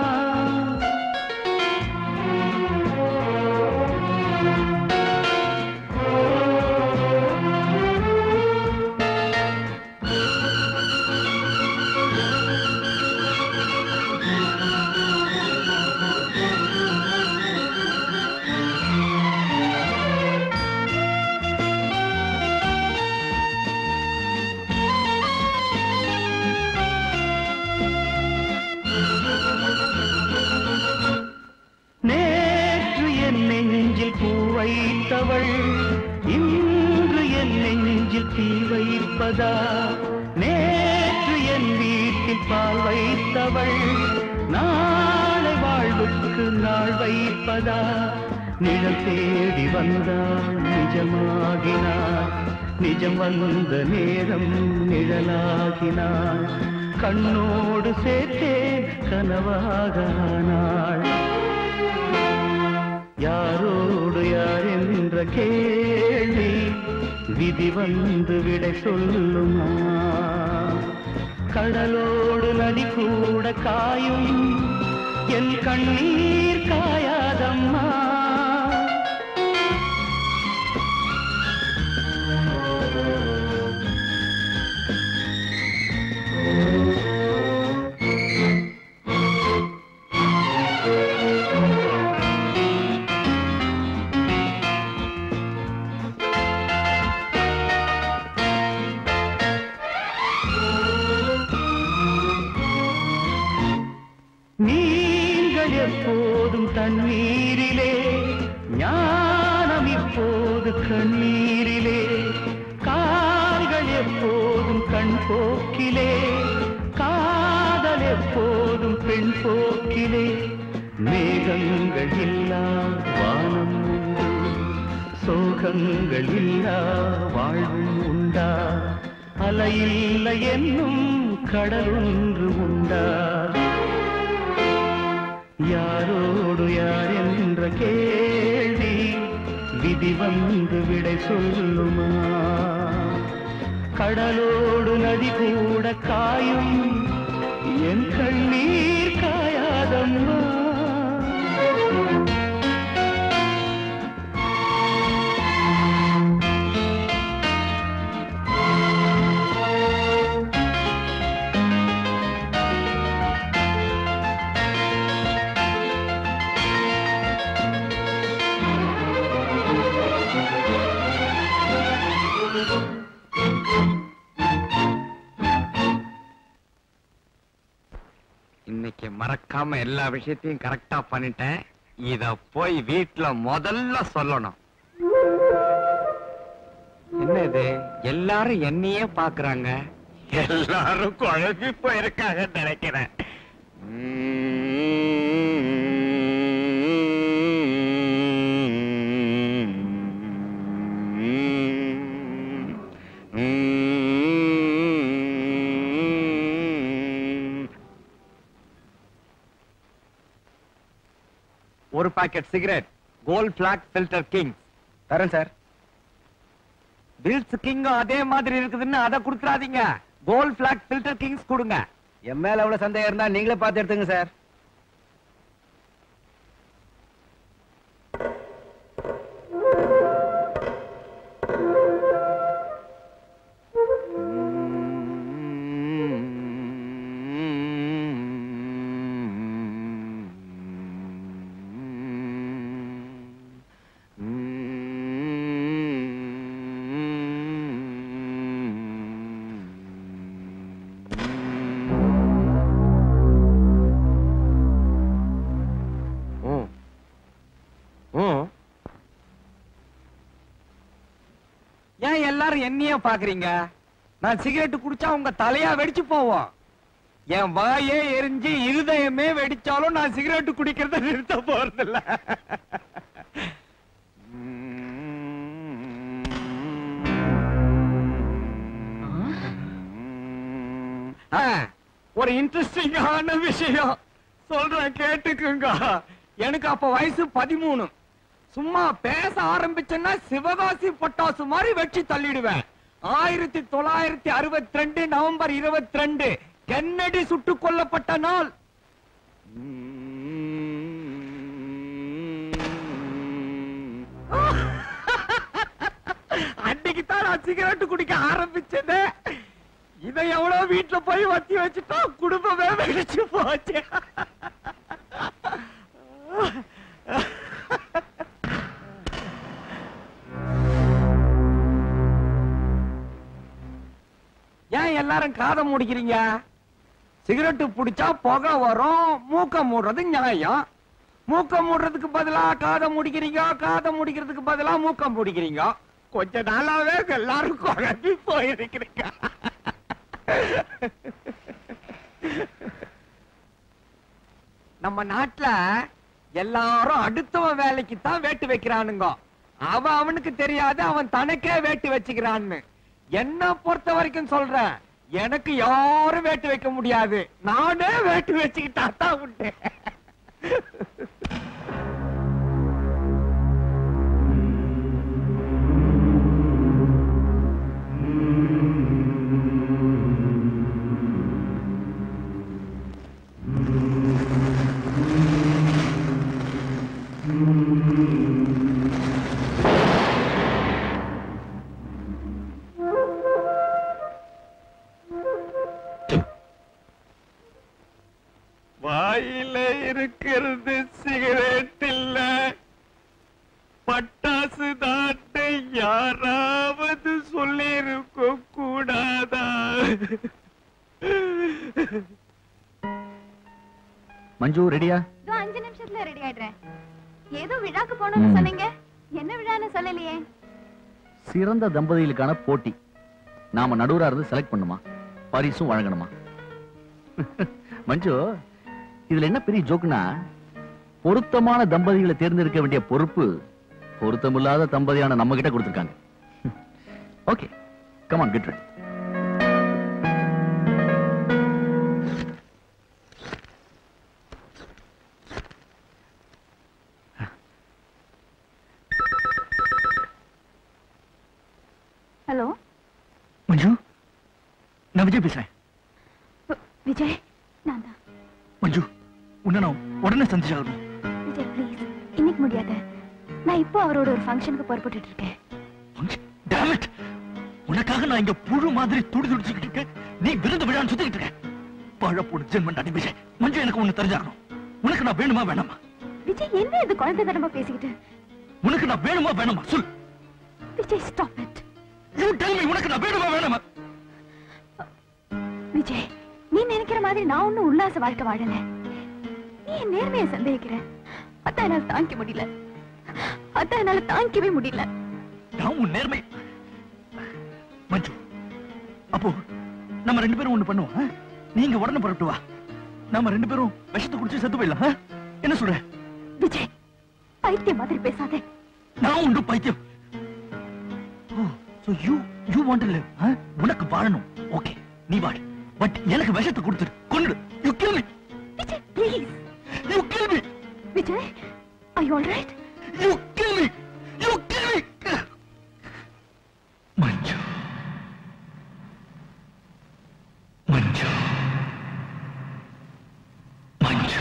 நேற்று என் நெஞ்சில் பூ வைத்தவள் இன்று என் நெஞ்சில் தீ வைப்பதா நேற்று என் வீட்டில் பால் வைத்தவள் நாளை வாழ்வுக்கு நாள் வைப்பதா நிழல் தேடி வந்தாள் நிஜமாகினாள் நிஜம் வந்த நேரம் நிழலாகினாள் கண்ணோடு சேர்த்தேன் கனவாக ஆனாள் யாரோடு யார் என்ற கேள்வி விதி வந்து விடை சொல்லுமா கடலோடு நதி கூட காயும் என் கண்ணீர் காயாதம்மா நீங்கள் எப்போதும் தண்ணீரிலே ஞானம் இப்போது கண்ணீரிலே கால்கள் எப்போதும் கண் போக்கிலே காதல் எப்போதும் பெண் போக்கிலே மேகங்கள் இல்லா வானம் உண்டு சோகங்கள் இல்லா வாழ்வும் உண்டா அலையில்லை என்னும் கடல் ஒன்று உண்டா யாரோடு யார் என்ற கேள்வி விதி வந்து விடை சொல்லுமா கடலோடு நதி கூட காயும் என் கண்ணீர் காயாதம்மா இன்னைக்கு மறக்காம எல்லா விஷயத்தையும் கரெக்டா பண்ணிட்டேன் இத போய் வீட்ல முதல்ல சொல்லணும் என்ன இது எல்லாரும் என்னையே பாக்குறாங்க எல்லாரும் குழம்பி போயிருக்காங்க நினைக்கிறேன் ஒரு packet cigarette Gold Flake filter king தரேன் சார் பில்ஸ் கிங்கும் அதே மாதிரி இருக்குதுன்னு அதை கொடுத்துறாதீங்க கோல்ட் பிளாக் ஃபில்டர் கிங்ஸ் கொடுங்க என் மேல அவ்வளவு சந்தேகம் இருந்தா நீங்களே பார்த்து எடுத்துங்க சார் ஏன் எல்லாரும் என்னையே பாக்குறீங்க நான் சிகரெட் குடிச்சா உங்க தலையா வெடிச்சு போவோம் என் வாயே எரிஞ்சு இருதயமே வெடிச்சாலும் நான் சிகரெட் குடிக்கிறத நிறுத்த போறதில்ல ஆ, ஒரு இன்ட்ரெஸ்டிங்கான விஷயம் சொல்றேன் கேட்டுக்குங்க எனக்கு அப்ப வயசு பதிமூணு சும்மா பேச ஆரம்பிச்சேன்னா சிவகாசி பட்டாசு மாதிரி வெச்சு தள்ளிடுவேன் ஆயிரத்தி தொள்ளாயிரத்தி அறுபத்தி ரெண்டு நவம்பர் இருபத்தி ரெண்டு கென்னடி சுட்டுக் கொல்லப்பட்ட நாள் அன்னைக்கு தான் நான் சிகரெட் குடிக்க ஆரம்பிச்சது இதை எவ்வளவு வீட்டுல போய் வத்தி வச்சுட்டா குடும்பமே வெடிச்சு போச்சு ஏன் எல்லாரும் காதை மூடிக்கிறீங்க சிகரெட்டு பிடிச்சா புகை வரும் மூக்க மூடுறது நியாயம் மூக்க மூடுறதுக்கு பதிலா காதை முடிக்கிறீங்க காதை முடிக்கிறதுக்கு பதிலா மூக்க முடிக்கிறீங்க கொஞ்ச நாளாவே எல்லாரும் குழம்பி போயிருக்கிறீங்க நம்ம நாட்டுல எல்லாரும் அடுத்தவன் வேலைக்கு தான் வேட்டு வைக்கிறானுங்க அவன் அவனுக்கு தெரியாது அவன் தனக்கே வேட்டு வச்சுக்கிறான்னு என்ன பொறுத்த வரைக்கும் சொல்றேன் எனக்கு யாரும் வேட்டு வைக்க முடியாது நானே வேட்டு வச்சுக்கிட்டா தான் உண்டு வாயில இருக்கிறது சிகரெட் இல்ல பட்டாசு தாட்ட யாராவது சொல்லிருக்க கூடாதா மஞ்சு ரெடியா இதோ அஞ்சு நிமிஷத்துல ரெடி ஆயிடுறேன் ஏதோ விழாக்கு போகணும்னு சொன்னீங்க என்ன விழான்னு சொல்லலையே சிறந்த தம்பதிகளுக்கான போட்டி நாம நடுவரா இருந்து செலக்ட் பண்ணுமா பரிசும் வழங்கணுமா மஞ்சு இதுல என்ன பெரிய ஜோக்குனா பொருத்தமான தம்பதிகளை தேர்ந்தெடுக்க வேண்டிய பொறுப்பு பொருத்தமில்லாத தம்பதியான நம்ம கிட்ட கொடுத்திருக்காங்க okay come on get ready hello Manju நான் விஜய் பேசுறேன் விஜய் நான் தான் மஞ்சு உன்னை நான் உடனே சந்திச்சாகணும் விஜய் ப்ளீஸ் இன்னைக்கு முடியாது நான் இப்போ அவரோட ஒரு ஃபங்க்ஷனுக்கு புறப்பட்டுட்டு இருக்கேன் Damn it! உனக்காக நான் இங்க புழு மாதிரி துடி துடிச்சுக்கிட்டு இருக்கேன் நீ விருந்து விழான்னு சுத்திக்கிட்டு இருக்க பழப்போடு ஜென்மன் அடி விஜய் மஞ்சு எனக்கு ஒண்ணு தெரிஞ்சாகணும் உனக்கு நான் வேணுமா வேணாமா விஜய் என்ன இது குழந்தை தனமா பேசிக்கிட்டு உனக்கு நான் வேணுமா வேணாமா சொல் Vijay stop it you tell me உனக்கு நான் வேணுமா வேணாமா விஜய் நீ நினைக்கிற மாதிரி நான் ஒண்ணும் உல்லாச வாழ்க்கை வாழல நீ என் நேர்மையை சந்தேகிக்கிற அதான் என்னால தாங்கிக்க முடியல அதான் என்னால தாங்கிக்கவே முடியல நான் உன் நேர்மை மஞ்சு அப்போ நம்ம ரெண்டு பேரும் ஒண்ணு பண்ணுவோம் ஆ? நீங்க உடனே புறப்பட்டு வா நாம ரெண்டு பேரும் விஷத்தை குடிச்சு செத்து போயிடலாம் ஆ? என்ன சொல்ற விஜய் பைத்தியம் மாதிரி பேசாதே நான் உண்டு பைத்தியம் oh so you you want to live உனக்கு வாழணும் ஓகே நீ வாழ பட் எனக்கு விஷத்தை கொடுத்துரு கொன்னுடு you kill me Vijay please you kill me Vijay I all right you kill me you kill me Manju Manju Manju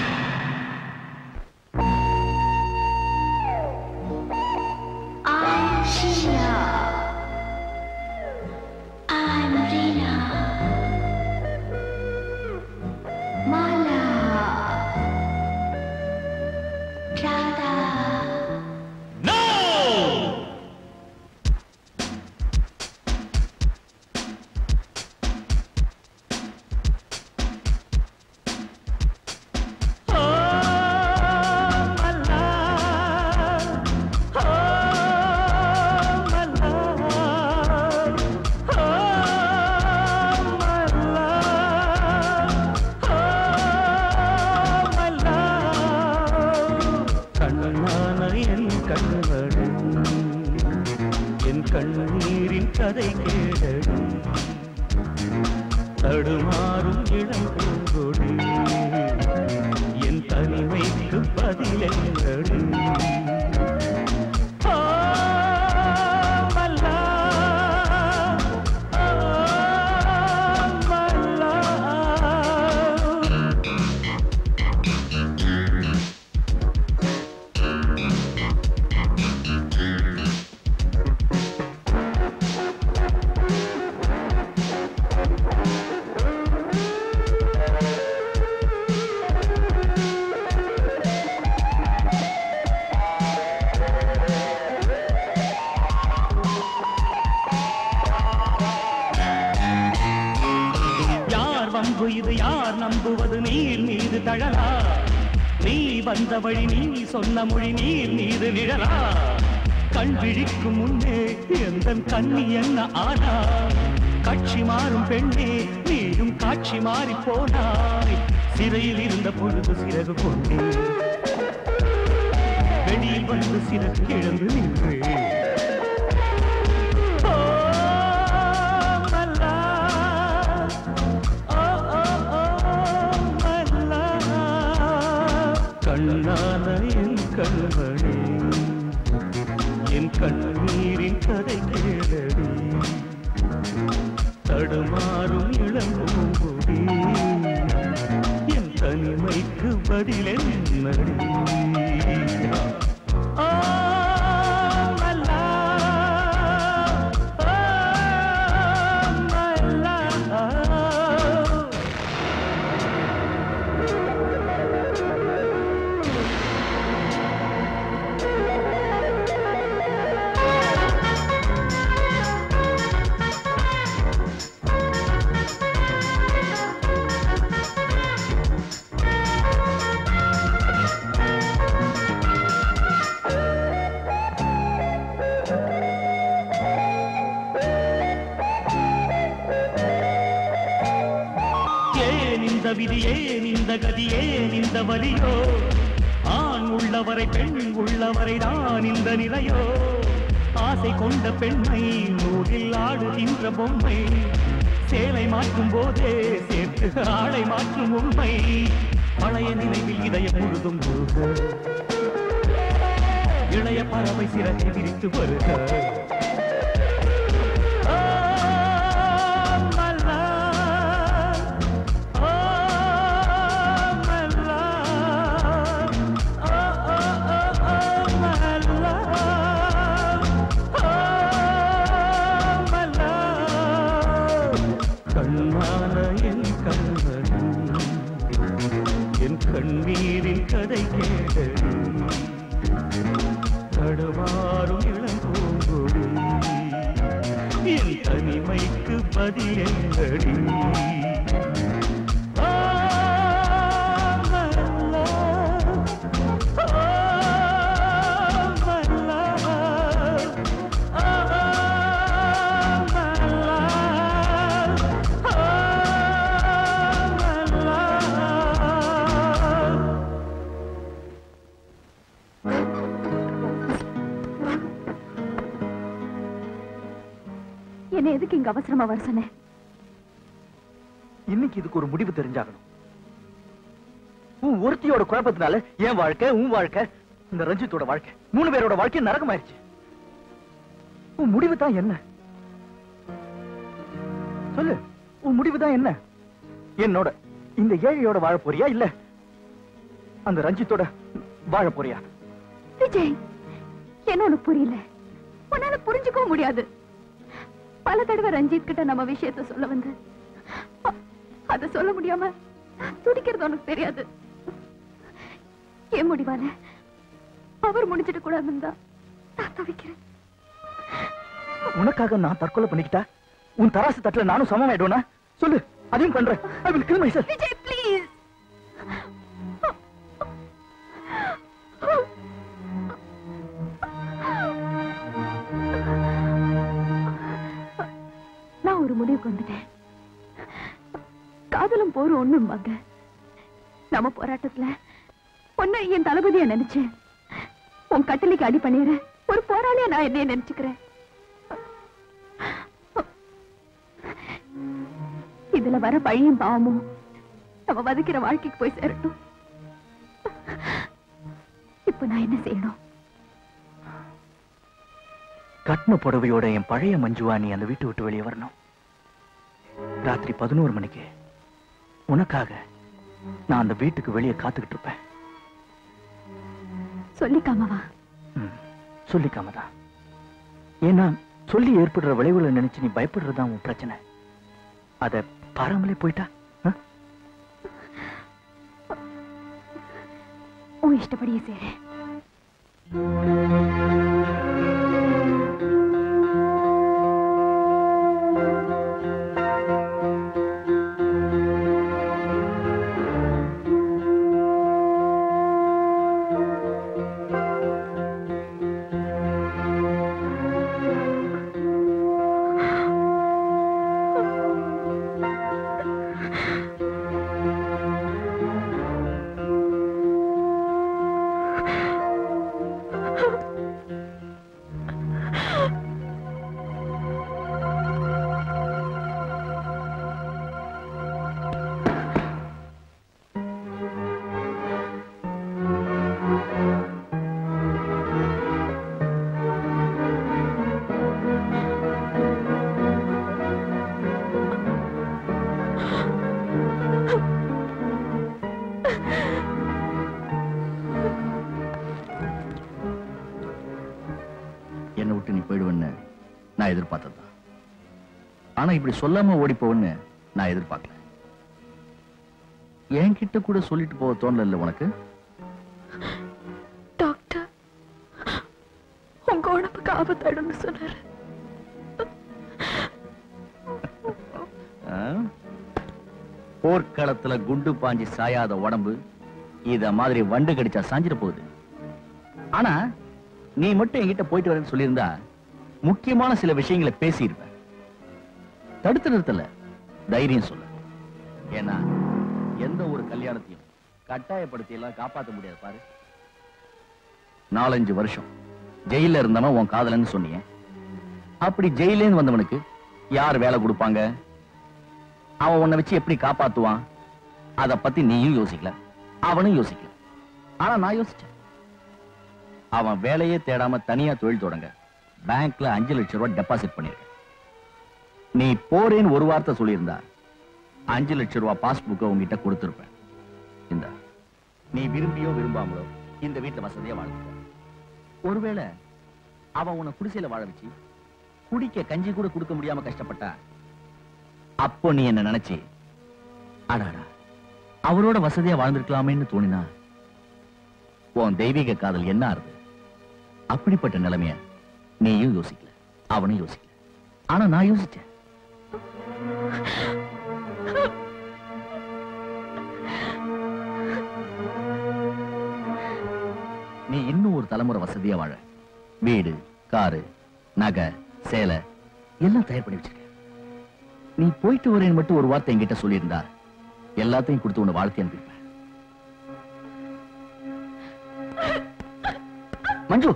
I'm Sheila. I'm Rina. Mala. Radha. No! கண்ணான என் கண்களே என் கண்ணீரின் கதை கேடடி தடுமாறும் இளம் பூங்கொடி என் தனிமைக்கு பதிலெங்கடி ஆ, மல்லா, ஆ, மல்லா. யார் வம்பு இது யார் நம்புவது நீர் மீது தழலா நீ வந்த வழி நீ சொன்ன மொழி நீர் மீது நிழலா கண் விழிக்கும் முன்னே எந்த கண்ணி என்ன ஆனா காட்சி மாறும் பெண்ணே நீயும் காட்சி மாறி போனாய் சிறையில் இருந்த பொழுது சிறகு கொண்டே வெளியில் வந்து சிறகு இழந்து நின்றேன் ஓ, மல்லா, ஓ, ஓ, ஓ, மல்லா. கண்ணான என் கண்மணி என் கண்ணீரின் கதை கேளடி தடுமாறும் இளங்கூடி என் தனிமைக்கு பதிலென்னடி ஆ, மல்லா, ஆ, மல்லா. Thank இந்த விதியே இந்த கதியே இந்த வலியோ ஆண் உள்ளவரை பெண் உள்ளவரை தான் இந்த நிலையோ ஆசை கொண்ட பெண்மை நூலில் ஆடுகின்ற பொம்மை சேலை மாற்றும் போதே சேர்த்து ஆடை மாற்றும் உண்மை பழைய நினைவில் இதயம் முழுதும் முழுக இளைய பறவை சிறகை விரித்து வருக கண்ணான என் கண்கள் என் கண்ணீரின் கதை கேட்டது தடுமாறும் இளம் பூங்கொடி என் தனிமைக்கு பதில் என்னடி ஆ, my love. Ah, my love. Ah, my love. Ah, my love. என்ன எதுக்கு இங்க அவசரமா வர சொன்னேன் இன்னைக்கு இதுக்கு ஒரு முடிவு தெரிஞ்சாகணும் உன் ஒருத்தியோட குழப்பத்தினால என் வாழ்க்கை உன் வாழ்க்கை இந்த ரஞ்சித்தோட வாழ்க்கை மூணு பேரோட வாழ்க்கை நரகமாயிருச்சு உன் முடிவு தான் என்ன சொல்லு உன் முடிவு தான் என்ன என்னோட இந்த ஏழையோட வாழ போறியா இல்ல அந்த ரஞ்சித்தோட வாழ போறியா விஜய் என்ன உனக்கு புரியல உன்னால புரிஞ்சுக்கவும் முடியாது பல தடவை ரஞ்சித் கிட்ட நம்ம விஷயத்த சொல்ல வந்து அ- அத சொல்ல முடியாம துடிக்கிறது உனக்கு தெரியாது ஏன் முடிவால அவர் முடிச்சிட்டு கூட இருந்தா நான் தவிக்கிறேன் உனக்காக நான் தற்கொலை பண்ணிக்கிட்டா உன் தராசு தட்டுல நானும் சமமாயிடுவேனா சொல்லு அதையும் பண்றேன் I will kill myself Vijay please நான் ஒரு முடிவுக்கு வந்துட்டேன் காதலும் போரும் ஒண்ணும்பாங்க நம்ம போராட்டத்துல பொண்ணு என் தளபதியா நினைச்சேன் உன் கட்டளைக்கு அடி பண்ணிடுறேன் ஒரு போராளியா நான் என்னைய நினைச்சுக்கிறேன் இதுல வர பழியும் பாவமும் நம்ம வதைக்கிற வாழ்க்கைக்கு போய் சேரட்டும் இப்ப நான் என்ன செய்யணும் கட்ன புடவையோட என் பழைய மஞ்சுவா நீ அந்த வீட்டை விட்டு வெளியே வரணும் ராத்திரி பதினோரு மணிக்கு உனக்காக நான் அந்த வீட்டுக்கு வெளியே காத்துக்கிட்டு இருப்பேன் சொல்லிக்காமவா சொல்லிக்காம தான் ஏன்னா சொல்லி ஏற்படுற விளைவுகளை நினைச்சு நீ பயப்படுறதுதான் உன் பிரச்சனை அத பாராமலே போயிட்டா ஆ? உன் இஷ்டப்படியே செய்றேன் என்னை விட்டு நீ போயிடுவேன்னு நான் எதிர்பார்த்ததுதான் ஆனா இப்படி சொல்லாம ஓடி போவேன்னு நான் எதிர்பார்க்கல என்கிட்ட கூட சொல்லிட்டு போக தோணல இல்ல உனக்கு டாக்டர் உங்க உடம்புக்கு ஆபத்தாயிடும்னு சொன்னாரு ஆ? போர்க்களத்துல குண்டு பாஞ்சி சாயாத உடம்பு இத மாதிரி வண்டு கடிச்சா சாஞ்சிட போகுது ஆனா நீ மட்டும் என்கிட்ட போயிட்டு வரேன்னு சொல்லியிருந்தா முக்கியமான சில விஷயங்களை பேசியிருப்பேன் தடுத்து நிறுத்தல தைரியம் சொல்ல ஏன்னா எந்த ஒரு கல்யாணத்தையும் கட்டாயப்படுத்தி எல்லாம் காப்பாத்த முடியாது பாரு நாலஞ்சு வருஷம் ஜெயில இருந்தவன் உன் காதலன்னு சொன்னீங்க அப்படி ஜெயிலேருந்து வந்தவனுக்கு யார் வேலை கொடுப்பாங்க அவன் உன்னை வச்சு எப்படி காப்பாத்துவான் அத பத்தி நீயும் யோசிக்கல அவனும் யோசிக்கல ஆனா நான் யோசிச்சேன் அவன் வேலையே தேடாம தனியா தொழில் தொடங்க பேங்க்ல அஞ்சு லட்சம் ரூபாய் டெபாசிட் பண்ணிருக்க நீ போறேன்னு ஒரு வார்த்தை சொல்லியிருந்தா அஞ்சு லட்சம் ரூபாய் பாஸ்புக்கை உங்ககிட்ட கொடுத்திருப்பேன் இந்த நீ விரும்பியோ விரும்பாமலோ இந்த வீட்டுல வசதியா வாழ்ந்துட்ட ஒருவேளை அவன் உன்னை குடிசையில வாழ வச்சு குடிக்க கஞ்சி கூட கொடுக்க முடியாம கஷ்டப்பட்டா அப்போ நீ என்ன நினைச்சு அடாடா அவரோட வசதியா வாழ்ந்திருக்கலாமேன்னு தோணினா உன் தெய்வீக காதல் என்ன ஆறுது அப்படிப்பட்ட நிலைமைய நீயும் யோசிக்கல அவனும் யோசிக்கல ஆனா நான் யோசிச்சேன் நீ இன்னும் ஒரு தலைமுறை வசதியா வாழ வீடு காரு நகை சேலை எல்லாம் தயார் பண்ணி வச்சிருக்க நீ போயிட்டு வரேன்னு மட்டும் ஒரு வார்த்தை என்கிட்ட சொல்லியிருந்தா எல்லாத்தையும் கொடுத்து உன்னை வாழ்க்கை அனுப்பியிருப்பேன் மஞ்சு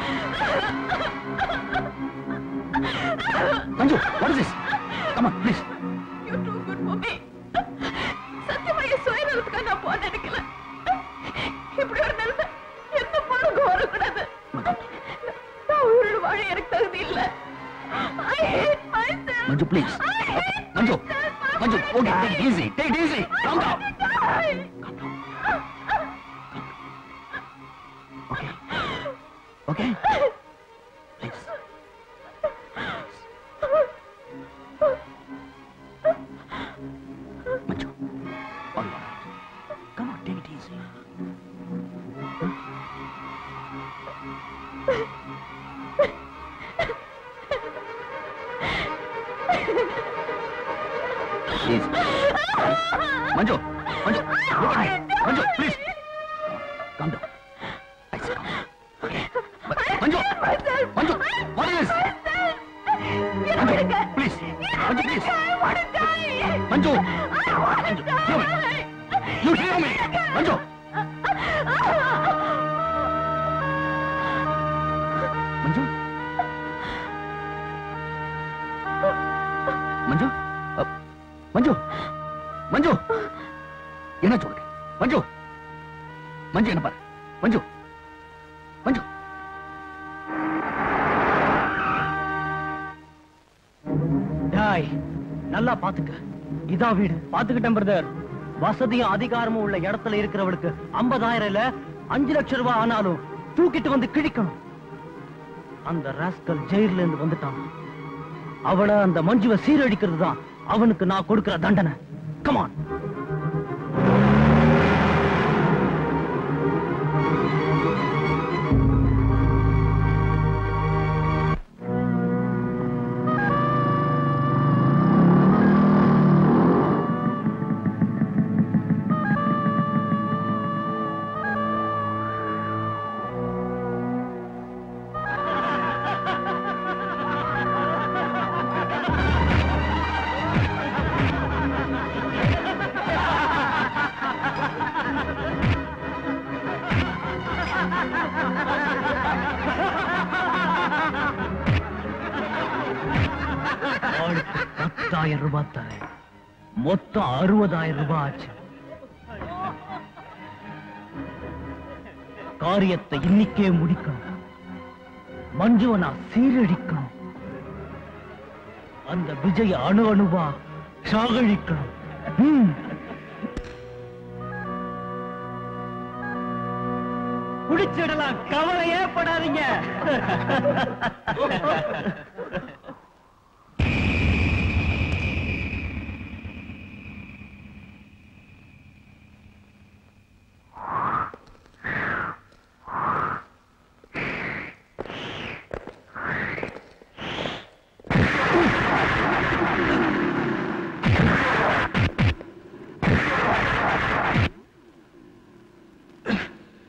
மஞ்சு what is this come on please சத்தியமா என் சுயநலத்துக்காக நான் போக நினைக்கல இப்படி ஒரு நிலைமை எந்த பொண்ணுக்கு வரக்கூடாது நான் உயிரோடு வாழ எனக்கு தகுதி இல்ல I hate myself. Manju please Manju Manju okay take easy take easy calm down okay please Manju all right. come on take it easy Please. Manju, Manju, look at me. Manju, please. Calm down. I say calm down. Okay. But, Manju, Manju, what is this? Manju, please. Manju, please. Manju. Manju, hear me. You hear me. Manju. Manju. Manju அ, மஞ்சு மஞ்சு என்ன சொல்லுங்க மஞ்சு மஞ்சு என்ன பாரு மஞ்சு மஞ்சு டாய் நல்லா பாத்துக்க இதான் வீடு பாத்துக்கிட்டேன் பிரதர் வசதியும் அதிகாரமும் உள்ள இடத்துல இருக்கிறவளுக்கு ஐம்பதாயிரம் இல்ல அஞ்சு லட்சம் ரூபாய் ஆனாலும் தூக்கிட்டு வந்து கிழிக்கணும் அந்த ராஸ்கல் ஜெயில இருந்து வந்துட்டான் அவனை அந்த மஞ்சுவை சீரழிக்கிறது தான் அவனுக்கு நான் கொடுக்கிற தண்டனை கமான் ஆளுக்கு பத்தாயிரம் ரூபாய் தரேன் மொத்தம் அறுபதாயிரம் ரூபாய் ஆச்சு காரியத்தை இன்னிக்கே முடிக்கணும் மஞ்சுவை நான் சீரழிக்கணும் அந்த விஜய அணு அணுவா சாகழிக்கணும் ம். குடிச்சிடலாம் கவலையே படாதீங்க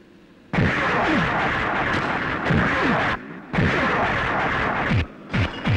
Ah!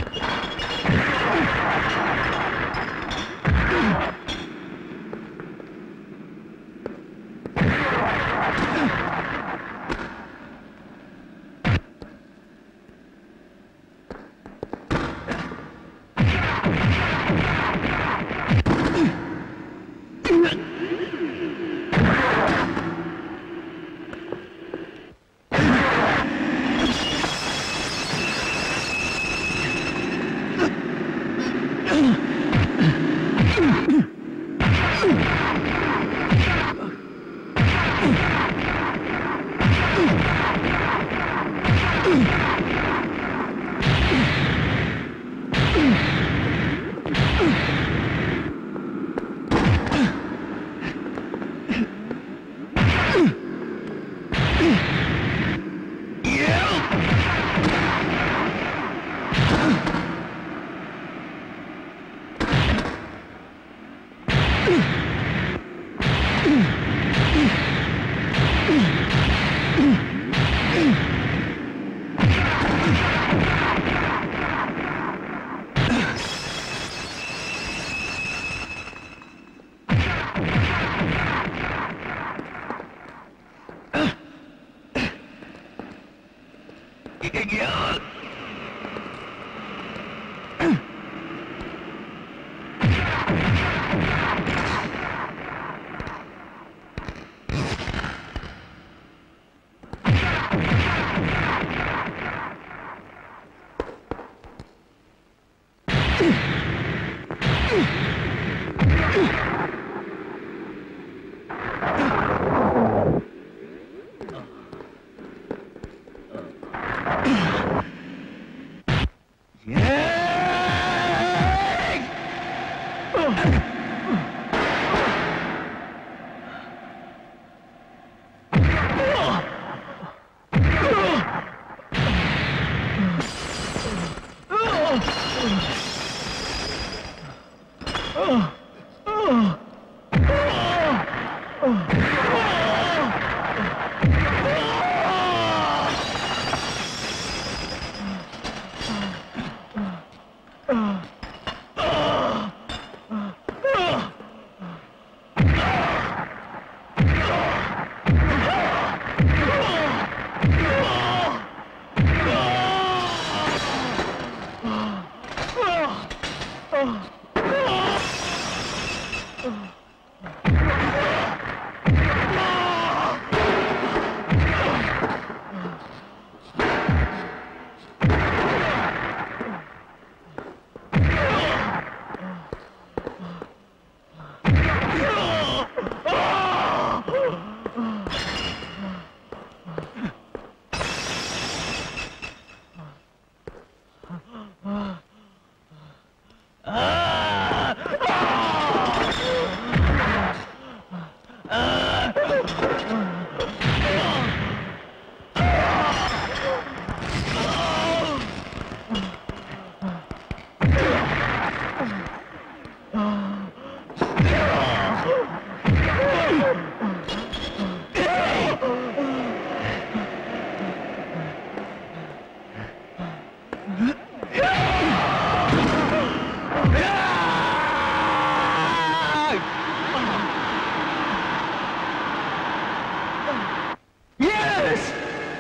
Yes!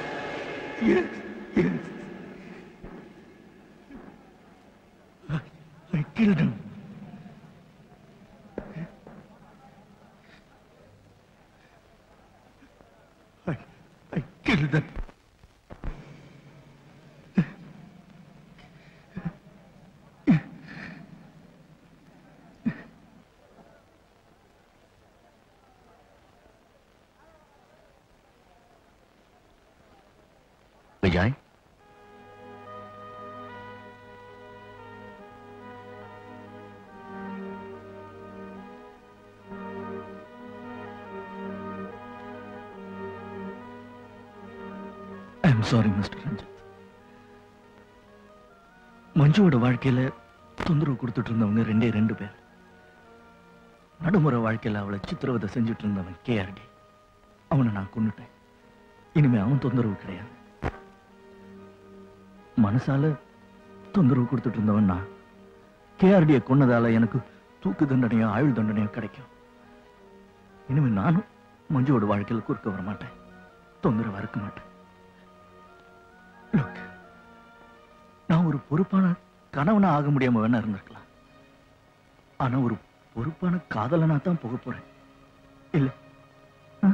Yes, yes. I, I killed him. I, I killed them. Vijay I am sorry mister Ranjith மஞ்சுவோட வாழ்க்கையில தொந்தரவு கொடுத்துட்டு இருந்தவங்க ரெண்டே ரெண்டு பேர் நடுமுறை வாழ்க்கையில அவளை சித்திரவதை செஞ்சுட்டு இருந்தவன் கேஆர்டி அவனை நான் கொன்னுட்டேன் இனிமே அவன் தொந்தரவு கிடையாது மனசால தொந்தரவு கொடுத்துட்டு இருந்தவன் நான் கேஆர்டியை கொன்னதால எனக்கு தூக்கு தண்டனையோ ஆயுள் தண்டனையோ கிடைக்கும் இனிமே நானும் மஞ்சுவோட வாழ்க்கையில குறுக்க வர மாட்டேன் தொந்தரவா இருக்க மாட்டேன் Look, நான் ஒரு பொறுப்பான கணவனா ஆக முடியாம வேணா இருந்திருக்கலாம் ஆனா ஒரு பொறுப்பான காதலனா தான் போக போறேன் இல்ல ஆ?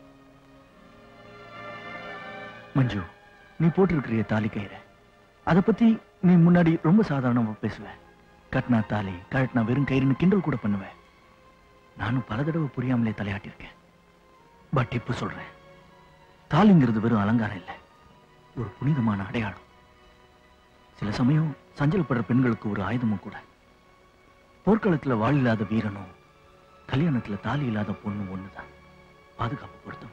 மஞ்சு நீ போட்டிருக்கிறிய தாலி கயிறை அதை பத்தி நீ முன்னாடி ரொம்ப சாதாரணமா பேசுவ கட்டினா தாலி கழட்டினா வெறும் கயிறுன்னு கிண்டல் கூட பண்ணுவேன் நானும் பல தடவை புரியாமலே தலையாட்டிருக்கேன் பட் இப்ப சொல்றேன் தாலிங்கிறது வெறும் அலங்காரம் இல்லை ஒரு புனிதமான அடையாளம் சில சமயம் சஞ்சலப்படுற பெண்களுக்கு ஒரு ஆயுதமும் கூட போர்க்களத்துல வாழ் இல்லாத வீரனும் கல்யாணத்துல தாலி இல்லாத பொண்ணும் ஒண்ணுதான் பாதுகாப்பு பொறுத்தவரை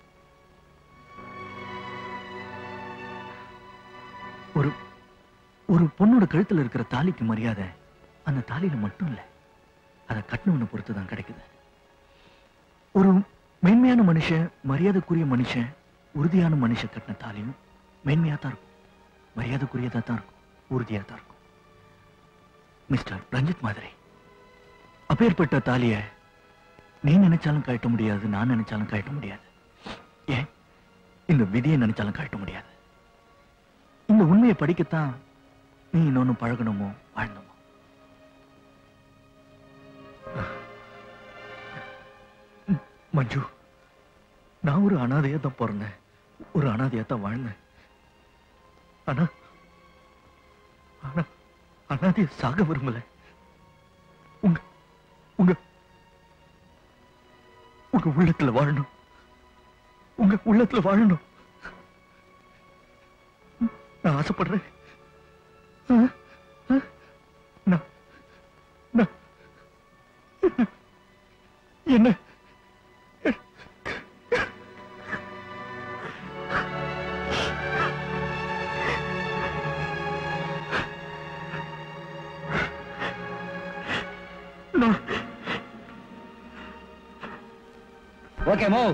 ஒரு ஒரு பொண்ணோட கழுத்துல இருக்கிற தாலிக்கு மரியாதை அந்த தாலியில மட்டும் இல்ல அதை கட்டினவனை பொறுத்து தான் கிடைக்குது ஒரு மேன்மையான மனுஷன் மரியாதைக்குரிய மனுஷன் உறுதியான மனுஷன் கட்டின தாலியும் மேன்மையா தான் இருக்கும் மரியாதைக்குரியதா தான் இருக்கும் உறுதியா தான் இருக்கும் மிஸ்டர் ரஞ்சித் மாதிரி அப்பேற்பட்ட தாலிய நீ நினைச்சாலும் கழட்ட முடியாது நான் நினைச்சாலும் கழட்ட முடியாது ஏன் இந்த விதியை நினைச்சாலும் கழட்ட முடியாது இந்த உண்மையை படிக்கத்தான் நீ இன்னொன்னு பழகணுமோ வாழ்ந்தோமோ ம், மஞ்சு நான் ஒரு அனாதையா தான் பிறந்தேன் ஒரு அனாதையா தான் வாழ்ந்தேன் ஆனா ஆனா அனாதைய சாக விரும்பல உங்க உங்க உங்க உள்ளத்துல வாழணும் உங்க உள்ளத்துல வாழணும் நான் ஆசைப்படுறேன் ஆ? ஆ? நான் நான் என்ன நான் ஓகே மூவ்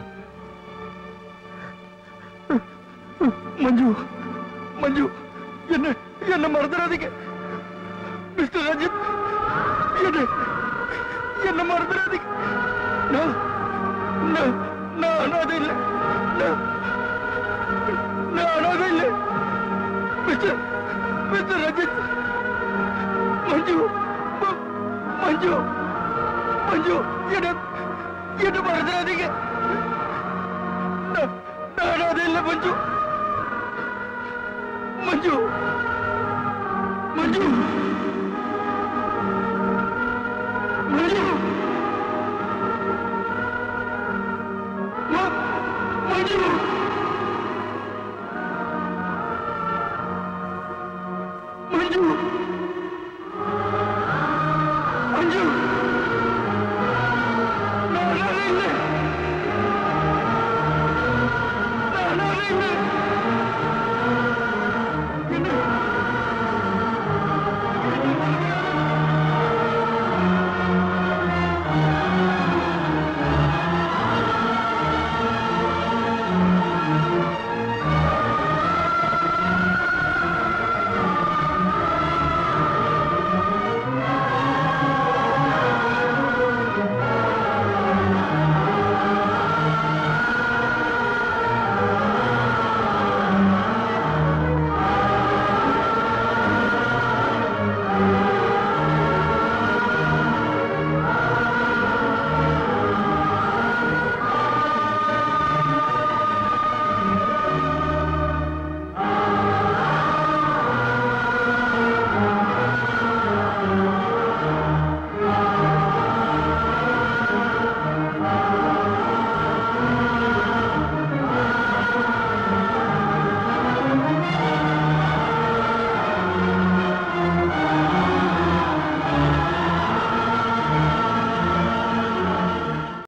மஞ்சு மஞ்சு என்ன என்ன மறந்துடாதீங்க மிஸ்டர் ரஞ்சித் என்ன என்ன மறந்துடாதீங்க நான் நான் நான் அனாதை இல்லை நான் நான் அனாதை இல்லை மிஸ்டர் மிஸ்டர் ரஞ்சித் மஞ்சு ம- மஞ்சு மஞ்சு என்ன என்ன மறந்துடாதீங்க நான் நான் அனாதை இல்லை மஞ்சு மஞ்சு மஞ்சு மஞ்சு ம- மஞ்சு